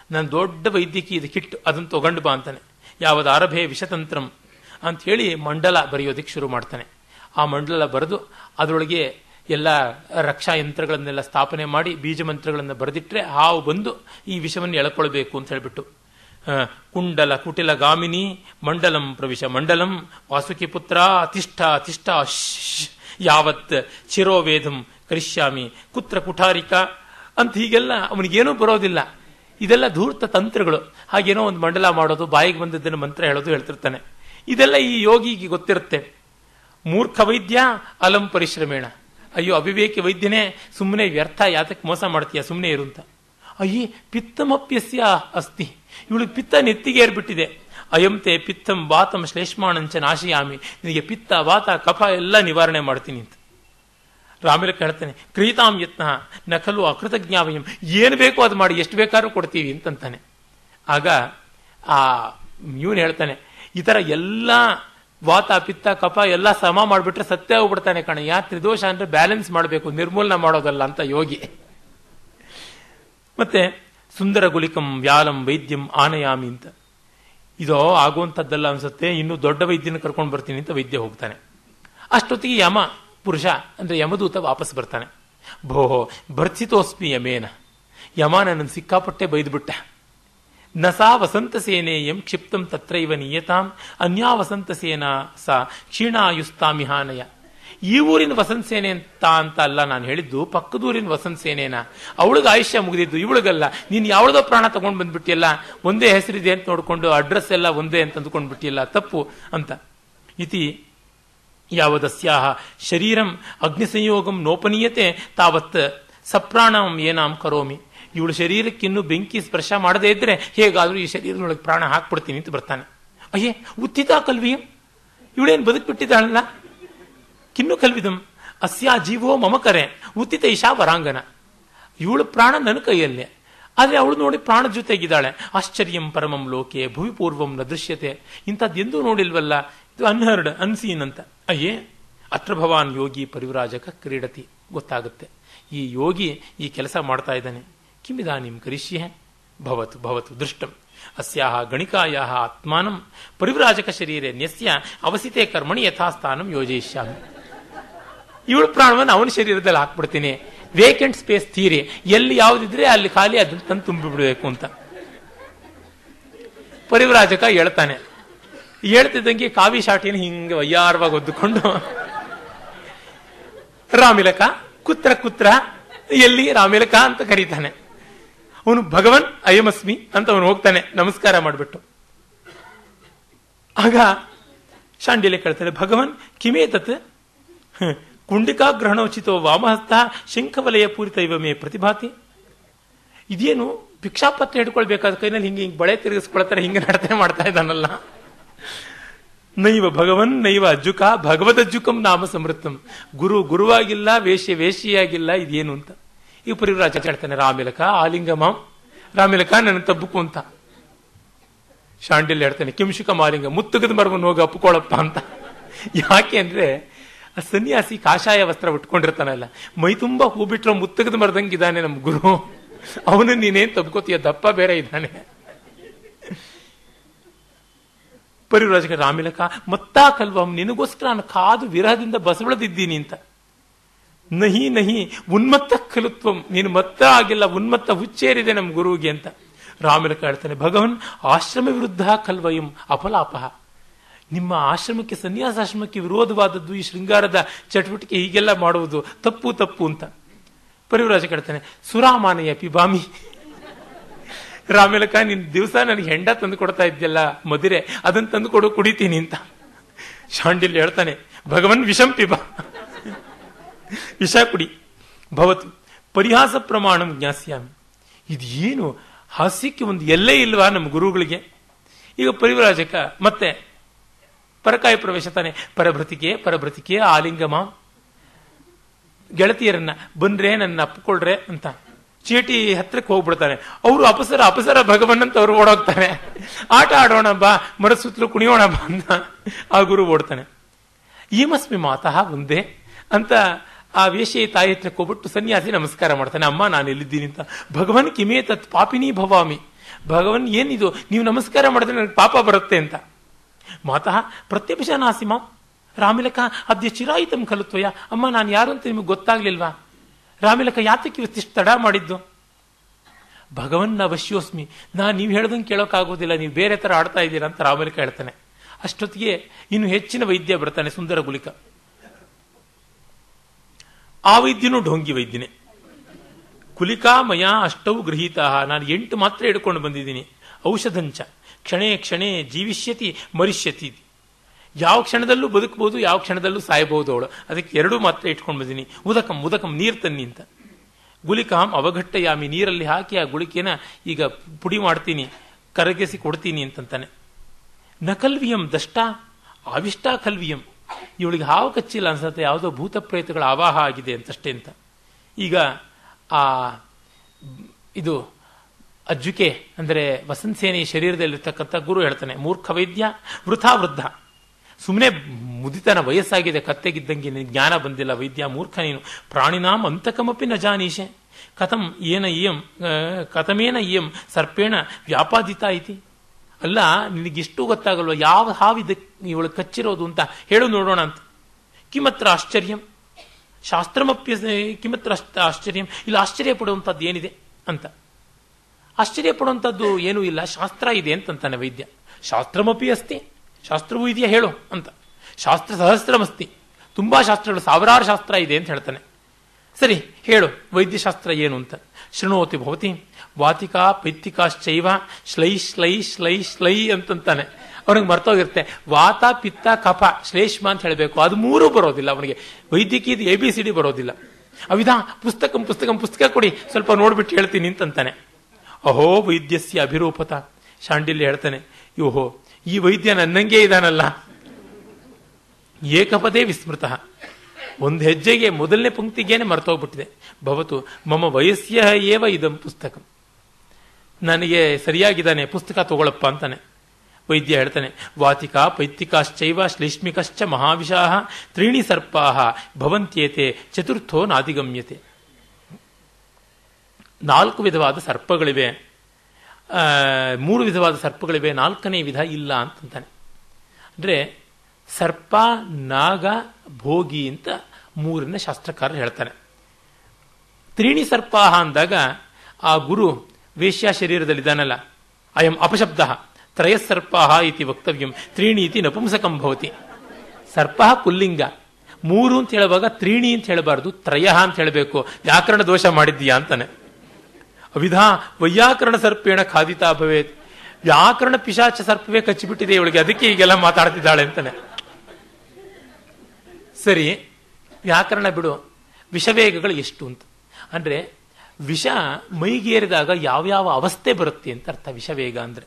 ನಾನು ದೊಡ್ಡ ವೈದ್ಯಕೀಯ ಇದು ಕಿಟ್ಟು ಅದನ್ನು ತಗೊಂಡು ಬಾ ಅಂತಾನೆ ಯಾವದ ಆರಭೆ ವಿಷತಂತ್ರಂ ಅಂತ ಹೇಳಿ ಮಂಡಲ ಬರೆಯೋದಕ್ಕೆ ಶುರು ಮಾಡ್ತಾನೆ ಆ ಮಂಡಲ ಬರೆದು ಅದರೊಳಗೆ ಎಲ್ಲ ರಕ್ಷಾ ಯಂತ್ರಗಳನ್ನೆಲ್ಲ ಸ್ಥಾಪನೆ ಮಾಡಿ ಬೀಜ ಮಂತ್ರಗಳನ್ನು ಬರೆದಿಟ್ರೆ ಹಾವು ಬಂದು ಈ ವಿಷವನ್ನು ಎಳ್ಕೊಳ್ಬೇಕು ಅಂತ ಹೇಳ್ಬಿಟ್ಟು ಆ, ಕುಂಡಲ ಕುಟಿಲ ಗಾಮಿನಿ ಮಂಡಲಂ ಪ್ರವಿಶ ಮಂಡಲಂ ವಾಸುಕಿ ಪುತ್ರ ತಿಷ್ಠ ತಿಷ್ಠ ಶ್ಶ್, ಯಾವತ್ ಚಿರೋವೇದಂ ಕರಿಷ್ಯಾಮಿ ಕುತ್ರ ಕುಠಾರಿಕ ಅಂತ ಹೀಗೆಲ್ಲ ಅವನಿಗೇನೂ ಬರೋದಿಲ್ಲ ಇದೆಲ್ಲ ಧೂರ್ತ ತಂತ್ರಗಳು ಹಾಗೇನೋ ಒಂದು ಮಂಡಲ ಮಾಡೋದು ಬಾಯಿಗೆ ಬಂದದ್ದನ್ನು ಮಂತ್ರ ಹೇಳೋದು ಹೇಳ್ತಿರ್ತಾನೆ ಇದೆಲ್ಲ ಈ ಯೋಗಿಗೆ ಗೊತ್ತಿರುತ್ತೆ ಮೂರ್ಖ ವೈದ್ಯ ಅಲಂ ಪರಿಶ್ರಮೇಣ ಅಯ್ಯೋ ಅವಿವೇಕಿ ವೈದ್ಯನೇ ಸುಮ್ಮನೆ ವ್ಯರ್ಥ ಯಾತಕ್ಕೆ ಮೋಸ ಮಾಡ್ತೀಯ ಸುಮ್ಮನೆ ಇರು ಅಂತ ಅಯ್ಯೇ ಪಿತ್ತಮಪ್ಯಸ್ಯ ಅಸ್ತಿ ಇವಳಿಗೆ ಪಿತ್ತ ನೆತ್ತಿಗೆ ಏರ್ಬಿಟ್ಟಿದೆ ಅಯಂತೆ ಪಿತ್ತಂ ವಾತಂ ಶ್ಲೇಷ್ಮಾಣಂಚ ನಾಶಯಾಮಿ ನಿನಗೆ ಪಿತ್ತ ವಾತ ಕಫ ಎಲ್ಲ ನಿವಾರಣೆ ಮಾಡ್ತೀನಿ ಅಂತ ರಾಮೇಲಕ್ಕೆ ಹೇಳ್ತಾನೆ ಕ್ರೀತಾಂ ಯತ್ನ ನಕಲು ಅಕೃತಜ್ಞಾವಯಂ ಏನು ಬೇಕೋ ಅದು ಮಾಡಿ ಎಷ್ಟು ಬೇಕಾದ್ರೂ ಕೊಡ್ತೀವಿ ಅಂತಂತಾನೆ ಆಗ ಆ ಇವನು ಹೇಳ್ತಾನೆ ಈ ತರ ಎಲ್ಲ ವಾತ ಪಿತ್ತ ಕಫ ಎಲ್ಲ ಸಮ ಮಾಡಿಬಿಟ್ರೆ ಸತ್ಯ ಹೋಗ್ಬಿಡ್ತಾನೆ ಕಣ ಯಾ ತ್ರಿದೋಷ ಅಂದ್ರೆ ಬ್ಯಾಲೆನ್ಸ್ ಮಾಡಬೇಕು ನಿರ್ಮೂಲನ ಮಾಡೋದಲ್ಲ ಅಂತ ಯೋಗಿ ಮತ್ತೆ ಸುಂದರ ಗುಲಿಕಂ ವ್ಯಾಲಂ ವೈದ್ಯಂ ಆನಯಾಮಿ ಅಂತ ಇದೋ ಆಗುವಂಥದ್ದಲ್ಲ ಅನ್ಸುತ್ತೆ ಇನ್ನು ದೊಡ್ಡ ವೈದ್ಯನ ಕರ್ಕೊಂಡು ಬರ್ತೀನಿ ಅಂತ ವೈದ್ಯ ಹೋಗ್ತಾನೆ ಅಷ್ಟೊತ್ತಿಗೆ ಯಮ ಪುರುಷ ಅಂದ್ರೆ ಯಮದೂತ ವಾಪಸ್ ಬರ್ತಾನೆ ಭೋ ಭರ್ತಿತೋಸ್ಮಿ ಯಮೇನ ಯಮ ನನ್ನ ಸಿಕ್ಕಾಪಟ್ಟೆ ಬೈದ್ಬಿಟ್ಟ ನಸಾ ವಸಂತ ಸೇನೆಯಂ ಕ್ಷಿಪ್ತಂ ತತ್ರೈವ ನಿಯತಾಂ ಅನ್ಯಾ ವಸಂತ ಸೇನಾ ಸಾ ಕ್ಷೀಣಾಯುಸ್ತಾಮಿಹಾನಯ ಈ ಊರಿನ ವಸಂತ ಸೇನೆ ಅಂತ ಅಂತ ಅಲ್ಲ ನಾನು ಹೇಳಿದ್ದು ಪಕ್ಕದೂರಿನ ವಸಂತ ಸೇನೆನ ಅವಳಿಗೆ ಆಯುಷ್ಯ ಮುಗಿದಿದ್ದು ಇವಳಿಗಲ್ಲ ನೀನು ಯಾವ್ದೋ ಪ್ರಾಣ ತಗೊಂಡು ಬಂದ್ಬಿಟ್ಟಿಯಲ್ಲ ಒಂದೇ ಹೆಸರಿದೆ ಅಂತ ನೋಡ್ಕೊಂಡು ಅಡ್ರೆಸ್ ಎಲ್ಲ ಒಂದೇ ಅಂತ ಅಂದ್ಕೊಂಡ್ಬಿಟ್ಟಿಯಲ್ಲ ತಪ್ಪು ಅಂತ ಇತಿ ಯಾವದಸ್ಯಾಹ ಶರೀರಂ ಅಗ್ನಿ ಸಂಯೋಗಂ ನೋಪನೀಯತೆ ತಾವತ್ ಸಪ್ರಾಣಂ ಏನಾಂ ಕರೋಮಿ ಇವಳು ಶರೀರಕ್ಕಿನ್ನೂ ಬೆಂಕಿ ಸ್ಪರ್ಶ ಮಾಡದೇ ಇದ್ರೆ ಹೇಗಾದ್ರೂ ಈ ಶರೀರದೊಳಗೆ ಪ್ರಾಣ ಹಾಕ್ಬಿಡ್ತೀನಿ ಅಂತ ಬರ್ತಾನೆ ಅಯ್ಯೇ ಉತ್ತಿತ ಕಲ್ವಿಯಂ ಇವಳೇನು ಬದುಕ್ಬಿಟ್ಟಿದ್ದಾಳಲ್ಲ ಕಿನ್ನು ಕಲ್ವಿದಂ ಅಸ್ಯಾ ಜೀವೋ ಮಮ ಕರೆ ಉತ್ತಿತ ಇಶಾ ವರಾಂಗನ ಇವಳು ಪ್ರಾಣ ನನ್ನ ಕೈಯಲ್ಲೇ ಆದ್ರೆ ಅವಳು ನೋಡಿ ಪ್ರಾಣ ಜೊತೆಗಿದ್ದಾಳೆ ಆಶ್ಚರ್ಯಂ ಪರಮಂ ಲೋಕೆ ಭುವಿ ಪೂರ್ವಂ ನ ದೃಶ್ಯತೆ ಇಂಥದ್ದೆಂದೂ ನೋಡಿಲ್ವಲ್ಲ ಇದು ಅನ್ಹರ್ಡ್ ಅನ್ಸೀನ್ ಅಂತ ಅಯ್ಯೇ ಅತ್ರ ಭವಾನ್ ಯೋಗಿ ಪರಿವ್ರಾಜಕ ಕ್ರೀಡತಿ ಗೊತ್ತಾಗುತ್ತೆ ಈ ಯೋಗಿ ಈ ಕೆಲಸ ಮಾಡ್ತಾ ಇದ್ದಾನೆ ಕಿಮಿದಾನಿಂ ಕರಿಷ್ಯೆ ಭವತು ಭವತು ದೃಷ್ಟಂ ಅಸ್ಯಾಹ ಗಣಿಕಾಯಾಹ ಆತ್ಮಾನಂ ಪರಿವ್ರಾಜಕ ಶರೀರೆ ನ್ಯಸ್ಯ ಅವಸಿತೆ ಕರ್ಮಣಿ ಯಥಾಸ್ಥಾನಂ ಯೋಜಯಿಷ್ಯಾಮಿ ಇವಳು ಪ್ರಾಣವನ್ನು ಅವನ ಶರೀರದಲ್ಲಿ ಹಾಕ್ಬಿಡ್ತೀನಿ ವೇಕೆಂಟ್ ಸ್ಪೇಸ್ ಥೀರಿ ಎಲ್ಲಿ ಯಾವುದಿದ್ರೆ ಅಲ್ಲಿ ಖಾಲಿ ಅದನ್ನ ತಂದು ತುಂಬಿಬಿಡಬೇಕು ಅಂತ ಪರಿವ್ರಾಜಕ ಹೇಳ್ತಾನೆ ಹೇಳ್ತಿದ್ದಂಗೆ ಕಾವಿ ಶಾಟಿನ ಹಿಂಗೆ ವಯ್ಯಾರವಾಗಿ ಒದ್ದುಕೊಂಡು ರಾಮಿಲಕ ಕುತ್ರ ಕುತ್ರ ಎಲ್ಲಿ ರಾಮಿಲಕ ಅಂತ ಕರೀತಾನೆ ಅವನು ಭಗವನ್ ಅಯಮಸ್ಮಿ ಅಂತ ಅವನು ಹೋಗ್ತಾನೆ ನಮಸ್ಕಾರ ಮಾಡಿಬಿಟ್ಟು ಆಗ ಶಾಂಡಿಲೆ ಕೇಳ್ತಾನೆ ಭಗವನ್ ಕಿಮೇ ತತ್ ಕುಂಡಿಕಾ ಗ್ರಹಣೋಚಿತೋ ವಾಮಹಸ್ತ ಶಂಖವಲಯ ಪೂರಿತ ಇವ ಮೇ ಪ್ರತಿಭಾತಿ ಇದೇನು ಭಿಕ್ಷಾಪತ್ರ ಹಿಡ್ಕೊಳ್ಬೇಕಾದ ಕೈನಲ್ಲಿ ಹಿಂಗೆ ಹಿಂಗೆ ಬಳೆ ತಿರುಗಿಸ್ಕೊಳ್ತಾರೆ ಹಿಂಗೆ ನಡತೆ ಮಾಡ್ತಾ ಇದ್ದಾನಲ್ಲ ನೈವ ಭಗವನ್ ನೈವ ಅಜ್ಜುಕ ಭಗವದ್ ಅಜ್ಜುಕಂ ನಾಮ ಸಮೃದ್ಧಂ ಗುರು ಗುರುವಾಗಿಲ್ಲ ವೇಶ್ಯ ವೇಶ್ಯಾಗಿಲ್ಲ ಇದೇನು ಅಂತ ಈ ಪರಿವ್ರಾಜ ಹೇಳ್ತಾನೆ ರಾಮಿಲಕ ಆಲಿಂಗಮಾಂ ರಾಮಿಲಕ ನನ್ನ ತಬ್ಬುಕು ಅಂತ ಶಾಂಡಿಲ್ ಹೇಳ್ತಾನೆ ಕಿಂಶುಕ ಮಾಲಿಂಗ ಮುತ್ತುಗದ ಮರವನ್ನು ಹೋಗಿ ಅಪ್ಪಿಕೊಳ್ಳಪ್ಪ ಅಂತ ಯಾಕೆ ಅಂದ್ರೆ ಆ ಸನ್ಯಾಸಿ ಕಾಷಾಯ ವಸ್ತ್ರ ಉಟ್ಕೊಂಡಿರ್ತಾನಲ್ಲ ಮೈ ತುಂಬಾ ಹೂ ಬಿಟ್ರೆ ಮುತ್ತಗದ ಮರದಂಗಿದ್ದಾನೆ ನಮ್ ಗುರು ಅವನು ನೀನೇನ್ ತಬ್ಕೋತೀಯ ದಪ್ಪ ಬೇರೆ ಇದ್ದಾನೆ ಪರಿವ್ರಾಜಕ ರಾಮಿಲಕ ಮತ್ತಾ ಕಲ್ವಂ ನಿನಗೋಸ್ಕರ ನಾನು ಕಾದು ವಿರಹದಿಂದ ಬಸವಳದಿದ್ದೀನಿ ಅಂತ ನಹಿ ನಹಿ ಉನ್ಮತ್ತ ಕಲುತ್ವಂ ನೀನು ಮತ್ತ ಆಗಿಲ್ಲ ಉನ್ಮತ್ತ ಹುಚ್ಚೇರಿದೆ ನಮ್ಮ ಗುರುವಿಗೆ ಅಂತ ರಾಮಿಲಕ ಹೇಳ್ತಾನೆ ಭಗವನ್ ಆಶ್ರಮ ವಿರುದ್ಧ ಕಲ್ವಯಂ ಅಫಲಾಪಹ ನಿಮ್ಮ ಆಶ್ರಮಕ್ಕೆ ಸನ್ಯಾಸಾಶ್ರಮಕ್ಕೆ ವಿರೋಧವಾದದ್ದು ಈ ಶೃಂಗಾರದ ಚಟುವಟಿಕೆ ಹೀಗೆಲ್ಲ ಮಾಡುವುದು ತಪ್ಪು ತಪ್ಪು ಅಂತ ಪರಿವ್ರಾಜ ಕೇಳ್ತಾನೆ ಸುರಾಮಾನಯ ಪಿಬಾಮಿ ರಾಮೇಲಕ ನಿನ್ ದಿವಸ ನನಗೆ ಹೆಂಡ ತಂದು ಕೊಡ್ತಾ ಇದ್ಯಲ್ಲ ಮದುರೆ ಅದನ್ನ ತಂದು ಕೊಡು ಕುಡಿತೀನಿ ಅಂತ ಶಾಂಡಿಲ್ ಹೇಳ್ತಾನೆ ಭಗವನ್ ವಿಷಂ ಪಿಬ ವಿಷ ಕುಡಿ ಭವತು ಪರಿಹಾಸ ಪ್ರಮಾಣ ಜ್ಞಾಸ್ಯಾಮಿ ಇದು ಏನು ಹಾಸ್ಯಕ್ಕೆ ಒಂದು ಎಲ್ಲೇ ಇಲ್ವಾ ನಮ್ಮ ಗುರುಗಳಿಗೆ ಈಗ ಪರಿವ್ರಾಜಕ ಮತ್ತೆ ಪರಕಾಯ ಪ್ರವೇಶ ತಾನೆ ಪರಭೃತಿಕೆ ಪರಭೃತಿಕೆ ಆಲಿಂಗಮ ಗೆಳತಿಯರನ್ನ ಬಂದ್ರೆ ನನ್ನ ಅಪ್ಪಿಕೊಳ್ರೆ ಅಂತ ಚೀಟಿ ಹತ್ರಕ್ಕೆ ಹೋಗ್ಬಿಡ್ತಾನೆ ಅವರು ಅಪಸರ ಅಪಸರ ಭಗವನ್ ಅಂತ ಅವ್ರು ಓಡೋಗ್ತಾನೆ ಆಟ ಆಡೋಣ ಬಾ ಮರ ಸುತ್ತಲೂ ಕುಣಿಯೋಣ ಬಾ ಅಂತ ಆ ಗುರು ಓಡ್ತಾನೆ ಈಮಸ್ಮಿ ಮಾತಃ ಒಂದೇ ಅಂತ ಆ ವೇಷಿ ತಾಯಿ ಹತ್ರಕ್ಕೆ ಹೋಗ್ಬಿಟ್ಟು ಸನ್ಯಾಸಿ ನಮಸ್ಕಾರ ಮಾಡ್ತಾನೆ ಅಮ್ಮ ನಾನು ಎಲ್ಲಿದ್ದೀನಿ ಅಂತ ಭಗವನ್ ಕಿಮೇ ತತ್ ಪಾಪಿನಿ ಭವಾಮಿ ಭಗವನ್ ಏನಿದು ನೀವು ನಮಸ್ಕಾರ ಮಾಡಿದ್ರೆ ನನಗೆ ಪಾಪ ಬರುತ್ತೆ ಅಂತ ಮಾತಃ ಪ್ರತ್ಯಪಿಷ ನಾಸಿ ಮಾಂ ರಾಮಿಲಕ ಅದ್ಯ ಚಿರಾಯಿತಂ ಕಲುತ್ವಯ ಅಮ್ಮ ನಾನು ಯಾರು ಅಂತ ನಿಮಗೆ ಗೊತ್ತಾಗ್ಲಿಲ್ವಾ ರಾಮಿಲಕ ಯಾತಕ್ಕೆ ಇವತ್ತಿಷ್ಟು ತಡ ಮಾಡಿದ್ದು ಭಗವನ್ ಅವಶ್ಯೋಸ್ಮಿ ನಾನು ನೀವು ಹೇಳ್ದಂಗೆ ಕೇಳೋಕ್ಕಾಗೋದಿಲ್ಲ ನೀವು ಬೇರೆ ಥರ ಆಡ್ತಾ ಇದ್ದೀರಾ ಅಂತ ರಾಮಲಿಕ ಹೇಳ್ತಾನೆ ಅಷ್ಟೊತ್ತಿಗೆ ಇನ್ನು ಹೆಚ್ಚಿನ ವೈದ್ಯ ಬರ್ತಾನೆ ಸುಂದರ ಗುಲಿಕ ಆ ವೈದ್ಯನೂ ಢೋಂಗಿ ವೈದ್ಯನೇ ಕುಲಿಕಾ ಮಯ ಅಷ್ಟವು ಗೃಹೀತ ನಾನು ಎಂಟು ಮಾತ್ರ ಹಿಡ್ಕೊಂಡು ಬಂದಿದ್ದೀನಿ ಔಷಧಂಚ ಕ್ಷಣೇ ಕ್ಷಣೇ ಜೀವಿಷ್ಯತಿ ಮರಿಷ್ಯತಿ ಯಾವ ಕ್ಷಣದಲ್ಲೂ ಬದುಕಬಹುದು ಯಾವ ಕ್ಷಣದಲ್ಲೂ ಸಾಯಬಹುದು ಅವಳು ಅದಕ್ಕೆ ಎರಡೂ ಮಾತ್ರ ಇಟ್ಕೊಂಡು ಬಂದಿನಿ ಉದಕಂ ಉದಕಂ ನೀರು ತನ್ನಿ ಅಂತ ಗುಲಿಕಾಂ ಅವಘಟ್ಟಯಾಮಿ ನೀರಲ್ಲಿ ಹಾಕಿ ಆ ಗುಳಿಕೆನ ಈಗ ಪುಡಿ ಮಾಡ್ತೀನಿ ಕರಗಿಸಿ ಕೊಡ್ತೀನಿ ಅಂತಂತಾನೆ ನಕಲ್ವಿಯಂ ದಷ್ಟ ಆವಿಷ್ಟ ಕಲ್ವಿಯಂ ಇವಳಿಗೆ ಹಾವು ಕಚ್ಚಿಲ್ಲ ಅನ್ಸತ್ತೆ ಯಾವುದೋ ಭೂತ ಪ್ರೇತಗಳ ಆವಾಹ ಆಗಿದೆ ಅಂತಷ್ಟೇ ಅಂತ ಈಗ ಆ ಇದು ಅಜ್ಜುಕೆ ಅಂದರೆ ವಸಂತ ಸೇನೆ ಶರೀರದಲ್ಲಿರ್ತಕ್ಕಂಥ ಗುರು ಹೇಳ್ತಾನೆ ಮೂರ್ಖ ವೈದ್ಯ ವೃಥಾ ವೃದ್ಧ ಸುಮ್ಮನೆ ಮುದಿತನ ವಯಸ್ಸಾಗಿದೆ ಕತ್ತೆಗಿದ್ದಂಗೆ ನಿನಗೆ ಜ್ಞಾನ ಬಂದಿಲ್ಲ ವೈದ್ಯ ಮೂರ್ಖ ನೀನು ಪ್ರಾಣಿನಾಂ ಅಂತಕಮಪಿ ನ ಜಾನೀಶೆ ಕಥಂ ಏನ ಇಯಂ ಕಥಮೇನ ಇಯಂ ಸರ್ಪೇಣ ವ್ಯಾಪಾದಿತ ಐತಿ ಅಲ್ಲ ನಿನಗಿಷ್ಟು ಗೊತ್ತಾಗಲ್ವ ಯಾವ ಹಾವಿದ ಇವಳು ಕಚ್ಚಿರೋದು ಅಂತ ಹೇಳು ನೋಡೋಣ ಅಂತ ಕಿಮತ್ರ ಆಶ್ಚರ್ಯಂ ಶಾಸ್ತ್ರಮಪ್ಯ ಕಿಮತ್ರ ಆಶ್ಚರ್ಯಂ ಇಲ್ಲಿ ಆಶ್ಚರ್ಯ ಪಡುವಂಥದ್ದು ಏನಿದೆ ಅಂತ ಆಶ್ಚರ್ಯ ಪಡುವಂಥದ್ದು ಏನೂ ಇಲ್ಲ ಶಾಸ್ತ್ರ ಇದೆ ಅಂತಂತಾನೆ ವೈದ್ಯ ಶಾಸ್ತ್ರಮಪಿ ಅಸ್ತಿ ಶಾಸ್ತ್ರವೂ ಇದೆಯಾ ಹೇಳು ಅಂತ ಶಾಸ್ತ್ರ ಸಹಸ್ರಮಸ್ತಿ ತುಂಬಾ ಶಾಸ್ತ್ರಗಳು ಸಾವಿರಾರು ಶಾಸ್ತ್ರ ಇದೆ ಅಂತ ಹೇಳ್ತಾನೆ ಸರಿ ಹೇಳು ವೈದ್ಯಶಾಸ್ತ್ರ ಏನು ಅಂತ ಶೃಣೋತಿ ಭವತಿ ವಾತಿಕಾ ಪೈತ್ತಿಕಾಶ್ಚೈವ ಶ್ಲೈ ಶ್ಲೈ ಶ್ಲೈ ಶ್ಲೈ ಅಂತಂತಾನೆ ಅವನಿಗೆ ಮರ್ತೋಗಿರುತ್ತೆ ವಾತ ಪಿತ್ತ ಕಫ ಶ್ಲೇಷ್ಮ ಅಂತ ಹೇಳಬೇಕು ಅದು ಮೂರೂ ಬರೋದಿಲ್ಲ ಅವನಿಗೆ ವೈದ್ಯಕೀಯದ ಎ ಬಿ ಸಿ ಡಿ ಬರೋದಿಲ್ಲ ಅವಿಧಾ ಪುಸ್ತಕಂ ಪುಸ್ತಕಂ ಪುಸ್ತಕ ಕೊಡಿ ಸ್ವಲ್ಪ ನೋಡ್ಬಿಟ್ಟು ಹೇಳ್ತೀನಿ ಅಂತಂತಾನೆ ಅಹೋ ವೈದ್ಯಸ್ಯ ಅಭಿರೂಪತ ಶಾಂಡಿಲ್ಯ ಹೇಳ್ತಾನೆ ಯೋಹೋ ಈ ವೈದ್ಯ ನನ್ನಂಗೆ ಇದಾನಲ್ಲ ಏಕಪದೇ ವಿಸ್ಮೃತ ಒಂದು ಹೆಜ್ಜೆಗೆ ಮೊದಲನೇ ಪಂಕ್ತಿಗೇನೆ ಮರ್ತೋಗ್ಬಿಟ್ಟಿದೆ ಭವತು ಮಮ ವಯಸ್ಸ್ಯ ಏವ ಇದಂ ಪುಸ್ತಕ ನನಗೆ ಸರಿಯಾಗಿದ್ದಾನೆ ಪುಸ್ತಕ ತಗೊಳಪ್ಪ ಅಂತಾನೆ ವೈದ್ಯ ಹೇಳ್ತಾನೆ ವಾತಿಕಾ ಪೈತ್ತಿಕಾಶ್ಚೈವ ಶ್ಲೇಷ್ಮಿಕಶ್ಚ ಮಹಾವಿಷಾ ತ್ರೀಣಿ ಸರ್ಪಾ ಭವಂತ್ಯೇತೆ ಚತುರ್ಥೋ ನಾದಿಗಮ್ಯತೆ ನಾಲ್ಕು ವಿಧವಾದ ಸರ್ಪಗಳಿವೆ ಮೂರು ವಿಧವಾದ ಸರ್ಪಗಳಿವೆ ನಾಲ್ಕನೇ ವಿಧ ಇಲ್ಲ ಅಂತಂತಾನೆ ಅಂದರೆ ಸರ್ಪ ನಾಗ ಭೋಗಿ ಅಂತ ಮೂರನ್ನ ಶಾಸ್ತ್ರಕಾರರು ಹೇಳ್ತಾನೆ ತ್ರೀಣಿ ಸರ್ಪಾಹ ಅಂದಾಗ ಆ ಗುರು ವೇಶ್ಯ ಶರೀರದಲ್ಲಿದ್ದಾನಲ್ಲ ಅಯಂ ಅಪಶಬ್ದ ತ್ರಯಸ್ಸರ್ಪಾಹ ಇತಿ ವಕ್ತವ್ಯಂ ತ್ರೀಣಿ ಇತಿ ನಪುಂಸಕಂ ಭವತಿ ಸರ್ಪ ಪುಲ್ಲಿಂಗ ಮೂರು ಅಂತ ಹೇಳುವಾಗ ತ್ರೀಣಿ ಅಂತ ಹೇಳಬಾರ್ದು ತ್ರಯ ಅಂತ ಹೇಳಬೇಕು ವ್ಯಾಕರಣ ದೋಷ ಮಾಡಿದ್ದೀಯಾ ಅಂತಾನೆ ಅವಿಧಾ ವೈಯಾಕರಣ ಸರ್ಪೇಣ ಖಾದಿತಾ ಭವೇತ್ ವ್ಯಾಕರಣ ಪಿಶಾಚ ಸರ್ಪವೇ ಕಚ್ಚಿಬಿಟ್ಟಿದೆ ಇವಳಿಗೆ ಅದಕ್ಕೆ ಈಗೆಲ್ಲ ಮಾತಾಡ್ತಿದ್ದಾಳೆ ಅಂತಾನೆ ಸರಿ ವ್ಯಾಕರಣ ಬಿಡು ವಿಷವೇಗಗಳು ಎಷ್ಟು ಅಂತ ಅಂದ್ರೆ ವಿಷ ಮೈಗೇರಿದಾಗ ಯಾವ್ಯಾವ ಅವಸ್ಥೆ ಬರುತ್ತೆ ಅಂತ ಅರ್ಥ ವಿಷವೇಗ ಅಂದ್ರೆ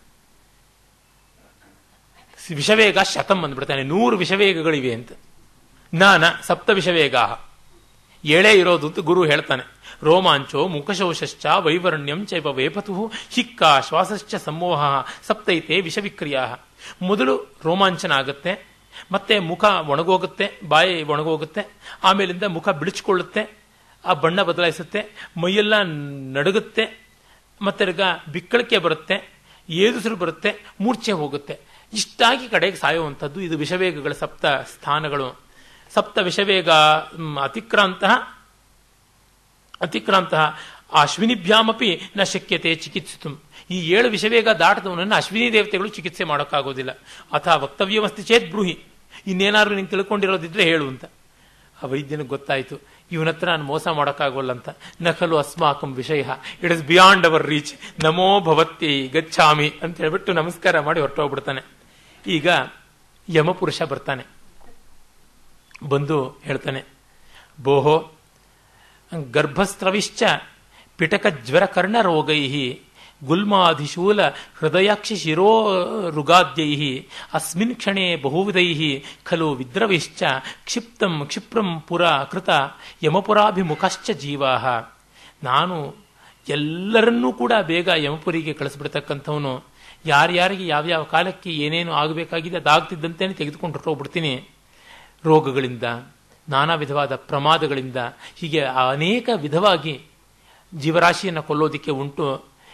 ವಿಷವೇಗ ಶತಂ ಅಂದ್ಬಿಡ್ತಾನೆ ನೂರು ವಿಷವೇಗಗಳಿವೆ ಅಂತ ನಾನ ಸಪ್ತ ವಿಷವೇಗ ಏಳೇ ಇರೋದು ಅಂತ ಗುರು ಹೇಳ್ತಾನೆ ರೋಮಾಂಚೋ ಮುಖಶೋಶ್ಚ ವೈವರ್ಣ್ಯಂ ಚೈವ ವೇಪತು ಹಿಕ್ಕ ಶ್ವಾಸಶ್ಚ ಸಮೋಹ ಸಪ್ತೈತೆ ವಿಷವಿಕ್ರಿಯಾ ಮೊದಲು ರೋಮಾಂಚನ ಆಗುತ್ತೆ ಮತ್ತೆ ಮುಖ ಒಣಗೋಗುತ್ತೆ ಬಾಯಿ ಒಣಗೋಗುತ್ತೆ ಆಮೇಲಿಂದ ಮುಖ ಬಿಳಿಸ್ಕೊಳ್ಳುತ್ತೆ ಆ ಬಣ್ಣ ಬದಲಾಯಿಸುತ್ತೆ ಮೈಯೆಲ್ಲ ನಡುಗುತ್ತೆ ಮತ್ತೆ ಬಿಕ್ಕಳಿಕೆ ಬರುತ್ತೆ ಏದುಸಿರು ಬರುತ್ತೆ ಮೂರ್ಛೆ ಹೋಗುತ್ತೆ ಇಷ್ಟಾಗಿ ಕಡೆಗೆ ಸಾಯುವಂಥದ್ದು ಇದು ವಿಷವೇಗಗಳ ಸಪ್ತ ಸ್ಥಾನಗಳು ಸಪ್ತ ವಿಷವೇಗ ಅತಿಕ್ರಾಂತ ಅತಿಕ್ರಾಂತ ಅಶ್ವಿನಿಭ್ಯಾಮಪಿ ನ ಶಕ್ಯತೆ ಚಿಕಿತ್ಸಿತು ಈ ಏಳು ವಿಷವೇಗ ದಾಟದವನನ್ನು ಅಶ್ವಿನಿ ದೇವತೆಗಳು ಚಿಕಿತ್ಸೆ ಮಾಡೋಕ್ಕಾಗೋದಿಲ್ಲ ಅಥವಾ ವಕ್ತವ್ಯವಸ್ತಿ ಚೇತ್ ಬ್ರೂಹಿ ಇನ್ನೇನಾದ್ರೂ ನೀನು ತಿಳ್ಕೊಂಡಿರೋದಿದ್ರೆ ಹೇಳು ಅಂತ ಆ ವೈದ್ಯನಿಗೆ ಗೊತ್ತಾಯಿತು ಇವನ ಹತ್ರ ನಾನು ಮೋಸ ಮಾಡೋಕ್ಕಾಗೋಲ್ಲ ಅಂತ ನಕಲು ಅಸ್ಮಾಕಂ ವಿಷಯ it is beyond our reach ನಮೋ ಭವತ್ತಿ ಗಚ್ಚಾಮಿ ಅಂತ ಹೇಳ್ಬಿಟ್ಟು ನಮಸ್ಕಾರ ಮಾಡಿ ಹೊರಟೋಗ್ಬಿಡ್ತಾನೆ ಈಗ ಯಮಪುರುಷ ಬರ್ತಾನೆ ಬಂದು ಹೇಳ್ತಾನೆ ಬೋಹೋ ಗರ್ಭಸ್ರವಿಶ್ಚ ಪಿಟಕ ಜ್ವರ ಕರ್ಣ ರೋಗೈ ಗುಲ್ಮಾಧಿಶೂಲ ಹೃದಯಾಕ್ಷಿ ಶಿರೋ ರುಗಾದ್ಯೈ ಅಸ್ಮಿನ್ ಕ್ಷಣೆ ಬಹುವಿಧೈ ಖಲು ವಿದ್ರವಿಶ್ಚ ಕ್ಷಿಪ್ತಂ ಕ್ಷಿಪ್ರಂ ಪುರ ಕೃತ ಯಮಪುರಾಭಿಮುಖಶ್ಚ ಜೀವಾ ನಾನು ಎಲ್ಲರನ್ನೂ ಕೂಡ ಬೇಗ ಯಮಪುರಿಗೆ ಕಳಿಸ್ಬಿಡ್ತಕ್ಕಂಥವನು ಯಾರ್ಯಾರಿಗೆ ಯಾವ್ಯಾವ ಕಾಲಕ್ಕೆ ಏನೇನು ಆಗಬೇಕಾಗಿದೆ ಅದಾಗ್ತಿದ್ದಂತೆಯೇ ತೆಗೆದುಕೊಂಡು ಹೊರಟೋಗ್ಬಿಡ್ತೀನಿ ರೋಗಗಳಿಂದ ನಾನಾ ವಿಧವಾದ ಪ್ರಮಾದಗಳಿಂದ ಹೀಗೆ ಅನೇಕ ವಿಧವಾಗಿ ಜೀವರಾಶಿಯನ್ನು ಕೊಲ್ಲೋದಿಕ್ಕೆ ಉಂಟು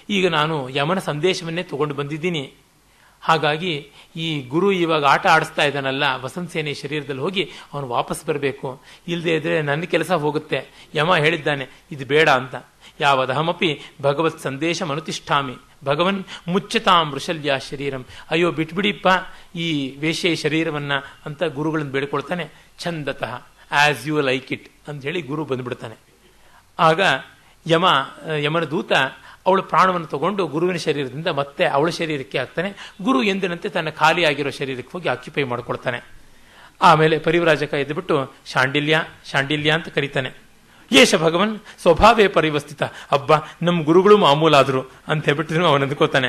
ಈಗ ನಾನು ಯಮನ ಸಂದೇಶವನ್ನೇ ತಗೊಂಡು ಬಂದಿದ್ದೀನಿ ಹಾಗಾಗಿ ಈ ಗುರು ಇವಾಗ ಆಟ ಆಡಿಸ್ತಾ ಇದ್ದಾನಲ್ಲ ವಸಂತ ಸೇನೆ ಶರೀರದಲ್ಲಿ ಹೋಗಿ ಅವನು ವಾಪಸ್ ಬರಬೇಕು ಇಲ್ಲದೆ ಇದ್ರೆ ನನ್ನ ಕೆಲಸ ಹೋಗುತ್ತೆ ಯಮ ಹೇಳಿದ್ದಾನೆ ಇದು ಬೇಡ ಅಂತ ಯಾವದಹಮಪಿ ಭಗವತ್ ಸಂದೇಶ ಅನುತಿಷ್ಠಾಮಿ ಭಗವನ್ ಮುಚ್ಚತಾಂ ವೃಷಲ್ಯ ಶರೀರಂ ಅಯ್ಯೋ ಬಿಟ್ಬಿಡಿಪ್ಪ ಈ ವೇಶ್ಯ ಶರೀರವನ್ನ ಅಂತ ಗುರುಗಳನ್ನು ಬೇಡ್ಕೊಳ್ತಾನೆ ಚಂದತಃ ಆಸ್ ಯು ಲೈಕ್ ಇಟ್ ಅಂತ ಹೇಳಿ ಗುರು ಬಂದ್ಬಿಡ್ತಾನೆ ಆಗ ಯಮ ಯಮನ ದೂತ ಅವಳ ಪ್ರಾಣವನ್ನು ತಗೊಂಡು ಗುರುವಿನ ಶರೀರದಿಂದ ಮತ್ತೆ ಅವಳ ಶರೀರಕ್ಕೆ ಹಾಕ್ತಾನೆ ಗುರು ಎಂದಿನಂತೆ ತನ್ನ ಖಾಲಿ ಆಗಿರೋ ಶರೀರಕ್ಕೆ ಹೋಗಿ ಆಕ್ಯುಪೈ ಮಾಡ್ಕೊಳ್ತಾನೆ ಆಮೇಲೆ ಪರಿವರಾಜಕ ಎದ್ದುಬಿಟ್ಟು ಶಾಂಡಿಲ್ಯ ಶಾಂಡಿಲ್ಯ ಅಂತ ಕರೀತಾನೆ ಯೇಷ ಭಗವನ್ ಸ್ವಭಾವೇ ಪರಿವಸ್ಥಿತ ಹಬ್ಬ ನಮ್ಮ ಗುರುಗಳು ಮಾಮೂಲಾದ್ರು ಅಂತ ಹೇಳ್ಬಿಟ್ಟು ಅವನು ಅಂದ್ಕೋತಾನೆ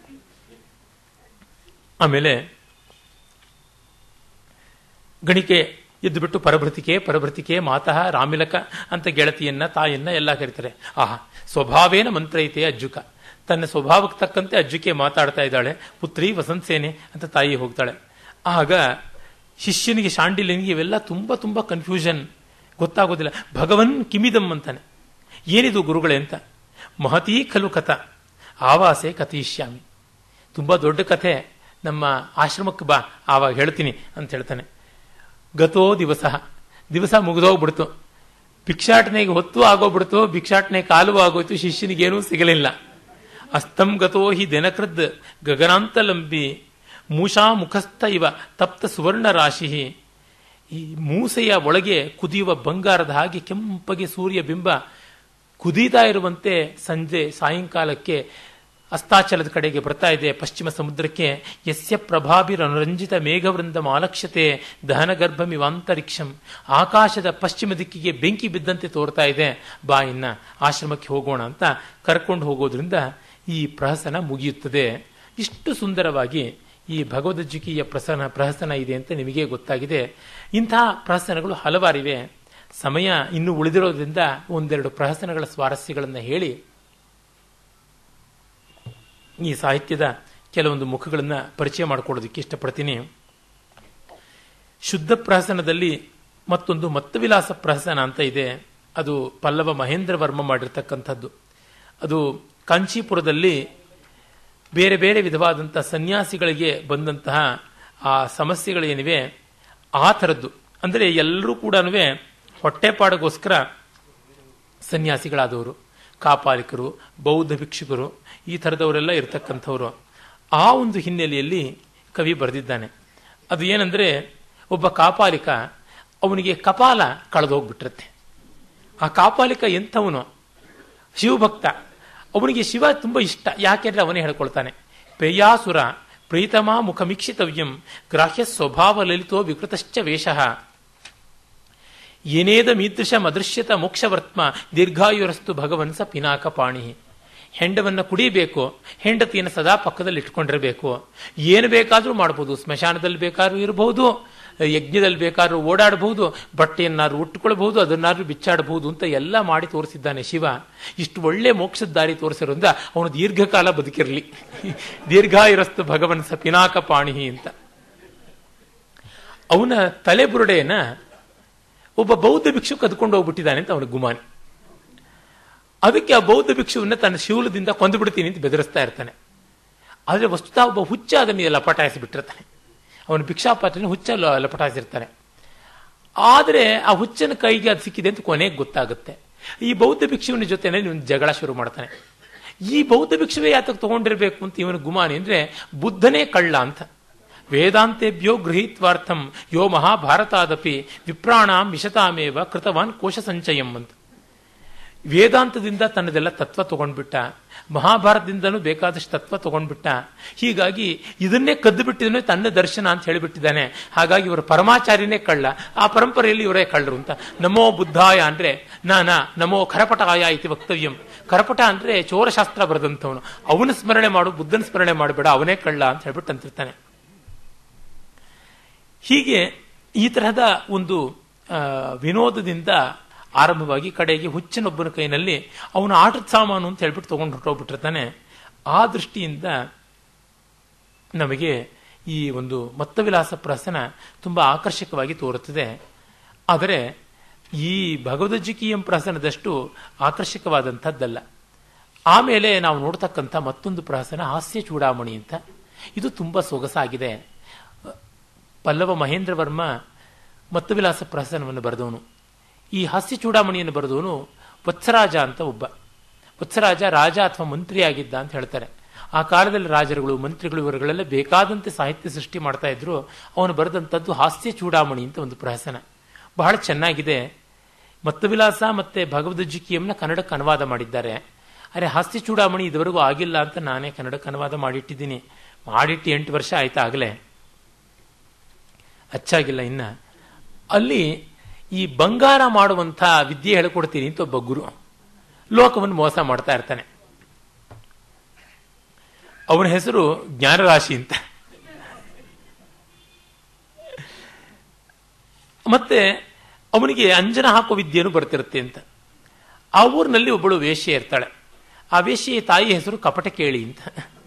ಆಮೇಲೆ ಗಣಿಕೆ ಎದ್ದು ಬಿಟ್ಟು ಪರಭೃತಿಕೆ ಪರಭೃತಿಕೆ ಮಾತಃ ರಾಮಿಲಕ ಅಂತ ಗೆಳತಿಯನ್ನ ತಾಯನ್ನ ಎಲ್ಲ ಕರೀತಾರೆ ಆಹಾ ಸ್ವಭಾವೇನ ಮಂತ್ರ ಐತೆ ಅಜ್ಜುಕ ತನ್ನ ಸ್ವಭಾವಕ್ಕೆ ತಕ್ಕಂತೆ ಅಜ್ಜುಕೆ ಮಾತಾಡ್ತಾ ಇದ್ದಾಳೆ ಪುತ್ರಿ ವಸಂತ ಸೇನೆ ಅಂತ ತಾಯಿ ಹೋಗ್ತಾಳೆ ಆಗ ಶಿಷ್ಯನಿಗೆ ಶಾಂಡಿಲ್ಯನಿಗೆ ಇವೆಲ್ಲ ತುಂಬಾ ತುಂಬಾ ಕನ್ಫ್ಯೂಷನ್ ಗೊತ್ತಾಗೋದಿಲ್ಲ ಭಗವನ್ ಕಿಮಿದಂ ಅಂತಾನೆ ಏನಿದು ಗುರುಗಳೇ ಅಂತ ಮಹತೀ ಖಲು ಕಥ ಆವಾಸೆ ಕಥೀಶ್ಯಾಮಿ ತುಂಬಾ ದೊಡ್ಡ ಕಥೆ ನಮ್ಮ ಆಶ್ರಮಕ್ಕೆ ಬಾ ಆವಾಗ ಹೇಳ್ತೀನಿ ಅಂತ ಹೇಳ್ತಾನೆ ಗತೋ ದಿವಸ ದಿವಸ ಮುಗಿದೋಗ್ಬಿಡ್ತು ಭಿಕ್ಷಾಟನೆಗೆ ಹೊತ್ತು ಆಗೋಗ್ಬಿಡ್ತು ಭಿಕ್ಷಾಟನೆ ಕಾಲು ಆಗೋಯ್ತು ಶಿಷ್ಯನಿಗೇನೂ ಸಿಗಲಿಲ್ಲ ಅಸ್ತಂ ಗತೋ ಹಿ ದಿನಕೃದ್ ಗಗನಾಂತಲಂಬಿ ಮೂಷಾ ಮುಖಸ್ಥ ಇವ ತಪ್ತ ಸುವರ್ಣ ರಾಶಿ ಈ ಮೂಸೆಯ ಒಳಗೆ ಕುದಿಯುವ ಬಂಗಾರದ ಹಾಗೆ ಕೆಂಪಗೆ ಸೂರ್ಯ ಬಿಂಬ ಕುದೀತಾ ಇರುವಂತೆ ಸಂಜೆ ಸಾಯಂಕಾಲಕ್ಕೆ ಅಸ್ತಾಚಲದ ಕಡೆಗೆ ಬರ್ತಾ ಇದೆ ಪಶ್ಚಿಮ ಸಮುದ್ರಕ್ಕೆ ಯಸ್ಯ ಪ್ರಭಾಭಿರನುರಂಜಿತ ಮೇಘವೃಂದ ಮಾಲಕ್ಷ್ಯತೆ ದಹನಗರ್ಭಮಿವಾಂತರಿಕ್ಷಂ ಆಕಾಶದ ಪಶ್ಚಿಮ ದಿಕ್ಕಿಗೆ ಬೆಂಕಿ ಬಿದ್ದಂತೆ ತೋರ್ತಾ ಇದೆ ಬಾ ಇನ್ನ ಆಶ್ರಮಕ್ಕೆ ಹೋಗೋಣ ಅಂತ ಕರ್ಕೊಂಡು ಹೋಗೋದ್ರಿಂದ ಈ ಪ್ರಹಸನ ಮುಗಿಯುತ್ತದೆ ಇಷ್ಟು ಸುಂದರವಾಗಿ ಈ ಭಗವದ್ಗೀತೆಯ ಪ್ರಸನ ಪ್ರಹಸನ ಇದೆ ಅಂತ ನಿಮಗೆ ಗೊತ್ತಾಗಿದೆ ಇಂತಹ ಪ್ರಹಸನಗಳು ಹಲವಾರಿವೆ ಸಮಯ ಇನ್ನು ಉಳಿದಿರೋದ್ರಿಂದ ಒಂದೆರಡು ಪ್ರಹಸನಗಳ ಸ್ವಾರಸ್ಯಗಳನ್ನು ಹೇಳಿ ಈ ಸಾಹಿತ್ಯದ ಕೆಲವೊಂದು ಮುಖಗಳನ್ನು ಪರಿಚಯ ಮಾಡಿಕೊಳ್ಳೋದಕ್ಕೆ ಇಷ್ಟಪಡ್ತೀನಿ ಶುದ್ಧ ಪ್ರಹಸನದಲ್ಲಿ ಮತ್ತೊಂದು ಮತ್ತವಿಲಾಸ ಪ್ರಹಸನ ಅಂತ ಇದೆ ಅದು ಪಲ್ಲವ ಮಹೇಂದ್ರ ವರ್ಮ ಮಾಡಿರ್ತಕ್ಕಂಥದ್ದು ಅದು ಕಾಂಚೀಪುರದಲ್ಲಿ ಬೇರೆ ಬೇರೆ ವಿಧವಾದಂತಹ ಸನ್ಯಾಸಿಗಳಿಗೆ ಬಂದಂತಹ ಆ ಸಮಸ್ಯೆಗಳೇನಿವೆ ಆ ಥರದ್ದು ಅಂದರೆ ಎಲ್ಲರೂ ಕೂಡ ಹೊಟ್ಟೆಪಾಡಿಗೋಸ್ಕರ ಸನ್ಯಾಸಿಗಳಾದವರು ಕಾಪಾಲಿಕರು ಬೌದ್ಧ ಭಿಕ್ಷುಕರು ಈ ಥರದವರೆಲ್ಲ ಇರತಕ್ಕಂಥವ್ರು ಆ ಒಂದು ಹಿನ್ನೆಲೆಯಲ್ಲಿ ಕವಿ ಬರೆದಿದ್ದಾನೆ ಅದು ಏನಂದ್ರೆ ಒಬ್ಬ ಕಾಪಾಲಿಕ ಅವನಿಗೆ ಕಪಾಲ ಕಳೆದೋಗ್ಬಿಟ್ಟಿರುತ್ತೆ ಆ ಕಾಪಾಲಿಕ ಎಂಥವನು ಶಿವಭಕ್ತ ಅವನಿಗೆ ಶಿವ ತುಂಬ ಇಷ್ಟ ಯಾಕೆಂದ್ರೆ ಅವನೇ ಹೇಳ್ಕೊಳ್ತಾನೆ ಪೇಯಾಸುರ ಪ್ರೀತಮ ಮುಖಮೀಕ್ಷಿತವ್ಯಂ ಗ್ರಾಹ್ಯ ಸ್ವಭಾವ ಲಲಿತೋ ವಿಕೃತಶ್ಚ ವೇಷಃ ಏನೇದ ಮೀದೃಶ ಮದೃಶ್ಯತ ಮೋಕ್ಷವರ್ತ್ಮ ದೀರ್ಘಾಯುರಸ್ತು ಭಗವನ್ ಸ ಪಿನಾಕ ಪಾಣಿ ಹೆಂಡವನ್ನ ಕುಡಿಬೇಕು ಹೆಂಡತಿಯನ್ನು ಸದಾ ಪಕ್ಕದಲ್ಲಿ ಇಟ್ಕೊಂಡಿರಬೇಕು ಏನು ಬೇಕಾದರೂ ಮಾಡ್ಬೋದು ಸ್ಮಶಾನದಲ್ಲಿ ಬೇಕಾದ್ರೂ ಇರಬಹುದು ಯಜ್ಞದಲ್ಲಿ ಬೇಕಾದ್ರೂ ಓಡಾಡಬಹುದು ಬಟ್ಟೆಯನ್ನಾದ್ರೂ ಉಟ್ಕೊಳ್ಬಹುದು ಅದನ್ನಾದ್ರೂ ಬಿಚ್ಚಾಡಬಹುದು ಅಂತ ಎಲ್ಲ ಮಾಡಿ ತೋರಿಸಿದ್ದಾನೆ ಶಿವ ಇಷ್ಟು ಒಳ್ಳೆ ಮೋಕ್ಷದ ದಾರಿ ತೋರಿಸಿರೋದ್ರಿಂದ ಅವನು ದೀರ್ಘಕಾಲ ಬದುಕಿರಲಿ ದೀರ್ಘಾಯುರಸ್ತು ಭಗವನ್ ಸ ಪಿನಾಕ ಪಾಣಿ ಅಂತ ಅವನ ತಲೆಬುರುಡೆಯನ್ನ ಒಬ್ಬ ಬೌದ್ಧ ಭಿಕ್ಷು ಕದ್ಕೊಂಡು ಹೋಗ್ಬಿಟ್ಟಿದ್ದಾನೆ ಅಂತ ಅವನ ಗುಮಾನಿ ಅದಕ್ಕೆ ಆ ಬೌದ್ಧ ಭಿಕ್ಷುವನ್ನ ತನ್ನ ಶಿವಲದಿಂದ ಕೊಂದು ಬಿಡ್ತೀನಿ ಅಂತ ಬೆದರಿಸ್ತಾ ಇರ್ತಾನೆ ಆದರೆ ವಸ್ತುತ ಒಬ್ಬ ಹುಚ್ಚ ಅದನ್ನು ಲಪಟಾಯಿಸಿ ಬಿಟ್ಟಿರ್ತಾನೆ ಅವನು ಭಿಕ್ಷಾಪಾತ್ರನ ಹುಚ್ಚ ಲಪಟಾಯಿಸಿರ್ತಾನೆ ಆದರೆ ಆ ಹುಚ್ಚನ ಕೈಗೆ ಅದು ಸಿಕ್ಕಿದೆ ಅಂತ ಕೊನೆಗೆ ಗೊತ್ತಾಗುತ್ತೆ ಈ ಬೌದ್ಧ ಭಿಕ್ಷುವಿನ ಜೊತೆನೆ ಇವನು ಜಗಳ ಶುರು ಮಾಡ್ತಾನೆ ಈ ಬೌದ್ಧ ಭಿಕ್ಷುವೇ ಯಾತಕ್ಕೆ ತಗೊಂಡಿರ್ಬೇಕು ಅಂತ ಇವನ ಗುಮಾನಿ ಅಂದ್ರೆ ಬುದ್ಧನೇ ಕಳ್ಳ ಅಂತ ವೇದಾಂತೇಭ್ಯೋ ಗೃಹೀತ್ವಾರ್ಥಂ ಯೋ ಮಹಾಭಾರತಾದಪಿ ವಿಪ್ರಾಣಾಂ ವಿಶತಾಮೇವ ಕೃತವಾನ್ ಕೋಶ ಸಂಚಯಂ ಅಂತ ವೇದಾಂತದಿಂದ ತನ್ನದೆಲ್ಲ ತತ್ವ ತಗೊಂಡ್ಬಿಟ್ಟ ಮಹಾಭಾರತದಿಂದನೂ ಬೇಕಾದಷ್ಟು ತತ್ವ ತಗೊಂಡ್ಬಿಟ್ಟ ಹೀಗಾಗಿ ಇದನ್ನೇ ಕದ್ದು ಬಿಟ್ಟಿದನೇ ತನ್ನ ದರ್ಶನ ಅಂತ ಹೇಳಿಬಿಟ್ಟಿದ್ದಾನೆ ಹಾಗಾಗಿ ಇವರ ಪರಮಾಚಾರ್ಯನೇ ಕಳ್ಳ ಆ ಪರಂಪರೆಯಲ್ಲಿ ಇವರೇ ಕಳ್ಳರು ಅಂತ ನಮೋ ಬುದ್ಧಾಯ ಅಂದ್ರೆ ನಾನಾ ನಮೋ ಕರಪಟಾಯ ಇತಿ ವಕ್ತವ್ಯಂ ಕರಪಟ ಅಂದ್ರೆ ಚೋರಶಾಸ್ತ್ರ ಬರೆದಂಥವನು ಅವನ ಸ್ಮರಣೆ ಮಾಡು ಬುದ್ಧನ ಸ್ಮರಣೆ ಮಾಡಬೇಡ ಅವನೇ ಕಳ್ಳ ಅಂತ ಹೇಳ್ಬಿಟ್ಟು ಅಂತಿರ್ತಾನೆ ಹೀಗೆ ಈ ತರಹದ ಒಂದು ವಿನೋದದಿಂದ ಆರಂಭವಾಗಿ ಕಡೆಗೆ ಹುಚ್ಚನೊಬ್ಬನ ಕೈನಲ್ಲಿ ಅವನ ಆಟದ ಸಾಮಾನು ಅಂತ ಹೇಳ್ಬಿಟ್ಟು ತಗೊಂಡು ಹೊರಟೋಗ್ಬಿಟ್ಟಿರ್ತಾನೆ ಆ ದೃಷ್ಟಿಯಿಂದ ನಮಗೆ ಈ ಒಂದು ಮತ್ತವಿಲಾಸ ಪ್ರಹಸನ ತುಂಬಾ ಆಕರ್ಷಕವಾಗಿ ತೋರುತ್ತದೆ ಆದರೆ ಈ ಭಗವದ್ಗೀತೆಯ ಪ್ರಹಸನದಷ್ಟು ಆಕರ್ಷಕವಾದಂಥದ್ದಲ್ಲ ಆಮೇಲೆ ನಾವು ನೋಡ್ತಕ್ಕಂಥ ಮತ್ತೊಂದು ಪ್ರಹಸನ ಹಾಸ್ಯ ಚೂಡಾಮಣಿ ಅಂತ ಇದು ತುಂಬ ಸೊಗಸಾಗಿದೆ ಪಲ್ಲವ ಮಹೇಂದ್ರ ವರ್ಮ ಮತ್ತವಿಲಾಸ ಪ್ರಹಸನವನ್ನು ಬರೆದವನು ಈ ಹಾಸ್ಯ ಚೂಡಾಮಣಿಯನ್ನು ಬರೆದವನು ವತ್ಸರಾಜ ಅಂತ ಒಬ್ಬ ವತ್ಸರಾಜ ರಾಜ ಅಥವಾ ಮಂತ್ರಿ ಆಗಿದ್ದ ಅಂತ ಹೇಳ್ತಾರೆ ಆ ಕಾಲದಲ್ಲಿ ರಾಜರುಗಳು ಮಂತ್ರಿಗಳು ಇವರುಗಳೆಲ್ಲ ಬೇಕಾದಂತೆ ಸಾಹಿತ್ಯ ಸೃಷ್ಟಿ ಮಾಡ್ತಾ ಇದ್ರು ಅವನು ಬರೆದಂಥದ್ದು ಹಾಸ್ಯ ಚೂಡಾಮಣಿ ಅಂತ ಒಂದು ಪ್ರಹಸನ ಬಹಳ ಚೆನ್ನಾಗಿದೆ ಮತ್ತವಿಲಾಸ ಮತ್ತೆ ಭಗವದ್ಜಿಕಿಯಂನ ಕನ್ನಡಕ್ಕೆ ಅನುವಾದ ಮಾಡಿದ್ದಾರೆ ಅರೆ ಹಾಸ್ಯ ಚೂಡಾಮಣಿ ಇದುವರೆಗೂ ಆಗಿಲ್ಲ ಅಂತ ನಾನೇ ಕನ್ನಡಕ್ಕೆ ಅನುವಾದ ಮಾಡಿಟ್ಟಿದ್ದೀನಿ ಮಾಡಿಟ್ಟು ಎಂಟು ವರ್ಷ ಆಯ್ತಾ ಆಗಲೇ ಅಚ್ಚಾಗಿಲ್ಲ ಇನ್ನ ಅಲ್ಲಿ ಈ ಬಂಗಾರ ಮಾಡುವಂಥ ವಿದ್ಯೆ ಹೇಳ್ಕೊಡ್ತೀನಿ ಅಂತ ಒಬ್ಬ ಗುರು ಲೋಕವನ್ನು ಮೋಸ ಮಾಡ್ತಾ ಇರ್ತಾನೆ ಅವನ ಹೆಸರು ಜ್ಞಾನರಾಶಿ ಅಂತ ಮತ್ತೆ ಅವನಿಗೆ ಅಂಜನ ಹಾಕೋ ವಿದ್ಯೆನೂ ಬರ್ತಿರುತ್ತೆ ಅಂತ ಆ ಊರಿನಲ್ಲಿ ಒಬ್ಬಳು ವೇಶ್ಯೆ ಇರ್ತಾಳೆ ಆ ವೇಶ್ಯೆಯ ತಾಯಿ ಹೆಸರು ಕಪಟಕೇಳಿ ಅಂತ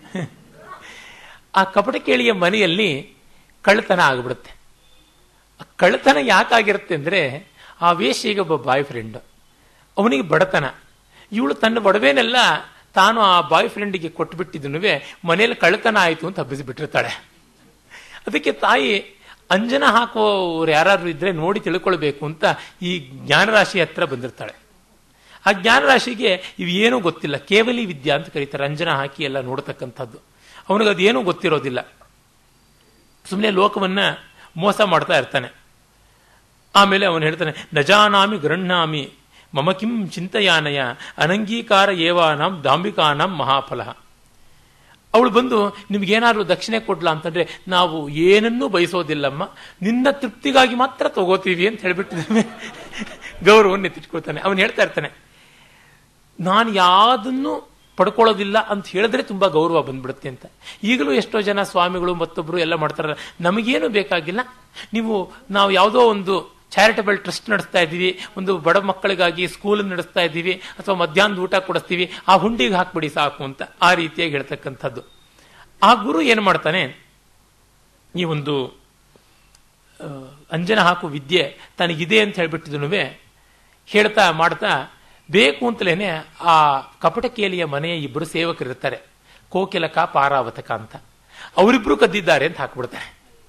ಆ ಕಪಟಕೇಳಿಯ ಮನೆಯಲ್ಲಿ ಕಳ್ಳತನ ಆಗಿಬಿಡುತ್ತೆ ಕಳ್ಳತನ ಯಾಕಾಗಿರುತ್ತೆ ಅಂದ್ರೆ ಆ ವೇಶ್ಯೆಗೆ ಒಬ್ಬ ಬಾಯ್ ಫ್ರೆಂಡ್ ಅವನಿಗೆ ಬಡತನ ಇವಳು ತನ್ನ ಒಡವೆನೆಲ್ಲ ತಾನು ಆ ಬಾಯ್ ಫ್ರೆಂಡಿಗೆ ಕೊಟ್ಟುಬಿಟ್ಟಿದ್ದನು ಮನೇಲಿ ಕಳ್ಳತನ ಆಯಿತು ಅಂತ ಹಬ್ಬಿಸಿಬಿಟ್ಟಿರ್ತಾಳೆ ಅದಕ್ಕೆ ತಾಯಿ ಅಂಜನ ಹಾಕುವವ್ರು ಯಾರಾದ್ರೂ ಇದ್ರೆ ನೋಡಿ ತಿಳ್ಕೊಳ್ಬೇಕು ಅಂತ ಈ ಜ್ಞಾನರಾಶಿ ಹತ್ರ ಬಂದಿರ್ತಾಳೆ ಆ ಜ್ಞಾನರಾಶಿಗೆ ಇವೇನೂ ಗೊತ್ತಿಲ್ಲ ಕೇವಲಿ ವಿದ್ಯಾ ಅಂತ ಕರೀತಾರೆ ಅಂಜನ ಹಾಕಿ ಎಲ್ಲ ನೋಡ್ತಕ್ಕಂಥದ್ದು ಅವನಿಗೆ ಅದೇನೂ ಗೊತ್ತಿರೋದಿಲ್ಲ ಸುಮ್ಮನೆ ಲೋಕವನ್ನ ಮೋಸ ಮಾಡ್ತಾ ಇರ್ತಾನೆ ಆಮೇಲೆ ಅವನು ಹೇಳ್ತಾನೆ ನಜಾನಾಮಿ ಗೃಹ್ಣಾಮಿ ಮಮ ಕಿಂ ಚಿಂತಯಾನಯ ಅನಂಗೀಕಾರ ಏವಾನಾಂ ದಾಂಬಿಕಾನಾಂ ಮಹಾಫಲ ಅವಳು ಬಂದು ನಿಮ್ಗೇನಾದ್ರೂ ದಕ್ಷಿಣೆ ಕೊಡ್ಲಾ ಅಂತಂದ್ರೆ ನಾವು ಏನನ್ನೂ ಬಯಸೋದಿಲ್ಲಮ್ಮ ನಿನ್ನ ತೃಪ್ತಿಗಾಗಿ ಮಾತ್ರ ತಗೋತೀವಿ ಅಂತ ಹೇಳ್ಬಿಟ್ಟಿದ್ದಾನೆ ಗೌರವವನ್ನು ಎತ್ತಿಟ್ಕೊಳ್ತಾನೆ ಅವನು ಹೇಳ್ತಾ ಇರ್ತಾನೆ ನಾನು ಯಾವುದನ್ನು ಪಡ್ಕೊಳ್ಳೋದಿಲ್ಲ ಅಂತ ಹೇಳಿದ್ರೆ ತುಂಬಾ ಗೌರವ ಬಂದ್ಬಿಡುತ್ತೆ ಅಂತ ಈಗಲೂ ಎಷ್ಟೋ ಜನ ಸ್ವಾಮಿಗಳು ಮತ್ತೊಬ್ರು ಎಲ್ಲ ಮಾಡ್ತಾರ ನಮಗೇನು ಬೇಕಾಗಿಲ್ಲ ನೀವು ನಾವು ಯಾವುದೋ ಒಂದು ಚಾರಿಟಬಲ್ ಟ್ರಸ್ಟ್ ನಡೆಸ್ತಾ ಇದ್ದೀವಿ ಒಂದು ಬಡ ಮಕ್ಕಳಿಗಾಗಿ ಸ್ಕೂಲ್ ನಡೆಸ್ತಾ ಇದ್ದೀವಿ ಅಥವಾ ಮಧ್ಯಾಹ್ನದ ಊಟ ಕೊಡಿಸ್ತೀವಿ ಆ ಹುಂಡಿಗೆ ಹಾಕ್ಬಿಡಿ ಸಾಕು ಅಂತ ಆ ರೀತಿಯಾಗಿ ಹೇಳ್ತಕ್ಕಂಥದ್ದು ಆ ಗುರು ಏನು ಮಾಡ್ತಾನೆ ಈ ಒಂದು ಅಂಜನ ಹಾಕು ವಿದ್ಯೆ ತನಗಿದೆ ಅಂತ ಹೇಳ್ಬಿಟ್ಟಿದನು ಹೇಳ್ತಾ ಮಾಡ್ತಾ ಬೇಕು ಅಂತಲೇನೆ ಆ ಕಪಟಕೇಲಿಯ ಮನೆಯ ಇಬ್ಬರು ಸೇವಕರಿರ್ತಾರೆ ಕೋಕಿಲಕ ಪಾರಾವತಕ ಅಂತ ಅವರಿಬ್ರು ಕದ್ದಿದ್ದಾರೆ ಅಂತ ಹಾಕ್ಬಿಡ್ತಾರೆ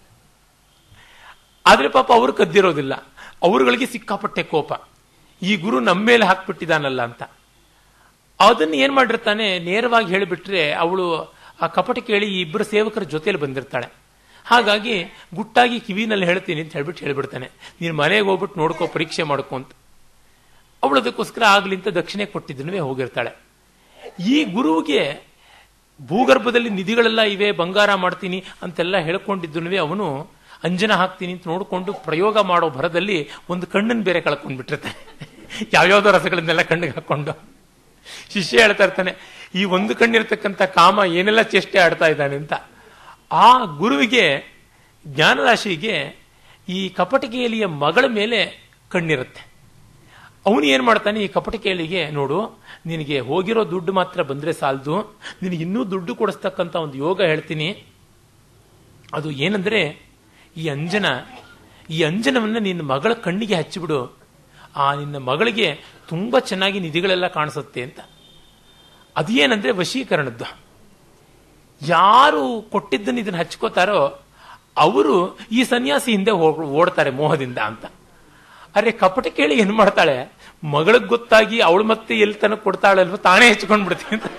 ಆದ್ರೆ ಪಾಪ ಅವರು ಕದ್ದಿರೋದಿಲ್ಲ ಅವರುಗಳಿಗೆ ಸಿಕ್ಕಾಪಟ್ಟೆ ಕೋಪ ಈ ಗುರು ನಮ್ಮ ಮೇಲೆ ಹಾಕ್ಬಿಟ್ಟಿದ್ದಾನಲ್ಲ ಅಂತ ಅದನ್ನ ಏನ್ ಮಾಡಿರ್ತಾನೆ ನೇರವಾಗಿ ಹೇಳಿಬಿಟ್ರೆ ಅವಳು ಆ ಕಪಟ ಕೇಳಿ ಈ ಇಬ್ಬರು ಸೇವಕರ ಜೊತೆಯಲ್ಲಿ ಬಂದಿರ್ತಾಳೆ ಹಾಗಾಗಿ ಗುಟ್ಟಾಗಿ ಕಿವಿನಲ್ಲಿ ಹೇಳ್ತೀನಿ ಅಂತ ಹೇಳ್ಬಿಟ್ಟು ಹೇಳ್ಬಿಡ್ತಾನೆ ನೀನು ಮನೆಗೆ ಹೋಗ್ಬಿಟ್ಟು ನೋಡ್ಕೋ ಪರೀಕ್ಷೆ ಮಾಡ್ಕೊ ಅಂತ ಅವಳು ಅದಕ್ಕೋಸ್ಕರ ಆಗ್ಲಿ ಅಂತ ದಕ್ಷಿಣೆ ಕೊಟ್ಟಿದ್ದನುವೇ ಹೋಗಿರ್ತಾಳೆ ಈ ಗುರುವಿಗೆ ಭೂಗರ್ಭದಲ್ಲಿ ನಿಧಿಗಳೆಲ್ಲ ಇವೆ ಬಂಗಾರ ಮಾಡ್ತೀನಿ ಅಂತೆಲ್ಲ ಹೇಳ್ಕೊಂಡಿದ್ದನುವೇ ಅವನು ಅಂಜನ ಹಾಕ್ತೀನಿ ಅಂತ ನೋಡಿಕೊಂಡು ಪ್ರಯೋಗ ಮಾಡೋ ಭರದಲ್ಲಿ ಒಂದು ಕಣ್ಣನ್ನು ಬೇರೆ ಕಳ್ಕೊಂಡ್ಬಿಟ್ಟಿರ್ತಾನೆ ಯಾವ್ಯಾವ್ದೋ ರಸಗಳನ್ನೆಲ್ಲ ಕಣ್ಣಿಗೆ ಹಾಕೊಂಡು ಶಿಷ್ಯ ಹೇಳ್ತಾ ಇರ್ತಾನೆ ಈ ಒಂದು ಕಣ್ಣಿರ್ತಕ್ಕಂಥ ಕಾಮ ಏನೆಲ್ಲ ಚೇಷ್ಟೆ ಆಡ್ತಾ ಇದ್ದಾನೆ ಅಂತ ಆ ಗುರುವಿಗೆ ಜ್ಞಾನರಾಶಿಗೆ ಈ ಕಪಟಿಕೇಲಿಯ ಮಗಳ ಮೇಲೆ ಕಣ್ಣಿರುತ್ತೆ ಅವನು ಏನ್ ಮಾಡ್ತಾನೆ ಈ ಕಪಟಿಕೇಳಿಗೆ ನೋಡು ನಿನಗೆ ಹೋಗಿರೋ ದುಡ್ಡು ಮಾತ್ರ ಬಂದ್ರೆ ಸಾಲದು ನಿನಗೆ ಇನ್ನೂ ದುಡ್ಡು ಕೊಡಿಸ್ತಕ್ಕಂಥ ಒಂದು ಯೋಗ ಹೇಳ್ತೀನಿ ಅದು ಏನಂದ್ರೆ ಈ ಅಂಜನ ಈ ಅಂಜನವನ್ನ ನಿನ್ನ ಮಗಳ ಕಣ್ಣಿಗೆ ಹಚ್ಚಿಬಿಡು ಆ ನಿನ್ನ ಮಗಳಿಗೆ ತುಂಬಾ ಚೆನ್ನಾಗಿ ನಿಧಿಗಳೆಲ್ಲ ಕಾಣಿಸುತ್ತೆ ಅಂತ ಅದೇನಂದ್ರೆ ವಶೀಕರಣದ್ದು ಯಾರು ಕೊಟ್ಟಿದ್ದನ್ನು ಇದನ್ನ ಹಚ್ಕೋತಾರೋ ಅವರು ಈ ಸನ್ಯಾಸಿ ಹಿಂದೆ ಓಡ್ತಾರೆ ಮೋಹದಿಂದ ಅಂತ ಅರೆ ಕಪಟ ಕೇಳಿ ಏನ್ ಮಾಡ್ತಾಳೆ ಮಗಳಿಗೆ ಗೊತ್ತಾಗಿ ಅವಳು ಮತ್ತೆ ಎಲ್ಲಿ ತನಕ ಕೊಡ್ತಾಳಲ್ವ ತಾನೇ ಹೆಚ್ಕೊಂಡ್ ಬಿಡ್ತೀನಿ ಅಂತ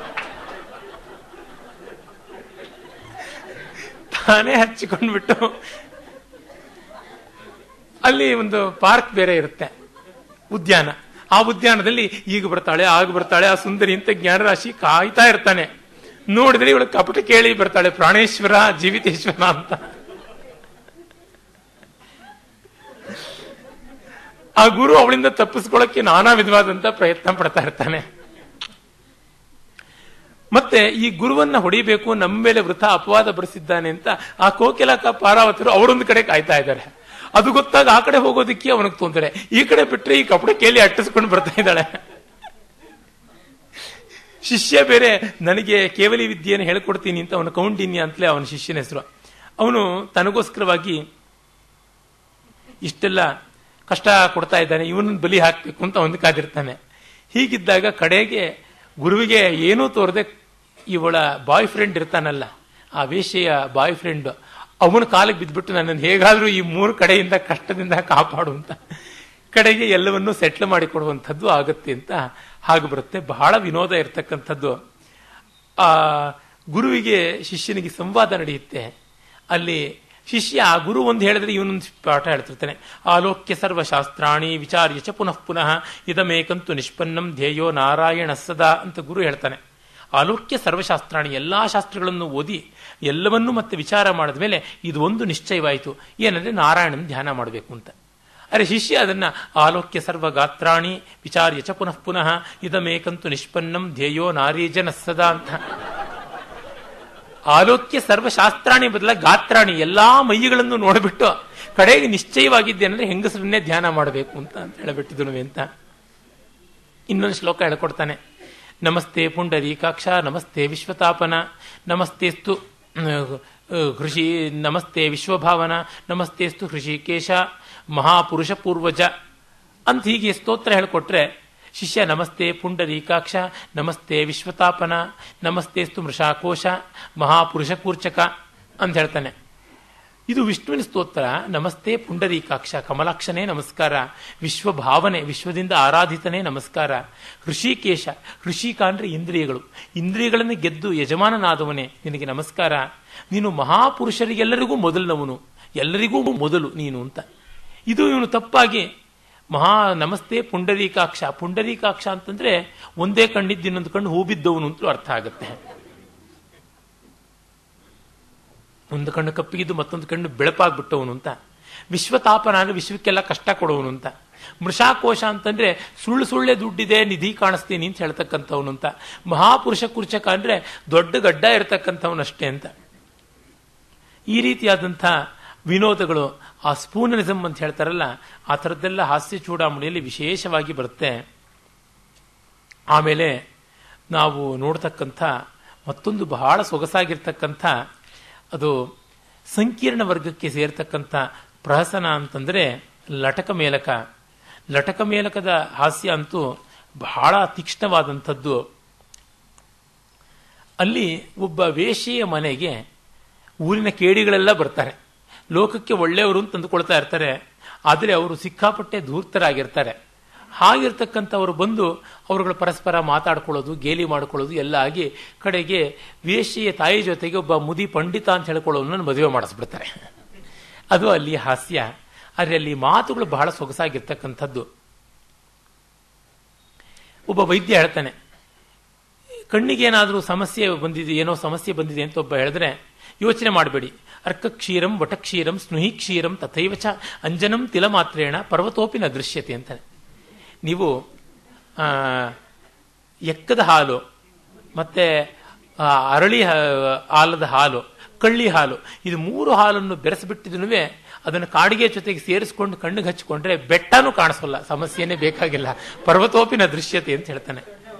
ತಾನೇ ಹಚ್ಚಿಕೊಂಡ್ಬಿಟ್ಟು ಅಲ್ಲಿ ಒಂದು ಪಾರ್ಕ್ ಬೇರೆ ಇರುತ್ತೆ ಉದ್ಯಾನ ಆ ಉದ್ಯಾನದಲ್ಲಿ ಈಗ ಬರ್ತಾಳೆ ಆಗ ಬರ್ತಾಳೆ ಆ ಸುಂದರಿ ಅಂತ ಜ್ಞಾನರಾಶಿ ಕಾಯ್ತಾ ಇರ್ತಾನೆ ನೋಡಿದ್ರೆ ಇವಳು ಕಪಟ ಕೇಳಿ ಬರ್ತಾಳೆ ಪ್ರಾಣೇಶ್ವರ ಜೀವಿತೇಶ್ವರ ಅಂತ ಆ ಗುರು ಅವಳಿಂದ ತಪ್ಪಿಸ್ಕೊಳ್ಳಕ್ಕೆ ನಾನಾ ವಿಧವಾದಂತ ಪ್ರಯತ್ನ ಪಡ್ತಾ ಇರ್ತಾನೆ ಮತ್ತೆ ಈ ಗುರುವನ್ನ ಹೊಡಿಬೇಕು ನಮ್ಮ ಮೇಲೆ ವೃಥ ಅಪವಾದ ಬರೆಸಿದ್ದಾನೆ ಅಂತ ಆ ಕೋಕಿಲಕ ಪಾರಾವತರು ಅವರೊಂದು ಕಡೆ ಕಾಯ್ತಾ ಇದ್ದಾರೆ ಅದು ಗೊತ್ತಾಗ ಆ ಕಡೆ ಹೋಗೋದಕ್ಕೆ ಅವನಿಗೆ ತೊಂದರೆ ಈ ಕಡೆ ಬಿಟ್ರೆ ಈ ಕಪಡ ಕೇಳಿ ಅಟ್ಟಿಸ್ಕೊಂಡು ಬರ್ತಾ ಇದ್ದಾಳೆ ಶಿಷ್ಯ ಬೇರೆ ನನಗೆ ಕೇವಲಿ ವಿದ್ಯೆಯನ್ನು ಹೇಳ್ಕೊಡ್ತೀನಿ ಅಂತ ಅವನು ಕೌಂಡಿನ್ಯ ಅಂತಲೇ ಅವನ ಶಿಷ್ಯನ ಹೆಸರು ಅವನು ತನಗೋಸ್ಕರವಾಗಿ ಇಷ್ಟೆಲ್ಲ ಕಷ್ಟ ಕೊಡ್ತಾ ಇದ್ದಾನೆ ಇವನನ್ನು ಬಲಿ ಹಾಕಬೇಕು ಅಂತ ಅವನು ಕಾದಿರ್ತಾನೆ ಹೀಗಿದ್ದಾಗ ಕಡೆಗೆ ಗುರುವಿಗೆ ಏನೂ ತೋರದೆ ಇವಳ ಬಾಯ್ ಫ್ರೆಂಡ್ ಇರ್ತಾನಲ್ಲ ಆ ವೇಶ್ಯೆಯ ಬಾಯ್ ಫ್ರೆಂಡ್ ಅವನ ಕಾಲಿಗೆ ಬಿದ್ದುಬಿಟ್ಟು ನನ್ನನ್ನು ಹೇಗಾದ್ರೂ ಈ ಮೂರು ಕಡೆಯಿಂದ ಕಷ್ಟದಿಂದ ಕಾಪಾಡು ಅಂತ ಕಡೆಗೆ ಎಲ್ಲವನ್ನೂ ಸೆಟ್ಲ್ ಮಾಡಿಕೊಡುವಂಥದ್ದು ಆಗುತ್ತೆ ಅಂತ ಹಾಗೆ ಬರುತ್ತೆ ಬಹಳ ವಿನೋದ ಇರತಕ್ಕಂಥದ್ದು ಆ ಗುರುವಿಗೆ ಶಿಷ್ಯನಿಗೆ ಸಂವಾದ ನಡೆಯುತ್ತೆ ಅಲ್ಲಿ ಶಿಷ್ಯ ಆ ಗುರು ಒಂದು ಹೇಳಿದ್ರೆ ಇವನೊಂದು ಪಾಠ ಹೇಳ್ತಿರ್ತಾನೆ ಆಲೋಕ್ಯ ಸರ್ವಶಾಸ್ತ್ರಾಣಿ ವಿಚಾರ್ಯ ಚ ಪುನಃ ಪುನಃ ಇದಮೇಕಂತು ನಿಷ್ಪನ್ನಂ ಧ್ಯೇಯೋ ನಾರಾಯಣ ಸದಾ ಅಂತ ಗುರು ಹೇಳ್ತಾನೆ ಆಲೋಕ್ಯ ಸರ್ವಶಾಸ್ತ್ರಾಣಿ ಎಲ್ಲಾ ಶಾಸ್ತ್ರಗಳನ್ನು ಓದಿ ಎಲ್ಲವನ್ನೂ ಮತ್ತೆ ವಿಚಾರ ಮಾಡಿದ ಮೇಲೆ ಇದು ಒಂದು ನಿಶ್ಚಯವಾಯಿತು ಏನಂದ್ರೆ ನಾರಾಯಣನ ಧ್ಯಾನ ಮಾಡಬೇಕು ಅಂತ ಅರೆ ಶಿಷ್ಯ ಅದನ್ನ ಆಲೋಕ್ಯ ಸರ್ವಗಾತ್ರಾಣಿ ವಿಚಾರ್ಯ ಚ ಪುನಃ ಪುನಃ ಇದಮೇಕಂತು ನಿಷ್ಪನ್ನಂ ಧ್ಯೇಯೋ ನಾರೀಜನ ಸದಾ ಅಂತ ಆಲೋಕ್ಯ ಸರ್ವಶಾಸ್ತ್ರಾಣಿ ಬದಲ ಗಾತ್ರಾಣಿ ಎಲ್ಲಾ ಮೈಗಳನ್ನು ನೋಡಿಬಿಟ್ಟು ಕಡೆಗೆ ನಿಶ್ಚಯವಾಗಿದ್ದೆ ಅಂದ್ರೆ ಹೆಂಗಸರನ್ನೇ ಧ್ಯಾನ ಮಾಡಬೇಕು ಅಂತ ಅಂತ ಹೇಳಿಬಿಟ್ಟಿದ್ರು ಅಂತ ಇನ್ನೊಂದು ಶ್ಲೋಕ ಹೇಳ್ಕೊಡ್ತಾನೆ ನಮಸ್ತೆ ಪುಂಡರೀಕಾಕ್ಷ ನಮಸ್ತೆ ವಿಶ್ವತಾಪನ ನಮಸ್ತೆಸ್ತು ಕೃಷಿ ನಮಸ್ತೆ ವಿಶ್ವಭಾವನ ನಮಸ್ತೆಸ್ತು ಹೃಷಿಕೇಶ ಮಹಾಪುರುಷ ಪೂರ್ವಜ ಅಂತ ಹೀಗೆ ಸ್ತೋತ್ರ ಹೇಳ್ಕೊಟ್ರೆ ಶಿಷ್ಯ ನಮಸ್ತೆ ಪುಂಡರೀಕಾಕ್ಷ ನಮಸ್ತೆ ವಿಶ್ವತಾಪನ ನಮಸ್ತೆಸ್ತು ಮೃಷಾಕೋಶ ಮಹಾಪುರುಷ ಕೂರ್ಚಕ ಅಂತ ಹೇಳ್ತಾನೆ ಇದು ವಿಷ್ಣುವಿನ ಸ್ತೋತ್ರ ನಮಸ್ತೆ ಪುಂಡರೀಕಾಕ್ಷ ಕಮಲಾಕ್ಷನೇ ನಮಸ್ಕಾರ ವಿಶ್ವಭಾವನೆ ವಿಶ್ವದಿಂದ ಆರಾಧಿತನೇ ನಮಸ್ಕಾರ ಹೃಷಿಕೇಶ ಹೃಷಿಕ ಅಂದ್ರೆ ಇಂದ್ರಿಯಗಳು ಇಂದ್ರಿಯಗಳನ್ನು ಗೆದ್ದು ಯಜಮಾನನಾದವನೇ ನಿನಗೆ ನಮಸ್ಕಾರ ನೀನು ಮಹಾಪುರುಷರಿಗೆಲ್ಲರಿಗೂ ಮೊದಲನವನು ಎಲ್ಲರಿಗೂ ಮೊದಲು ನೀನು ಅಂತ ಇದು ಇವನು ತಪ್ಪಾಗಿ ಮಹಾ ನಮಸ್ತೆ ಪುಂಡರೀಕಾಕ್ಷ ಪುಂಡರೀಕಾಕ್ಷ ಅಂತಂದ್ರೆ ಒಂದೇ ಕಣ್ಣಿದ್ದು ಇನ್ನೊಂದು ಕಣ್ಣು ಹೂ ಬಿದ್ದವನು ಅಂತಲೂ ಅರ್ಥ ಆಗುತ್ತೆ ಒಂದು ಕಣ್ಣು ಕಪ್ಪಿಗಿದ್ದು ಮತ್ತೊಂದು ಕಣ್ಣು ಬೆಳಪಾಗ್ಬಿಟ್ಟವನು ಅಂತ ವಿಶ್ವತಾಪನ ಅಂದ್ರೆ ವಿಶ್ವಕ್ಕೆಲ್ಲ ಕಷ್ಟ ಕೊಡುವನು ಅಂತ ಮೃಷಾಕೋಶ ಅಂತಂದ್ರೆ ಸುಳ್ಳು ಸುಳ್ಳೆ ದುಡ್ಡಿದೆ ನಿಧಿ ಕಾಣಿಸ್ತೀನಿ ಅಂತ ಹೇಳ್ತಕ್ಕಂಥವನು ಅಂತ ಮಹಾಪುರುಷ ಕುರ್ಚಕ ಅಂದ್ರೆ ದೊಡ್ಡ ಗಡ್ಡ ಇರತಕ್ಕಂಥವನಷ್ಟೇ ಅಂತ ಈ ರೀತಿಯಾದಂಥ ವಿನೋದಗಳು ಆ ಸ್ಪೂನನಿಸಮ್ ಅಂತ ಹೇಳ್ತಾರಲ್ಲ ಆ ಥರದ್ದೆಲ್ಲ ಹಾಸ್ಯ ಚೂಡಾಮಣಿಯಲ್ಲಿ ವಿಶೇಷವಾಗಿ ಬರುತ್ತೆ ಆಮೇಲೆ ನಾವು ನೋಡ್ತಕ್ಕಂಥ ಮತ್ತೊಂದು ಬಹಳ ಸೊಗಸಾಗಿರ್ತಕ್ಕಂಥ ಅದು ಸಂಕೀರ್ಣ ವರ್ಗಕ್ಕೆ ಸೇರ್ತಕ್ಕಂಥ ಪ್ರಹಸನ ಅಂತಂದ್ರೆ ಲಟಕ ಮೇಲಕ ಲಟಕ ಮೇಲಕದ ಹಾಸ್ಯ ಅಂತೂ ಬಹಳ ತೀಕ್ಷ್ಣವಾದಂಥದ್ದು ಅಲ್ಲಿ ಒಬ್ಬ ವೇಷೆಯ ಮನೆಗೆ ಊರಿನ ಕೇಡಿಗಳೆಲ್ಲ ಬರ್ತಾರೆ ಲೋಕಕ್ಕೆ ಒಳ್ಳೆಯವರು ಅಂತ ತಂದುಕೊಳ್ತಾ ಇರ್ತಾರೆ ಆದರೆ ಅವರು ಸಿಕ್ಕಾಪಟ್ಟೆ ಧೂರ್ತರಾಗಿರ್ತಾರೆ ಹಾಗಿರ್ತಕ್ಕಂಥವ್ರು ಬಂದು ಅವರುಗಳು ಪರಸ್ಪರ ಮಾತಾಡ್ಕೊಳ್ಳೋದು ಗೇಲಿ ಮಾಡ್ಕೊಳ್ಳೋದು ಎಲ್ಲ ಆಗಿ ಕಡೆಗೆ ವೇಷಿಯ ತಾಯಿ ಜೊತೆಗೆ ಒಬ್ಬ ಮುದಿ ಪಂಡಿತ ಅಂತ ಹೇಳ್ಕೊಳ್ಳೋದನ್ನ ಮದುವೆ ಮಾಡಿಸ್ಬಿಡ್ತಾರೆ ಅದು ಅಲ್ಲಿ ಹಾಸ್ಯ ಆದರೆ ಅಲ್ಲಿ ಮಾತುಗಳು ಬಹಳ ಸೊಗಸಾಗಿರ್ತಕ್ಕಂಥದ್ದು ಒಬ್ಬ ವೈದ್ಯ ಹೇಳ್ತಾನೆ ಕಣ್ಣಿಗೇನಾದರೂ ಸಮಸ್ಯೆ ಬಂದಿದೆ ಏನೋ ಸಮಸ್ಯೆ ಬಂದಿದೆ ಅಂತ ಒಬ್ಬ ಹೇಳಿದ್ರೆ ಯೋಚನೆ ಮಾಡಬೇಡಿ ಅರ್ಕಕ್ಷೀರಂ ವಟಕ್ಷೀರಂ ಸ್ನುಹಿ ಕ್ಷೀರಂ ತಥೈವ ಚ ಅಂಜನಂ ತಿಲ ಮಾತ್ರೇಣ ಪರ್ವತೋಪಿ ನ ದೃಶ್ಯತೆ ಅಂತಾನೆ ನೀವು ಎಕ್ಕದ ಹಾಲು ಮತ್ತೆ ಅರಳಿ ಆಲದ ಹಾಲು ಕಳ್ಳಿ ಹಾಲು ಇದು ಮೂರು ಹಾಲನ್ನು ಬೆರೆಸಿಬಿಟ್ಟಿದ್ರೂ ಅದನ್ನು ಕಾಡಿಗೆ ಜೊತೆಗೆ ಸೇರಿಸ್ಕೊಂಡು ಕಣ್ಣಿಗೆ ಹಚ್ಕೊಂಡ್ರೆ ಬೆಟ್ಟನೂ ಕಾಣಿಸೋಲ್ಲ ಸಮಸ್ಯೆನೇ ಬೇಕಾಗಿಲ್ಲ ಪರ್ವತೋಪಿನ ದೃಶ್ಯತೆ ಅಂತ ಹೇಳ್ತಾನೆ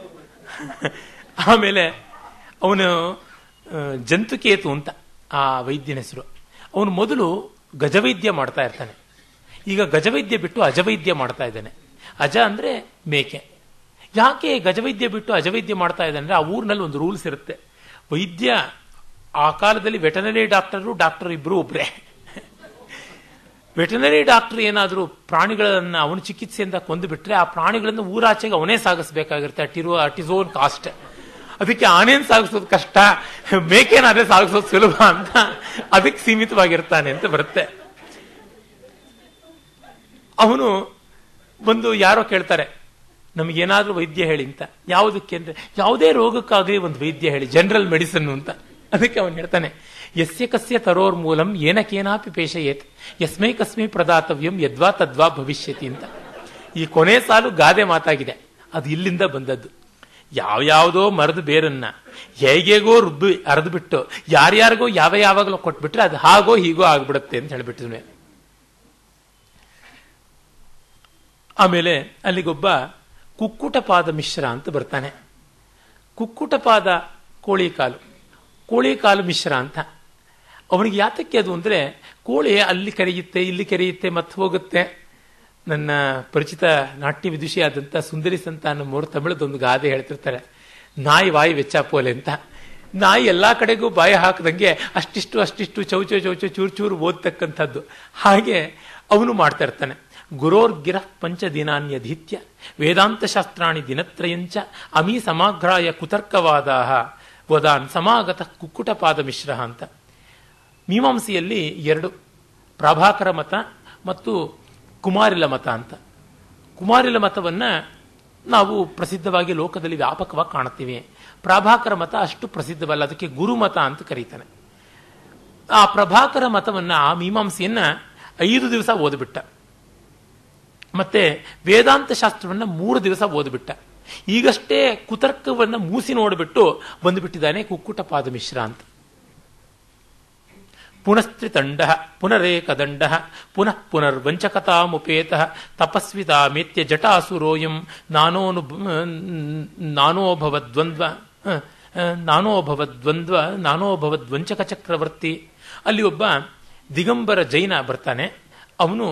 ಆಮೇಲೆ ಅವನು ಜಂತುಕೇತು ಅಂತ ಆ ವೈದ್ಯನ ಹೆಸರು ಅವನು ಮೊದಲು ಗಜವೈದ್ಯ ಮಾಡ್ತಾ ಇರ್ತಾನೆ ಈಗ ಗಜವೈದ್ಯ ಬಿಟ್ಟು ಅಜವೈದ್ಯ ಮಾಡ್ತಾ ಇದ್ದಾನೆ ಅಜ ಅಂದ್ರೆ ಮೇಕೆ ಯಾಕೆ ಗಜವೈದ್ಯ ಬಿಟ್ಟು ಅಜವೈದ್ಯ ಮಾಡ್ತಾ ಇದ್ದಾನೆ ಅಂದ್ರೆ ಆ ಊರಿನಲ್ಲಿ ಒಂದು ರೂಲ್ಸ್ ಇರುತ್ತೆ ವೈದ್ಯ ಆ ಕಾಲದಲ್ಲಿ ವೆಟನರಿ ಡಾಕ್ಟರು ಡಾಕ್ಟರ್ ಇಬ್ರು ಒಬ್ರೆ ವೆಟನರಿ ಡಾಕ್ಟರ್ ಏನಾದರೂ ಪ್ರಾಣಿಗಳನ್ನ ಅವನ ಚಿಕಿತ್ಸೆಯಿಂದ ಕೊಂದು ಬಿಟ್ರೆ ಆ ಪ್ರಾಣಿಗಳನ್ನು ಊರಾಚೆಗೆ ಅವನೇ ಸಾಗಿಸ್ಬೇಕಾಗಿರುತ್ತೆ ಅಟ್ಟಿರುವ ಅಟಿಸೋನ್ ಕಾಸ್ಟ್ ಅದಕ್ಕೆ ಆನೇನ್ ಸಾಗಿಸೋದು ಕಷ್ಟ ಮೇಕೇನಾದ್ರೆ ಸಾಗಿಸೋದು ಸುಲಭ ಅಂತ ಅದಕ್ಕೆ ಸೀಮಿತವಾಗಿರ್ತಾನೆ ಅಂತ ಬರುತ್ತೆ ಅವನು ಬಂದು ಯಾರೋ ಕೇಳ್ತಾರೆ ನಮಗೇನಾದ್ರೂ ವೈದ್ಯ ಹೇಳಿ ಅಂತ ಯಾವುದಕ್ಕೆ ಅಂದ್ರೆ ಯಾವುದೇ ರೋಗಕ್ಕಾಗಲಿ ಒಂದು ವೈದ್ಯ ಹೇಳಿ ಜನರಲ್ ಮೆಡಿಸಿನ್ ಅಂತ ಅದಕ್ಕೆ ಅವನು ಹೇಳ್ತಾನೆ ಯಸ್ಯ ಕಸ್ಯ ತರೋರ್ ಮೂಲಂ ಏನಕೇನಾಪಿ ಪೇಶಯೇತ್ ಯಸ್ಮೈ ಕಸ್ಮೈ ಪ್ರದಾತವ್ಯಂ ಯದ್ವಾ ತದ್ವಾ ಭವಿಷ್ಯತಿ ಅಂತ ಈ ಕೊನೆ ಸಾಲು ಗಾದೆ ಮಾತಾಗಿದೆ ಅದು ಇಲ್ಲಿಂದ ಬಂದದ್ದು ಯಾವ್ಯಾವುದೋ ಮರದ ಬೇರನ್ನ ಹೇಗೇಗೋ ರುಬ್ಬಿ ಅರೆದು ಬಿಟ್ಟು ಯಾರ್ಯಾರಿಗೋ ಯಾವ ಯಾವಾಗಲೋ ಕೊಟ್ಬಿಟ್ರೆ ಅದು ಹಾಗೋ ಹೀಗೋ ಆಗ್ಬಿಡುತ್ತೆ ಅಂತ ಹೇಳ್ಬಿಟ್ಟಿದ್ವಿ ಆಮೇಲೆ ಅಲ್ಲಿಗೊಬ್ಬ ಕುಕ್ಕುಟಪಾದ ಮಿಶ್ರ ಅಂತ ಬರ್ತಾನೆ ಕುಕ್ಕುಟಪಾದ ಕೋಳಿ ಕಾಲು ಕೋಳಿ ಕಾಲು ಮಿಶ್ರ ಅಂತ ಅವನಿಗೆ ಯಾತಕ್ಕೆ ಅದು ಅಂದ್ರೆ ಕೋಳಿ ಅಲ್ಲಿ ಕರೆಯುತ್ತೆ ಇಲ್ಲಿ ಕರೆಯುತ್ತೆ ಮತ್ತೆ ಹೋಗುತ್ತೆ ನನ್ನ ಪರಿಚಿತ ನಾಟ್ಯ ವಿದುಷಿಯಾದಂಥ ಸುಂದರಿ ಸಂತಾನ ಮೂರು ತಮಿಳದೊಂದು ಗಾದೆ ಹೇಳ್ತಿರ್ತಾರೆ ನಾಯಿ ವಾಯಿ ವೆಚ್ಚಾಪೋಲೆ ಅಂತ ನಾಯಿ ಎಲ್ಲ ಕಡೆಗೂ ಬಾಯಿ ಹಾಕದಂಗೆ ಅಷ್ಟಿಷ್ಟು ಅಷ್ಟಿಷ್ಟು ಚೌಚೋ ಚೌಚೋ ಚೂರು ಚೂರು ಓದ್ತಕ್ಕಂಥದ್ದು ಹಾಗೆ ಅವನು ಮಾಡ್ತಾ ಇರ್ತಾನೆ ಗುರೋರ್ಗಿರ ಪಂಚದಿನಾನ್ಯಧೀತ್ಯ ವೇದಾಂತ ಶಾಸ್ತ್ರಾಣಿ ದಿನತ್ರಯಂಚ ಅಮೀ ಸಮಾಗ್ರಾಯ ಕುತರ್ಕವಾದ ವದಾನ್ ಸಮಾಗತ ಕುಕ್ಕುಟಪಾದ ಮಿಶ್ರ ಅಂತ ಮೀಮಾಂಸೆಯಲ್ಲಿ ಎರಡು ಪ್ರಾಭಾಕರ ಮತ ಮತ್ತು ಕುಮಾರಿಲ ಮತ ಅಂತ ಕುಮಾರಿಲ ಮತವನ್ನ ನಾವು ಪ್ರಸಿದ್ಧವಾಗಿ ಲೋಕದಲ್ಲಿ ವ್ಯಾಪಕವಾಗಿ ಕಾಣುತ್ತೀವಿ ಪ್ರಾಭಾಕರ ಮತ ಅಷ್ಟು ಪ್ರಸಿದ್ಧವಲ್ಲ ಅದಕ್ಕೆ ಗುರುಮತ ಅಂತ ಕರೀತಾನೆ ಆ ಪ್ರಭಾಕರ ಮತವನ್ನ ಆ ಮೀಮಾಂಸೆಯನ್ನ ಐದು ದಿವಸ ಓದ್ಬಿಟ್ಟ ಮತ್ತೆ ವೇದಾಂತ ಶಾಸ್ತ್ರವನ್ನ ಮೂರು ದಿವಸ ಓದ್ಬಿಟ್ಟ ಈಗಷ್ಟೇ ಕುತರ್ಕವನ್ನ ಮೂಸಿ ನೋಡಿಬಿಟ್ಟು ಬಂದುಬಿಟ್ಟಿದ್ದಾನೆ ಕುಕ್ಕುಟಪಾದ ಮಿಶ್ರ ಅಂತ ಪುನಸ್ತ್ರಿತಂಡ ಪುನರೇಕದಂಡ ಪುನಃ ಪುನರ್ವಂಚಕತಾಮುಪೇತ ತಪಸ್ವಿತಾಮೇತ್ಯ ಜಟಾಸುರೋಯಂ ನಾನೋನು ನಾನೋಭವದ್ವಂದ್ವ ನಾನೋಭವದ್ವಂದ್ವ ನಾನೋಭವದ್ವಂಚಕ ಚಕ್ರವರ್ತಿ ಅಲ್ಲಿ ಒಬ್ಬ ದಿಗಂಬರ ಜೈನ ಬರ್ತಾನೆ ಅವನು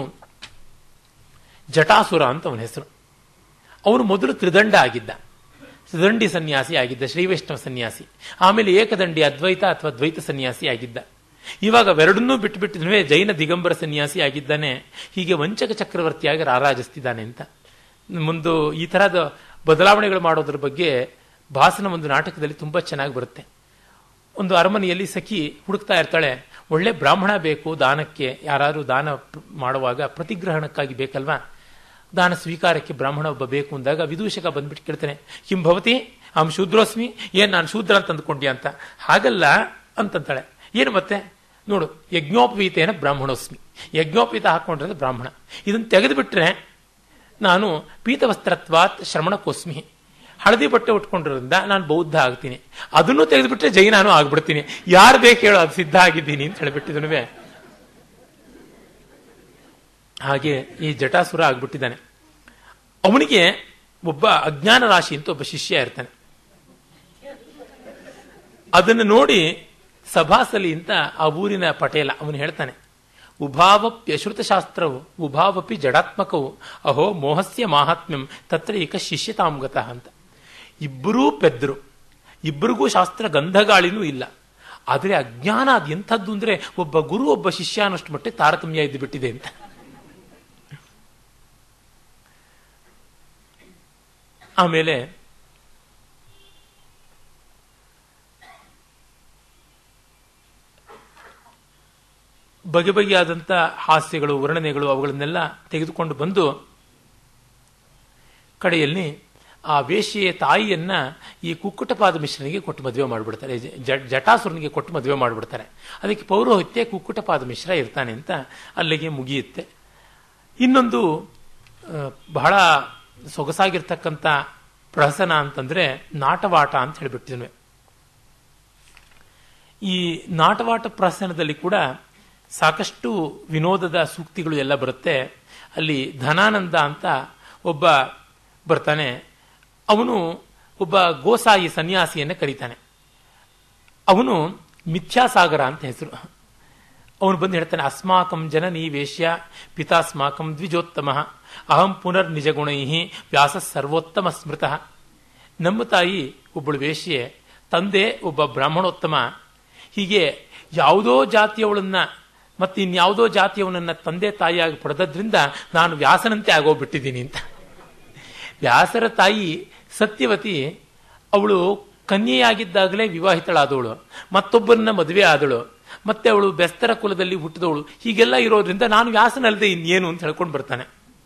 ಜಟಾಸುರ ಅಂತ ಅವನ ಹೆಸರು ಅವನು ಮೊದಲು ತ್ರಿದಂಡ ಆಗಿದ್ದ ತ್ರಿದಂಡಿ ಸನ್ಯಾಸಿ ಆಗಿದ್ದ ಶ್ರೀವೈಷ್ಣವ ಸನ್ಯಾಸಿ ಆಮೇಲೆ ಏಕದಂಡಿ ಅದ್ವೈತ ಅಥವಾ ದ್ವೈತ ಸನ್ಯಾಸಿ ಆಗಿದ್ದ ಇವಾಗ ಅವೆರಡನ್ನೂ ಬಿಟ್ಟುಬಿಟ್ಟಿದ್ನುವೆ ಜೈನ ದಿಗಂಬರ ಸನ್ಯಾಸಿ ಆಗಿದ್ದಾನೆ ಹೀಗೆ ವಂಚಕ ಚಕ್ರವರ್ತಿಯಾಗಿ ರಾರಾಜಿಸ್ತಿದ್ದಾನೆ ಅಂತ ಮುಂದೆ ಈ ತರಹದ ಬದಲಾವಣೆಗಳು ಮಾಡೋದ್ರ ಬಗ್ಗೆ ಭಾಸನ ಒಂದು ನಾಟಕದಲ್ಲಿ ತುಂಬಾ ಚೆನ್ನಾಗಿ ಬರುತ್ತೆ ಒಂದು ಅರಮನೆಯಲ್ಲಿ ಸಖಿ ಹುಡುಕ್ತಾ ಇರ್ತಾಳೆ ಒಳ್ಳೆ ಬ್ರಾಹ್ಮಣ ಬೇಕು ದಾನಕ್ಕೆ ಯಾರಾದ್ರೂ ದಾನ ಮಾಡುವಾಗ ಪ್ರತಿಗ್ರಹಣಕ್ಕಾಗಿ ಬೇಕಲ್ವಾ ದಾನ ಸ್ವೀಕಾರಕ್ಕೆ ಬ್ರಾಹ್ಮಣ ಒಬ್ಬ ಬೇಕು ಅಂದಾಗ ವಿದೂಷಕ ಬಂದ್ಬಿಟ್ಟು ಕೇಳ್ತಾನೆ ಕಿಂ ಭವತಿ ಆಮ್ ಶೂದ್ರೋಸ್ಮಿ ಏನ್ ನಾನು ಶೂದ್ರ ಅಂತ ಅಂದ್ಕೊಂಡ್ಯ ಅಂತ ಹಾಗಲ್ಲ ಅಂತಂತಾಳೆ ಏನು ಮತ್ತೆ ನೋಡು ಯಜ್ಞೋಪವೀತೇನ ಬ್ರಾಹ್ಮಣೋಸ್ಮಿ ಯಜ್ಞೋಪವೀತ ಹಾಕೊಂಡ್ರೆ ಬ್ರಾಹ್ಮಣ ಇದನ್ನು ತೆಗೆದುಬಿಟ್ರೆ ನಾನು ಪೀತವಸ್ತ್ರತ್ವಾತ್ ಶ್ರಮಣಕೋಸ್ಮಿ ಹಳದಿ ಬಟ್ಟೆ ಉಟ್ಕೊಂಡಿರೋದ್ರಿಂದ ನಾನು ಬೌದ್ಧ ಆಗ್ತೀನಿ ಅದನ್ನು ತೆಗೆದುಬಿಟ್ರೆ ಜೈನಾನು ಆಗ್ಬಿಡ್ತೀನಿ ಯಾರು ಬೇಕು ಹೇಳೋ ಅದು ಸಿದ್ಧ ಆಗಿದ್ದೀನಿ ಅಂತ ಹೇಳಿಬಿಟ್ಟಿದನುವೆ ಹಾಗೆ ಈ ಜಟಾಸುರ ಆಗ್ಬಿಟ್ಟಿದ್ದಾನೆ ಅವನಿಗೆ ಒಬ್ಬ ಅಜ್ಞಾನ ರಾಶಿ ಅಂತ ಒಬ್ಬ ಶಿಷ್ಯ ಇರ್ತಾನೆ ಅದನ್ನು ನೋಡಿ ಸಭಾಸಲಿ ಅಂತ ಆ ಊರಿನ ಪಟೇಲ ಅವನು ಹೇಳ್ತಾನೆ ಉಭಾವಪ್ಯಶ್ರುತ ಶಾಸ್ತ್ರವು ಉಭಾವಪಿ ಜಡಾತ್ಮಕವು ಅಹೋ ಮೋಹಸ್ಯ ಮಾಹಾತ್ಮ್ಯಂ ತತ್ರ ಏಕ ಶಿಷ್ಯತಾಂಗತಃ ಅಂತ ಇಬ್ಬರೂ ಪೆದ್ರು ಇಬ್ಬರಿಗೂ ಶಾಸ್ತ್ರ ಗಂಧಗಾಳಿನೂ ಇಲ್ಲ ಆದರೆ ಅಜ್ಞಾನ ಅದು ಎಂಥದ್ದು ಅಂದ್ರೆ ಒಬ್ಬ ಗುರು ಒಬ್ಬ ಶಿಷ್ಯ ಅನ್ನಷ್ಟು ಮಟ್ಟಿಗೆ ತಾರತಮ್ಯ ಇದ್ದು ಬಿಟ್ಟಿದೆ ಅಂತ ಆಮೇಲೆ ಬಗೆ ಬಗೆಯಾದಂಥ ಹಾಸ್ಯಗಳು ವರ್ಣನೆಗಳು ಅವುಗಳನ್ನೆಲ್ಲ ತೆಗೆದುಕೊಂಡು ಬಂದು ಕಡೆಯಲ್ಲಿ ಆ ವೇಶ್ಯೆಯ ತಾಯಿಯನ್ನ ಈ ಕುಕ್ಕುಟಪಾದ ಮಿಶ್ರನಿಗೆ ಕೊಟ್ಟು ಮದುವೆ ಮಾಡಿಬಿಡ್ತಾರೆ ಜಟಾಸುರನಿಗೆ ಕೊಟ್ಟು ಮದುವೆ ಮಾಡಿಬಿಡ್ತಾರೆ ಅದಕ್ಕೆ ಪೌರೋಹಿತ್ಯ ಕುಕ್ಕುಟಪಾದ ಮಿಶ್ರ ಇರ್ತಾನೆ ಅಂತ ಅಲ್ಲಿಗೆ ಮುಗಿಯುತ್ತೆ ಇನ್ನೊಂದು ಬಹಳ ಸೊಗಸಾಗಿರ್ತಕ್ಕಂಥ ಪ್ರಹಸನ ಅಂತಂದ್ರೆ ನಾಟವಾಟ ಅಂತ ಹೇಳಿಬಿಟ್ಟಿದ್ವಿ ಈ ನಾಟವಾಟ ಪ್ರಹಸನದಲ್ಲಿ ಕೂಡ ಸಾಕಷ್ಟು ವಿನೋದದ ಸೂಕ್ತಿಗಳು ಎಲ್ಲ ಬರುತ್ತೆ ಅಲ್ಲಿ ಧನಾನಂದ ಅಂತ ಒಬ್ಬ ಬರ್ತಾನೆ ಅವನು ಒಬ್ಬ ಗೋಸಾಯಿ ಸನ್ಯಾಸಿಯನ್ನು ಕರೀತಾನೆ ಅವನು ಮಿಥ್ಯಾಸಾಗರ ಅಂತ ಹೆಸರು ಅವನು ಬಂದು ಹೇಳ್ತಾನೆ ಅಸ್ಮಾಕಂ ಜನನೀ ವೇಶ್ಯ ಪಿತಾಸ್ಮಾಕಂ ದ್ವಿಜೋತ್ತಮ ಅಹಂ ಪುನರ್ ನಿಜಗುಣೈ ವ್ಯಾಸ ಸರ್ವೋತ್ತಮ ಸ್ಮೃತ ನಮ್ಮ ತಾಯಿ ಒಬ್ಬಳು ವೇಶ್ಯೆ ತಂದೆ ಒಬ್ಬ ಬ್ರಾಹ್ಮಣೋತ್ತಮ ಹೀಗೆ ಯಾವುದೋ ಜಾತಿಯವಳನ್ನ ಮತ್ತೆ ಇನ್ಯಾವುದೋ ಜಾತಿಯವನನ್ನ ತಂದೆ ತಾಯಿಯಾಗಿ ಪಡೆದದ್ರಿಂದ ನಾನು ವ್ಯಾಸನಂತೆ ಆಗೋಗ್ಬಿಟ್ಟಿದ್ದೀನಿ ಅಂತ ವ್ಯಾಸರ ತಾಯಿ ಸತ್ಯವತಿ ಅವಳು ಕನ್ಯೆಯಾಗಿದ್ದಾಗಲೇ ವಿವಾಹಿತಳಾದವಳು ಮತ್ತೊಬ್ಬರನ್ನ ಮದುವೆ ಆದಳು ಮತ್ತೆ ಅವಳು ಬೆಸ್ತರ ಕುಲದಲ್ಲಿ ಹುಟ್ಟಿದವಳು ಹೀಗೆಲ್ಲ ಇರೋದ್ರಿಂದ ನಾನು ವ್ಯಾಸನಲ್ಲದೆ ಇನ್ನೇನು ಅಂತ ಹೇಳ್ಕೊಂಡು ಬರ್ತಾನೆ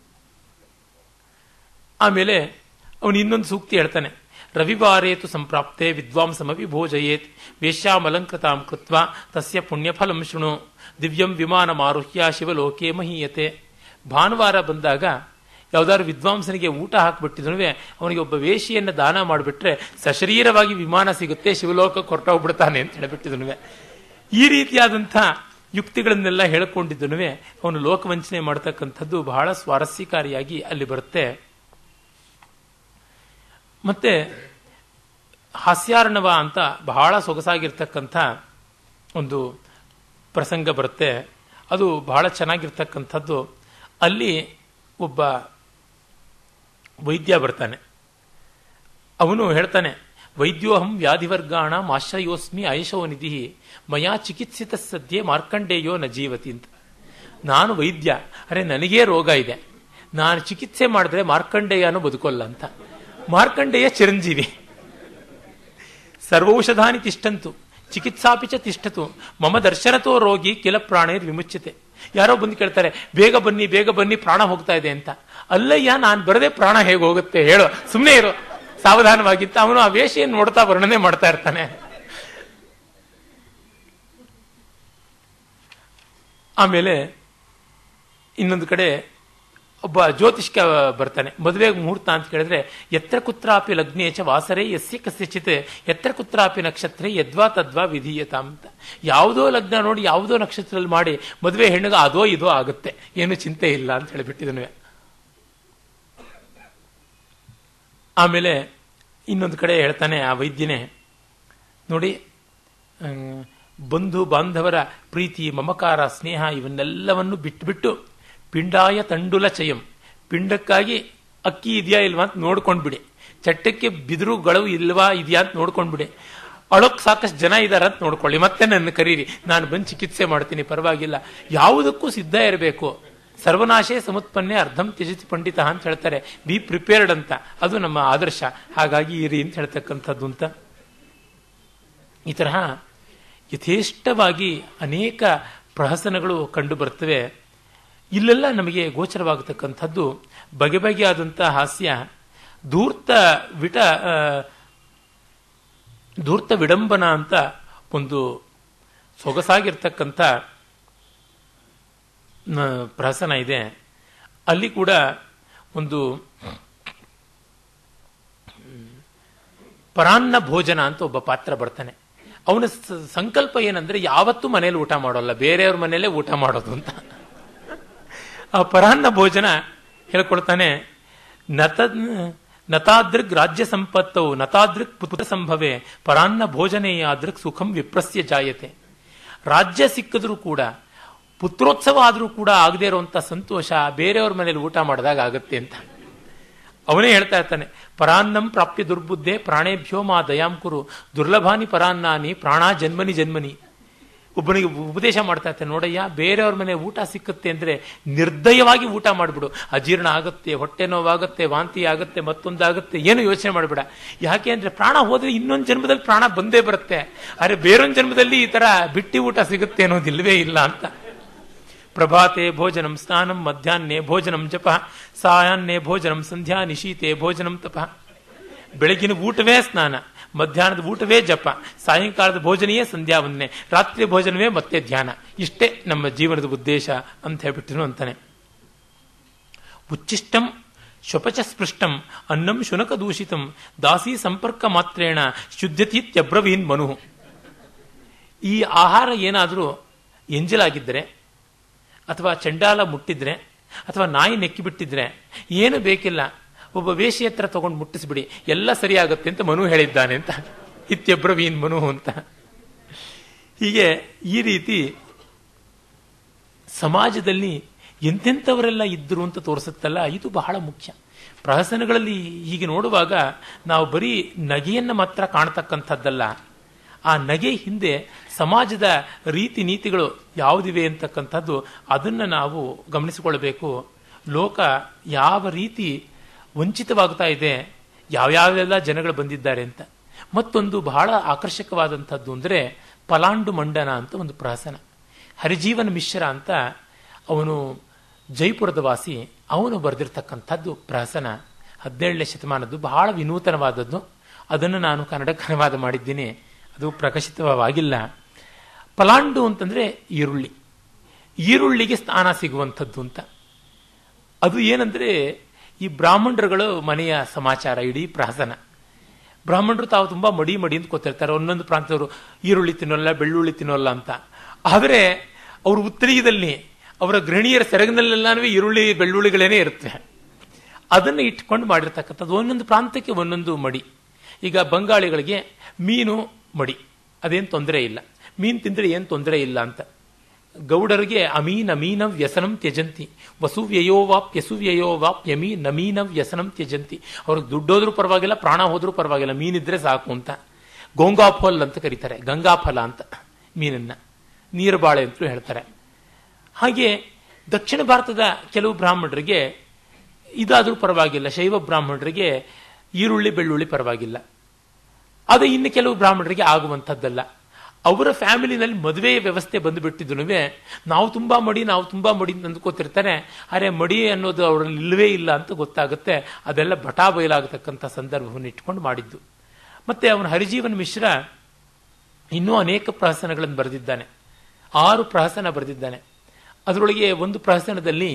ಆಮೇಲೆ ಅವನು ಇನ್ನೊಂದು ಸೂಕ್ತಿ ಹೇಳ್ತಾನೆ ರವಿವಾರೇತು ಸಂಪ್ರಾಪ್ತೆ ವಿದ್ವಾಂಸಮಪಿ ಭೋಜಯೇತ್ ವೇಶ್ಯಾಮಲಂಕೃತಾಂ ಕೃತ್ವ ತಸ್ಯ ಪುಣ್ಯಫಲಂ ಶೃಣು ದಿವ್ಯಂ ವಿಮಾನ ಮಾರುಹ್ಯ ಶಿವಲೋಕೆ ಮಹೀಯತೆ ಭಾನುವಾರ ಬಂದಾಗ ಯಾವ್ದಾದ್ರು ವಿದ್ವಾಂಸನಿಗೆ ಊಟ ಹಾಕ್ಬಿಟ್ಟಿದ್ರು ಅವನಿಗೆ ಒಬ್ಬ ವೇಷಿಯನ್ನು ದಾನ ಮಾಡಿಬಿಟ್ರೆ ಸಶರೀರವಾಗಿ ವಿಮಾನ ಸಿಗುತ್ತೆ ಶಿವಲೋಕ ಹೊರಟೋಗ್ಬಿಡ್ತಾನೆ ಅಂತ ಹೇಳಿಬಿಟ್ಟಿದ್ನು ಈ ರೀತಿಯಾದಂಥ ಯುಕ್ತಿಗಳನ್ನೆಲ್ಲ ಹೇಳಿಕೊಂಡಿದ್ದನು ಅವನು ಲೋಕವಂಚನೆ ಮಾಡತಕ್ಕಂಥದ್ದು ಬಹಳ ಸ್ವಾರಸ್ಯಕಾರಿಯಾಗಿ ಅಲ್ಲಿ ಬರುತ್ತೆ ಮತ್ತೆ ಹಾಸ್ಯಾರ್ಣವ ಅಂತ ಬಹಳ ಸೊಗಸಾಗಿರ್ತಕ್ಕಂಥ ಒಂದು ಪ್ರಸಂಗ ಬರುತ್ತೆ ಅದು ಬಹಳ ಚೆನ್ನಾಗಿರ್ತಕ್ಕಂಥದ್ದು ಅಲ್ಲಿ ಒಬ್ಬ ವೈದ್ಯ ಬರ್ತಾನೆ ಅವನು ಹೇಳ್ತಾನೆ ವೈದ್ಯೋಹಂ ವ್ಯಾಧಿವರ್ಗಾಣ ಆಶ್ರಯೋಸ್ಮಿ ಆಯುಷೋ ನಿಧಿ ಮಯಾ ಚಿಕಿತ್ಸಿತ ಸದ್ಯೆ ಮಾರ್ಕಂಡೇಯೋ ನ ಜೀವತಿ ಅಂತ ನಾನು ವೈದ್ಯ ಅರೆ ನನಗೇ ರೋಗ ಇದೆ ನಾನು ಚಿಕಿತ್ಸೆ ಮಾಡಿದ್ರೆ ಮಾರ್ಕಂಡೇಯನು ಬದುಕೋಲ್ಲ ಅಂತ ಮಾರ್ಕಂಡೇಯ ಚಿರಂಜೀವಿ ಸರ್ವೌಷಧಾನಿ ತಿಷ್ಟಂತು ಚಿಕಿತ್ಸಾಪಿಚ ತಿಷ್ಟತು ಮಮ ದರ್ಶನತೋ ರೋಗಿ ಕೆಲ ಪ್ರಾಣೇರ್ ವಿಮುಚ್ಯತೆ ಯಾರೋ ಬಂದು ಕೇಳ್ತಾರೆ ಬೇಗ ಬನ್ನಿ ಬೇಗ ಬನ್ನಿ ಪ್ರಾಣ ಹೋಗ್ತಾ ಇದೆ ಅಂತ ಅಲ್ಲಯ್ಯ ನಾನು ಬರದೆ ಪ್ರಾಣ ಹೇಗೆ ಹೋಗುತ್ತೆ ಹೇಳೋ ಸುಮ್ಮನೆ ಇರೋ ಸಾವಧಾನವಾಗಿತ್ತ ಅವನು ಆ ವೇಷೆಯನ್ನು ನೋಡ್ತಾ ವರ್ಣನೆ ಮಾಡ್ತಾ ಇರ್ತಾನೆ ಆಮೇಲೆ ಇನ್ನೊಂದು ಕಡೆ ಒಬ್ಬ ಜ್ಯೋತಿಷ್ಕ ಬರ್ತಾನೆ ಮದುವೆಗೆ ಮುಹೂರ್ತ ಅಂತ ಕೇಳಿದ್ರೆ ಎತ್ರ ಕುತ್ರಾಪಿ ಲಗ್ನೇಚ ವಾಸರೆ ಯಸ್ಯ ಕಸ್ಯಚಿತ್ ಎತ್ರ ಕುತ್ರಾಪಿ ನಕ್ಷತ್ರ ಯದ್ವಾ ತದ್ವಾ ವಿಧೀಯತ ಅಂತ ಯಾವುದೋ ಲಗ್ನ ನೋಡಿ ಯಾವುದೋ ನಕ್ಷತ್ರದಲ್ಲಿ ಮಾಡಿ ಮದುವೆ ಹೆಣ್ಣಿಗೆ ಅದೋ ಇದೋ ಆಗುತ್ತೆ ಏನು ಚಿಂತೆ ಇಲ್ಲ ಅಂತ ಹೇಳಿಬಿಟ್ಟಿದನು ಆಮೇಲೆ ಇನ್ನೊಂದು ಕಡೆ ಹೇಳ್ತಾನೆ ಆ ವೈದ್ಯನೇ ನೋಡಿ ಬಂಧು ಬಾಂಧವರ ಪ್ರೀತಿ ಮಮಕಾರ ಸ್ನೇಹ ಇವನ್ನೆಲ್ಲವನ್ನು ಬಿಟ್ಬಿಟ್ಟು ಪಿಂಡಾಯ ತಂಡುಲ ಚಯಂ ಪಿಂಡಕ್ಕಾಗಿ ಅಕ್ಕಿ ಇದೆಯಾ ಇಲ್ವಾ ಅಂತ ನೋಡ್ಕೊಂಡ್ಬಿಡಿ ಚಟ್ಟಕ್ಕೆ ಬಿದಿರುಗಳು ಇಲ್ವಾ ಇದೆಯಾ ಅಂತ ನೋಡ್ಕೊಂಡ್ಬಿಡಿ ಅಳೋಕ್ ಸಾಕಷ್ಟು ಜನ ಇದಾರ ಅಂತ ನೋಡ್ಕೊಳ್ಳಿ ಮತ್ತೆ ನನ್ನ ಕರೀರಿ ನಾನು ಬಂದು ಚಿಕಿತ್ಸೆ ಮಾಡ್ತೀನಿ ಪರವಾಗಿಲ್ಲ ಯಾವುದಕ್ಕೂ ಸಿದ್ಧ ಇರಬೇಕು ಸರ್ವನಾಶೇ ಸಮುತ್ಪನ್ನೆ ಅರ್ಧಂ ತ್ಯಜಿತಿ ಪಂಡಿತ ಅಂತ ಹೇಳ್ತಾರೆ ಬಿ ಪ್ರಿಪೇರ್ಡ್ ಅಂತ ಅದು ನಮ್ಮ ಆದರ್ಶ ಹಾಗಾಗಿ ಇರಿ ಅಂತ ಹೇಳ್ತಕ್ಕಂಥದ್ದು ಅಂತ ಈ ತರಹ ಯಥೇಷ್ಟವಾಗಿ ಅನೇಕ ಪ್ರಹಸನಗಳು ಕಂಡು ಬರ್ತವೆ ಇಲ್ಲೆಲ್ಲ ನಮಗೆ ಗೋಚರವಾಗತಕ್ಕಂಥದ್ದು ಬಗೆ ಬಗೆಯಾದಂತಹ ಹಾಸ್ಯ ಧೂರ್ತ ವಿಟ ಧೂರ್ತ ವಿಡಂಬನ ಅಂತ ಒಂದು ಸೊಗಸಾಗಿರ್ತಕ್ಕಂಥ ಪ್ರಹಸನ ಇದೆ ಅಲ್ಲಿ ಕೂಡ ಒಂದು ಪರಾನ್ನ ಭೋಜನ ಅಂತ ಒಬ್ಬ ಪಾತ್ರ ಬರ್ತಾನೆ ಅವನ ಸಂಕಲ್ಪ ಏನಂದ್ರೆ ಯಾವತ್ತೂ ಮನೇಲಿ ಊಟ ಮಾಡೋಲ್ಲ ಬೇರೆಯವ್ರ ಮನೇಲೆ ಊಟ ಮಾಡೋದು ಅಂತ ಆ ಪರಾನ್ನ ಭೋಜನ ಹೇಳ್ಕೊಳ್ತಾನೆ ನತ ನತಾದೃಗ್ ರಾಜ್ಯ ಸಂಪತ್ತವು ನತಾದೃಕ್ ಪುತ್ರ ಸಂಭವೆ ಪರಾನ್ನ ಭೋಜನೆಯಾದೃಕ್ ಸುಖಂ ವಿಪ್ರಸ್ಯ ಜಾಯತೆ ರಾಜ್ಯ ಸಿಕ್ಕಿದ್ರೂ ಕೂಡ ಪುತ್ರೋತ್ಸವ ಆದರೂ ಕೂಡ ಆಗದೇ ಇರುವಂತ ಸಂತೋಷ ಬೇರೆಯವ್ರ ಮನೇಲಿ ಊಟ ಮಾಡಿದಾಗ ಆಗುತ್ತೆ ಅಂತ ಅವನೇ ಹೇಳ್ತಾ ಇರ್ತಾನೆ ಪರಾನ್ನಂ ಪ್ರಾಪ್ಯ ದುರ್ಬುದ್ಧೆ ಪ್ರಾಣೇಭ್ಯೋ ಮಾ ದಯಾಂ ಕುರು ದುರ್ಲಭಾನಿ ಪರಾನ್ನಾನಿ ಪ್ರಾಣ ಜನ್ಮನಿ ಜನ್ಮನಿ ಒಬ್ಬನಿಗೆ ಉಪದೇಶ ಮಾಡ್ತಾ ಇರ್ತಾನೆ ನೋಡಯ್ಯ ಬೇರೆಯವ್ರ ಮನೆ ಊಟ ಸಿಕ್ಕುತ್ತೆ ಅಂದ್ರೆ ನಿರ್ದಯವಾಗಿ ಊಟ ಮಾಡಿಬಿಡು ಅಜೀರ್ಣ ಆಗುತ್ತೆ ಹೊಟ್ಟೆ ನೋವಾಗುತ್ತೆ ವಾಂತಿ ಆಗುತ್ತೆ ಮತ್ತೊಂದಾಗುತ್ತೆ ಏನು ಯೋಚನೆ ಮಾಡಬೇಡ ಯಾಕೆ ಅಂದ್ರೆ ಪ್ರಾಣ ಹೋದ್ರೆ ಇನ್ನೊಂದು ಜನ್ಮದಲ್ಲಿ ಪ್ರಾಣ ಬಂದೇ ಬರುತ್ತೆ ಆದ್ರೆ ಬೇರೊಂದು ಜನ್ಮದಲ್ಲಿ ಈ ತರ ಬಿಟ್ಟಿ ಊಟ ಸಿಗುತ್ತೆ ಅನ್ನೋದಿಲ್ವೇ ಇಲ್ಲ ಅಂತ ಪ್ರಭಾತೆ ಭೋಜನಂ ಸ್ನಾನಂ ಮಧ್ಯಾಹ್ನೆ ಭೋಜನಂ ಜಪ ಸಾಯಾನ್ನೇ ಭೋಜನಂ ಸಂಧ್ಯಾ ನಿಶೀತೆ ಭೋಜನಂ ತಪ ಬೆಳಗಿನ ಊಟವೇ ಸ್ನಾನ ಮಧ್ಯಾಹ್ನದ ಊಟವೇ ಜಪ ಸಾಯಂಕಾಲದ ಭೋಜನೆಯೇ ಸಂಧ್ಯಾವನ್ನೇ ರಾತ್ರಿ ಭೋಜನವೇ ಮತ್ತೆ ಧ್ಯಾನ ಇಷ್ಟೇ ನಮ್ಮ ಜೀವನದ ಉದ್ದೇಶ ಅಂತ ಹೇಳ್ಬಿಟ್ಟಿರು ಅಂತಾನೆ ಉಚ್ಚಿಷ್ಟಂ ಶ್ವಪಚ ಸ್ಪೃಷ್ಟಂ ಅನ್ನಂ ಶುನಕ ದೂಷಿತಂ ದಾಸಿ ಸಂಪರ್ಕ ಮಾತ್ರೇಣ ಶುದ್ಧತೀತ್ಯಬ್ರವೀನ್ ಮನು ಈ ಆಹಾರ ಏನಾದರೂ ಎಂಜಲಾಗಿದ್ದರೆ ಅಥವಾ ಚಂಡಾಲ ಮುಟ್ಟಿದ್ರೆ ಅಥವಾ ನಾಯಿ ನೆಕ್ಕಿ ಬಿಟ್ಟಿದ್ರೆ ಏನು ಬೇಕಿಲ್ಲ ಒಬ್ಬ ವೇಷಿ ಹತ್ರ ತಗೊಂಡು ಮುಟ್ಟಿಸ್ಬಿಡಿ ಎಲ್ಲ ಸರಿಯಾಗುತ್ತೆ ಅಂತ ಮನು ಹೇಳಿದ್ದಾನೆ ಅಂತ ಇತ್ಯಬ್ರವೀನ್ ಮನು ಅಂತ ಹೀಗೆ ಈ ರೀತಿ ಸಮಾಜದಲ್ಲಿ ಎಂತೆಂಥವರೆಲ್ಲ ಇದ್ರು ಅಂತ ತೋರಿಸುತ್ತಲ್ಲ ಇದು ಬಹಳ ಮುಖ್ಯ ಪ್ರಹಸನಗಳಲ್ಲಿ ಹೀಗೆ ನೋಡುವಾಗ ನಾವು ಬರೀ ನಗೆಯನ್ನು ಮಾತ್ರ ಕಾಣತಕ್ಕಂಥದ್ದಲ್ಲ ಆ ನಗೆ ಹಿಂದೆ ಸಮಾಜದ ರೀತಿ ನೀತಿಗಳು ಯಾವುದಿವೆ ಅಂತಕ್ಕಂಥದ್ದು ಅದನ್ನು ನಾವು ಗಮನಿಸಿಕೊಳ್ಬೇಕು ಲೋಕ ಯಾವ ರೀತಿ ವಂಚಿತವಾಗ್ತಾ ಇದೆ ಯಾವ್ಯಾವೆಲ್ಲ ಜನಗಳು ಬಂದಿದ್ದಾರೆ ಅಂತ ಮತ್ತೊಂದು ಬಹಳ ಆಕರ್ಷಕವಾದಂಥದ್ದು ಅಂದರೆ ಪಲಾಂಡು ಮಂಡನ ಅಂತ ಒಂದು ಪ್ರಹಸನ ಹರಿಜೀವನ ಮಿಶ್ರ ಅಂತ ಅವನು ಜೈಪುರದ ವಾಸಿ ಅವನು ಬರೆದಿರ್ತಕ್ಕಂಥದ್ದು ಪ್ರಹಸನ ಹದಿನೇಳನೇ ಶತಮಾನದ್ದು ಬಹಳ ವಿನೂತನವಾದದ್ದು ಅದನ್ನು ನಾನು ಕನ್ನಡಕ್ಕೆ ಅನುವಾದ ಮಾಡಿದ್ದೀನಿ ಅದು ಪ್ರಕಾಶಿತವಾಗಿಲ್ಲ ಪಲಾಂಡು ಅಂತಂದ್ರೆ ಈರುಳ್ಳಿ ಈರುಳ್ಳಿಗೆ ಸ್ಥಾನ ಸಿಗುವಂಥದ್ದು ಅಂತ ಅದು ಏನಂದ್ರೆ ಈ ಬ್ರಾಹ್ಮಣರುಗಳು ಮನೆಯ ಸಮಾಚಾರ ಇಡೀ ಪ್ರಹಸನ ಬ್ರಾಹ್ಮಣರು ತಾವು ತುಂಬಾ ಮಡಿ ಮಡಿ ಅಂತ ಕೂತಿರ್ತಾರೆ ಒಂದೊಂದು ಪ್ರಾಂತದವರು ಈರುಳ್ಳಿ ತಿನ್ನೋಲ್ಲ ಬೆಳ್ಳುಳ್ಳಿ ತಿನ್ನೋಲ್ಲ ಅಂತ ಆದರೆ ಅವರು ಉತ್ತರೀಯದಲ್ಲಿ ಅವರ ಗೃಹಿಣಿಯರ ಸೆರಗಿನಲ್ಲೆಲ್ಲಾನು ಈರುಳ್ಳಿ ಬೆಳ್ಳುಳ್ಳಿಗಳೇನೇ ಇರುತ್ತೆ ಅದನ್ನು ಇಟ್ಕೊಂಡು ಮಾಡಿರ್ತಕ್ಕಂಥದ್ದು ಒಂದೊಂದು ಪ್ರಾಂತಕ್ಕೆ ಒಂದೊಂದು ಮಡಿ ಈಗ ಬಂಗಾಳಿಗಳಿಗೆ ಮೀನು ಮಡಿ ಅದೇನು ತೊಂದರೆ ಇಲ್ಲ ಮೀನು ತಿಂದರೆ ಏನು ತೊಂದರೆ ಇಲ್ಲ ಅಂತ ಗೌಡರಿಗೆ ಅಮೀನ್ ಅಮೀನ ವ್ಯಸನಂ ತ್ಯಜಂತಿ ವಸುವ್ಯಯೋ ವಾಪ್ಯಸುವ್ಯಯೋ ವಾಪ್ಯಮೀ ನಮೀನ ವ್ಯಸನಂ ತ್ಯಜಂತಿ ಅವ್ರಿಗೆ ದುಡ್ಡೋದ್ರೂ ಪರವಾಗಿಲ್ಲ ಪ್ರಾಣ ಹೋದ್ರೂ ಪರವಾಗಿಲ್ಲ ಮೀನಿದ್ರೆ ಸಾಕು ಅಂತ ಗೋಂಗಾಫಲ್ ಅಂತ ಕರೀತಾರೆ ಗಂಗಾಫಲ ಅಂತ ಮೀನನ್ನ ನೀರು ಬಾಳೆ ಅಂತಲೂ ಹೇಳ್ತಾರೆ ಹಾಗೆ ದಕ್ಷಿಣ ಭಾರತದ ಕೆಲವು ಬ್ರಾಹ್ಮಣರಿಗೆ ಇದಾದರೂ ಪರವಾಗಿಲ್ಲ ಶೈವ ಬ್ರಾಹ್ಮಣರಿಗೆ ಈರುಳ್ಳಿ ಬೆಳ್ಳುಳ್ಳಿ ಪರವಾಗಿಲ್ಲ ಅದು ಇನ್ನು ಕೆಲವು ಬ್ರಾಹ್ಮಣರಿಗೆ ಆಗುವಂಥದ್ದಲ್ಲ ಅವರ ಫ್ಯಾಮಿಲಿನಲ್ಲಿ ಮದುವೆಯ ವ್ಯವಸ್ಥೆ ಬಂದುಬಿಟ್ಟಿದ್ರು ನಾವು ತುಂಬಾ ಮಡಿ ನಾವು ತುಂಬಾ ಮಡಿ ಅಂತ ಅಂದ್ಕೋತಿರ್ತಾರೆ ಅರೆ ಮಡಿ ಅನ್ನೋದು ಅವರಲ್ಲಿ ಇಲ್ಲವೇ ಇಲ್ಲ ಅಂತ ಗೊತ್ತಾಗುತ್ತೆ ಅದೆಲ್ಲ ಬಟಾ ಬಯಲಾಗತಕ್ಕಂಥ ಸಂದರ್ಭವನ್ನು ಇಟ್ಕೊಂಡು ಮಾಡಿದ್ದು ಮತ್ತೆ ಅವನ ಹರಿಜೀವನ್ ಮಿಶ್ರ ಇನ್ನೂ ಅನೇಕ ಪ್ರಹಸನಗಳನ್ನು ಬರೆದಿದ್ದಾನೆ ಆರು ಪ್ರಹಸನ ಬರೆದಿದ್ದಾನೆ ಅದರೊಳಗೆ ಒಂದು ಪ್ರಹಸನದಲ್ಲಿ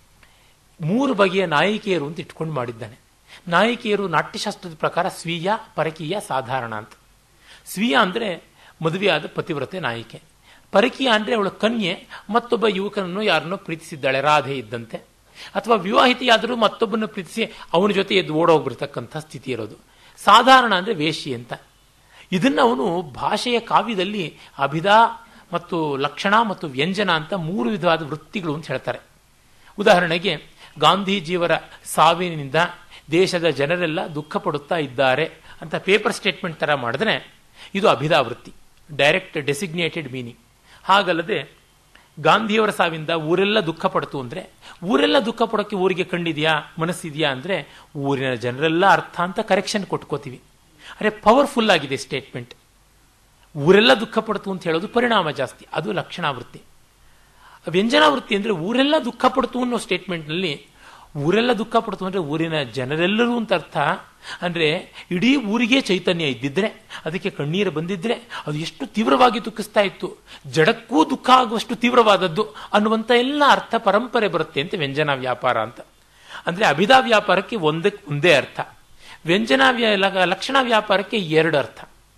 ಮೂರು ಬಗೆಯ ನಾಯಕಿಯರು ಅಂತ ಇಟ್ಕೊಂಡು ಮಾಡಿದ್ದಾನೆ ನಾಯಕಿಯರು ನಾಟ್ಯಶಾಸ್ತ್ರದ ಪ್ರಕಾರ ಸ್ವೀಯ ಪರಕೀಯ ಸಾಧಾರಣ ಅಂತ ಸ್ವೀಯ ಅಂದರೆ ಮದುವೆಯಾದ ಪತಿವ್ರತೆ ನಾಯಿಕೆ ಪರಕೀಯ ಅಂದರೆ ಅವಳ ಕನ್ಯೆ ಮತ್ತೊಬ್ಬ ಯುವಕನನ್ನು ಯಾರನ್ನೋ ಪ್ರೀತಿಸಿದ್ದಾಳೆ ರಾಧೆ ಇದ್ದಂತೆ ಅಥವಾ ವಿವಾಹಿತೆಯಾದರೂ ಮತ್ತೊಬ್ಬನ ಪ್ರೀತಿಸಿ ಅವನ ಜೊತೆ ಎದ್ದು ಓಡೋಗ್ಬಿರ್ತಕ್ಕಂಥ ಸ್ಥಿತಿ ಇರೋದು ಸಾಧಾರಣ ಅಂದರೆ ವೇಷಿ ಅಂತ ಇದನ್ನು ಅವನು ಭಾಷೆಯ ಕಾವ್ಯದಲ್ಲಿ ಅಭಿಧಾ ಮತ್ತು ಲಕ್ಷಣ ಮತ್ತು ವ್ಯಂಜನ ಅಂತ ಮೂರು ವಿಧವಾದ ವೃತ್ತಿಗಳು ಅಂತ ಹೇಳ್ತಾರೆ ಉದಾಹರಣೆಗೆ ಗಾಂಧೀಜಿಯವರ ಸಾವಿನಿಂದ ದೇಶದ ಜನರೆಲ್ಲ ದುಃಖ ಪಡುತ್ತಾ ಇದ್ದಾರೆ ಅಂತ ಪೇಪರ್ ಸ್ಟೇಟ್ಮೆಂಟ್ ತರ ಮಾಡಿದ್ರೆ ಇದು ಅಭಿಧಾವೃತ್ತಿ ಡೈರೆಕ್ಟ್ ಡೆಸಿಗ್ನೇಟೆಡ್ ಮೀನಿಂಗ್ ಹಾಗಲ್ಲದೆ ಗಾಂಧಿಯವರ ಸಾವಿಂದ ಊರೆಲ್ಲ ದುಃಖ ಪಡ್ತು ಅಂದ್ರೆ ಊರೆಲ್ಲ ದುಃಖ ಪಡೋಕೆ ಊರಿಗೆ ಕಂಡಿದೆಯಾ ಮನಸ್ಸಿದೆಯಾ ಅಂದ್ರೆ ಊರಿನ ಜನರೆಲ್ಲ ಅರ್ಥ ಅಂತ ಕರೆಕ್ಷನ್ ಕೊಟ್ಕೋತೀವಿ ಅರೆ ಪವರ್ಫುಲ್ ಆಗಿದೆ ಸ್ಟೇಟ್ಮೆಂಟ್ ಊರೆಲ್ಲ ದುಃಖ ಪಡ್ತು ಅಂತ ಹೇಳೋದು ಪರಿಣಾಮ ಜಾಸ್ತಿ ಅದು ಲಕ್ಷಣಾವೃತ್ತಿ ವ್ಯಂಜನಾವೃತ್ತಿ ಅಂದ್ರೆ ಊರೆಲ್ಲ ದುಃಖ ಪಡ್ತು ಅನ್ನೋ ಸ್ಟೇಟ್ಮೆಂಟ್ನಲ್ಲಿ ಊರೆಲ್ಲ ದುಃಖ ಪಡ್ತು ಅಂದ್ರೆ ಊರಿನ ಜನರೆಲ್ಲರೂ ಅಂತ ಅರ್ಥ ಅಂದ್ರೆ ಇಡೀ ಊರಿಗೆ ಚೈತನ್ಯ ಇದ್ದಿದ್ರೆ ಅದಕ್ಕೆ ಕಣ್ಣೀರು ಬಂದಿದ್ರೆ ಅದು ಎಷ್ಟು ತೀವ್ರವಾಗಿ ದುಃಖಿಸ್ತಾ ಇತ್ತು ಜಡಕ್ಕೂ ದುಃಖ ಆಗುವಷ್ಟು ತೀವ್ರವಾದದ್ದು ಅನ್ನುವಂಥ ಎಲ್ಲ ಅರ್ಥ ಪರಂಪರೆ ಬರುತ್ತೆ ಅಂತ ವ್ಯಂಜನ ವ್ಯಾಪಾರ ಅಂತ ಅಂದ್ರೆ ಅಭಿಧಾ ವ್ಯಾಪಾರಕ್ಕೆ ಒಂದಕ್ಕೆ ಒಂದೇ ಅರ್ಥ ವ್ಯಂಜನ ಲಕ್ಷಣ ವ್ಯಾಪಾರಕ್ಕೆ ಎರಡು ಅರ್ಥ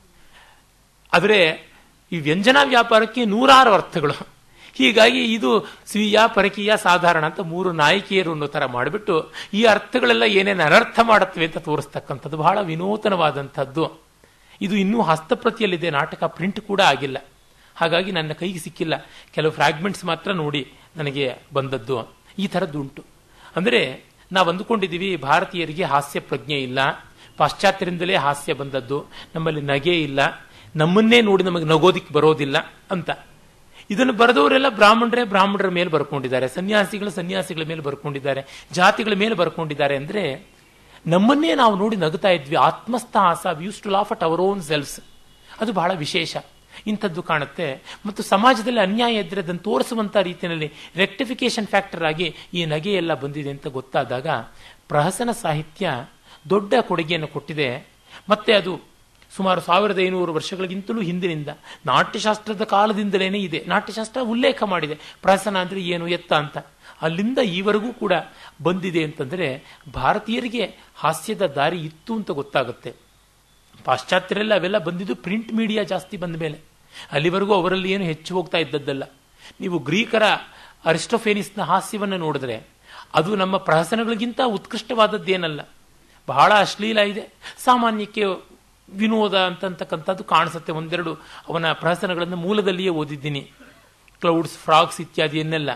ಆದರೆ ಈ ವ್ಯಂಜನ ವ್ಯಾಪಾರಕ್ಕೆ ನೂರಾರು ಅರ್ಥಗಳು ಹೀಗಾಗಿ ಇದು ಸ್ವೀಯ ಪರಕೀಯ ಸಾಧಾರಣ ಅಂತ ಮೂರು ನಾಯಕಿಯರು ಅನ್ನೋ ಥರ ಮಾಡಿಬಿಟ್ಟು ಈ ಅರ್ಥಗಳೆಲ್ಲ ಏನೇನು ಅನರ್ಥ ಮಾಡುತ್ತವೆ ಅಂತ ತೋರಿಸ್ತಕ್ಕಂಥದ್ದು ಬಹಳ ವಿನೂತನವಾದಂಥದ್ದು ಇದು ಇನ್ನೂ ಹಸ್ತಪ್ರತಿಯಲ್ಲಿದೆ ನಾಟಕ ಪ್ರಿಂಟ್ ಕೂಡ ಆಗಿಲ್ಲ ಹಾಗಾಗಿ ನನ್ನ ಕೈಗೆ ಸಿಕ್ಕಿಲ್ಲ ಕೆಲವು ಫ್ರಾಗ್ಮೆಂಟ್ಸ್ ಮಾತ್ರ ನೋಡಿ ನನಗೆ ಬಂದದ್ದು ಈ ಥರದ್ದು ಉಂಟು ಅಂದರೆ ನಾವು ಅಂದುಕೊಂಡಿದ್ದೀವಿ ಭಾರತೀಯರಿಗೆ ಹಾಸ್ಯ ಪ್ರಜ್ಞೆ ಇಲ್ಲ ಪಾಶ್ಚಾತ್ಯರಿಂದಲೇ ಹಾಸ್ಯ ಬಂದದ್ದು ನಮ್ಮಲ್ಲಿ ನಗೆ ಇಲ್ಲ ನಮ್ಮನ್ನೇ ನೋಡಿ ನಮಗೆ ನಗೋದಿಕ್ಕೆ ಬರೋದಿಲ್ಲ ಅಂತ ಇದನ್ನು ಬರೆದವರೆಲ್ಲ ಬ್ರಾಹ್ಮಣರೇ ಬ್ರಾಹ್ಮಣರ ಮೇಲೆ ಬರ್ಕೊಂಡಿದ್ದಾರೆ ಸನ್ಯಾಸಿಗಳು ಸನ್ಯಾಸಿಗಳ ಮೇಲೆ ಬರ್ಕೊಂಡಿದ್ದಾರೆ ಜಾತಿಗಳ ಮೇಲೆ ಬರ್ಕೊಂಡಿದ್ದಾರೆ ಅಂದ್ರೆ ನಮ್ಮನ್ನೇ ನಾವು ನೋಡಿ ನಗುತ್ತಾ ಇದ್ವಿ ಆತ್ಮಸ್ಥ as used to laugh at our own selves ಅದು ಬಹಳ ವಿಶೇಷ ಇಂಥದ್ದು ಕಾಣುತ್ತೆ ಮತ್ತು ಸಮಾಜದಲ್ಲಿ ಅನ್ಯಾಯ ಇದ್ದರೆ ಅದನ್ನು ತೋರಿಸುವಂಥ ರೀತಿಯಲ್ಲಿ ರೆಕ್ಟಿಫಿಕೇಶನ್ ಫ್ಯಾಕ್ಟರ್ ಆಗಿ ಈ ನಗೆ ಎಲ್ಲ ಬಂದಿದೆ ಅಂತ ಗೊತ್ತಾದಾಗ ಪ್ರಹಸನ ಸಾಹಿತ್ಯ ದೊಡ್ಡ ಕೊಡುಗೆಯನ್ನು ಕೊಟ್ಟಿದೆ ಮತ್ತೆ ಅದು ಸುಮಾರು ಸಾವಿರದ ಐನೂರು ವರ್ಷಗಳಿಗಿಂತಲೂ ಹಿಂದಿನಿಂದ ನಾಟ್ಯಶಾಸ್ತ್ರದ ಕಾಲದಿಂದಲೇ ಇದೆ ನಾಟ್ಯಶಾಸ್ತ್ರ ಉಲ್ಲೇಖ ಮಾಡಿದೆ ಪ್ರಹಸನ ಅಂದ್ರೆ ಏನು ಎತ್ತ ಅಂತ ಅಲ್ಲಿಂದ ಈವರೆಗೂ ಕೂಡ ಬಂದಿದೆ ಅಂತಂದ್ರೆ ಭಾರತೀಯರಿಗೆ ಹಾಸ್ಯದ ದಾರಿ ಇತ್ತು ಅಂತ ಗೊತ್ತಾಗುತ್ತೆ ಪಾಶ್ಚಾತ್ಯರೆಲ್ಲ ಅವೆಲ್ಲ ಬಂದಿದ್ದು ಪ್ರಿಂಟ್ ಮೀಡಿಯಾ ಜಾಸ್ತಿ ಬಂದ ಮೇಲೆ ಅಲ್ಲಿವರೆಗೂ ಅವರಲ್ಲಿ ಏನು ಹೆಚ್ಚು ಹೋಗ್ತಾ ಇದ್ದದ್ದಲ್ಲ ನೀವು ಗ್ರೀಕರ ಅರಿಸ್ಟೋಫೇನಿಸ್ನ ಹಾಸ್ಯವನ್ನು ನೋಡಿದ್ರೆ ಅದು ನಮ್ಮ ಪ್ರಹಸನಗಳಿಗಿಂತ ಉತ್ಕೃಷ್ಟವಾದದ್ದೇನಲ್ಲ ಬಹಳ ಅಶ್ಲೀಲ ಇದೆ ಸಾಮಾನ್ಯಕ್ಕೆ ವಿನೋದ ಅಂತಕ್ಕಂಥದ್ದು ಕಾಣಿಸುತ್ತೆ ಒಂದೆರಡು ಅವನ ಪ್ರಹಸನಗಳನ್ನು ಮೂಲದಲ್ಲಿಯೇ ಓದಿದ್ದೀನಿ ಕ್ಲೌಡ್ಸ್ ಫ್ರಾಗ್ಸ್ ಇತ್ಯಾದಿಯನ್ನೆಲ್ಲ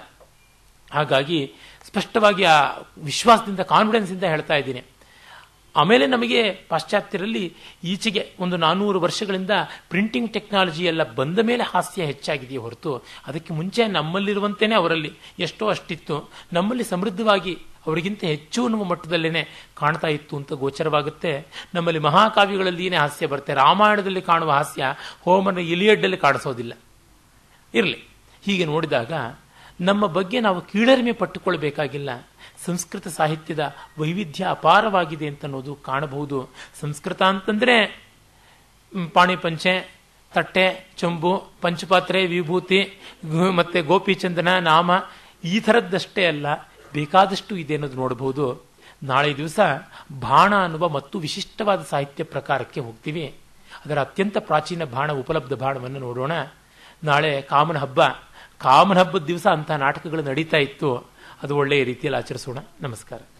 ಹಾಗಾಗಿ ಸ್ಪಷ್ಟವಾಗಿ ಆ ವಿಶ್ವಾಸದಿಂದ ಕಾನ್ಫಿಡೆನ್ಸ್ ಇಂದ ಹೇಳ್ತಾ ಇದ್ದೀನಿ ಆಮೇಲೆ ನಮಗೆ ಪಾಶ್ಚಾತ್ಯರಲ್ಲಿ ಈಚೆಗೆ ಒಂದು ನಾನ್ನೂರು ವರ್ಷಗಳಿಂದ ಪ್ರಿಂಟಿಂಗ್ ಟೆಕ್ನಾಲಜಿ ಎಲ್ಲ ಬಂದ ಮೇಲೆ ಹಾಸ್ಯ ಹೆಚ್ಚಾಗಿದೆಯೇ ಹೊರತು ಅದಕ್ಕೆ ಮುಂಚೆ ನಮ್ಮಲ್ಲಿರುವಂತೆಯೇ ಅವರಲ್ಲಿ ಎಷ್ಟೋ ಅಷ್ಟಿತ್ತು ನಮ್ಮಲ್ಲಿ ಸಮೃದ್ಧವಾಗಿ ಅವರಿಗಿಂತ ಹೆಚ್ಚು ಅನ್ನುವ ಮಟ್ಟದಲ್ಲೇನೆ ಕಾಣ್ತಾ ಇತ್ತು ಅಂತ ಗೋಚರವಾಗುತ್ತೆ ನಮ್ಮಲ್ಲಿ ಮಹಾಕಾವ್ಯಗಳಲ್ಲಿಯೇ ಹಾಸ್ಯ ಬರುತ್ತೆ ರಾಮಾಯಣದಲ್ಲಿ ಕಾಣುವ ಹಾಸ್ಯ ಹೋಮನ ಇಲಿಯಡ್ಡಲ್ಲಿ ಕಾಣಿಸೋದಿಲ್ಲ ಇರಲಿ ಹೀಗೆ ನೋಡಿದಾಗ ನಮ್ಮ ಬಗ್ಗೆ ನಾವು ಕೀಳರಿಮೆ ಪಟ್ಟುಕೊಳ್ಬೇಕಾಗಿಲ್ಲ ಸಂಸ್ಕೃತ ಸಾಹಿತ್ಯದ ವೈವಿಧ್ಯ ಅಪಾರವಾಗಿದೆ ಅಂತ ಅನ್ನೋದು ಕಾಣಬಹುದು ಸಂಸ್ಕೃತ ಅಂತಂದ್ರೆ ಪಾಣಿಪಂಚೆ ತಟ್ಟೆ ಚಂಬು ಪಂಚಪಾತ್ರೆ ವಿಭೂತಿ ಮತ್ತೆ ಗೋಪಿಚಂದನ ನಾಮ ಈ ಥರದ್ದಷ್ಟೇ ಅಲ್ಲ ಬೇಕಾದಷ್ಟು ಇದೆ ಅನ್ನೋದು ನೋಡಬಹುದು ನಾಳೆ ದಿವಸ ಬಾಣ ಅನ್ನುವ ಮತ್ತು ವಿಶಿಷ್ಟವಾದ ಸಾಹಿತ್ಯ ಪ್ರಕಾರಕ್ಕೆ ಹೋಗ್ತೀವಿ ಅದರ ಅತ್ಯಂತ ಪ್ರಾಚೀನ ಬಾಣ ಉಪಲಬ್ಧ ಬಾಣವನ್ನು ನೋಡೋಣ ನಾಳೆ ಕಾಮನ ಹಬ್ಬ ಕಾಮನ ಹಬ್ಬದ ದಿವಸ ಅಂತಹ ನಾಟಕಗಳು ನಡೀತಾ ಇತ್ತು ಅದು ಒಳ್ಳೆಯ ರೀತಿಯಲ್ಲಿ ಆಚರಿಸೋಣ ನಮಸ್ಕಾರ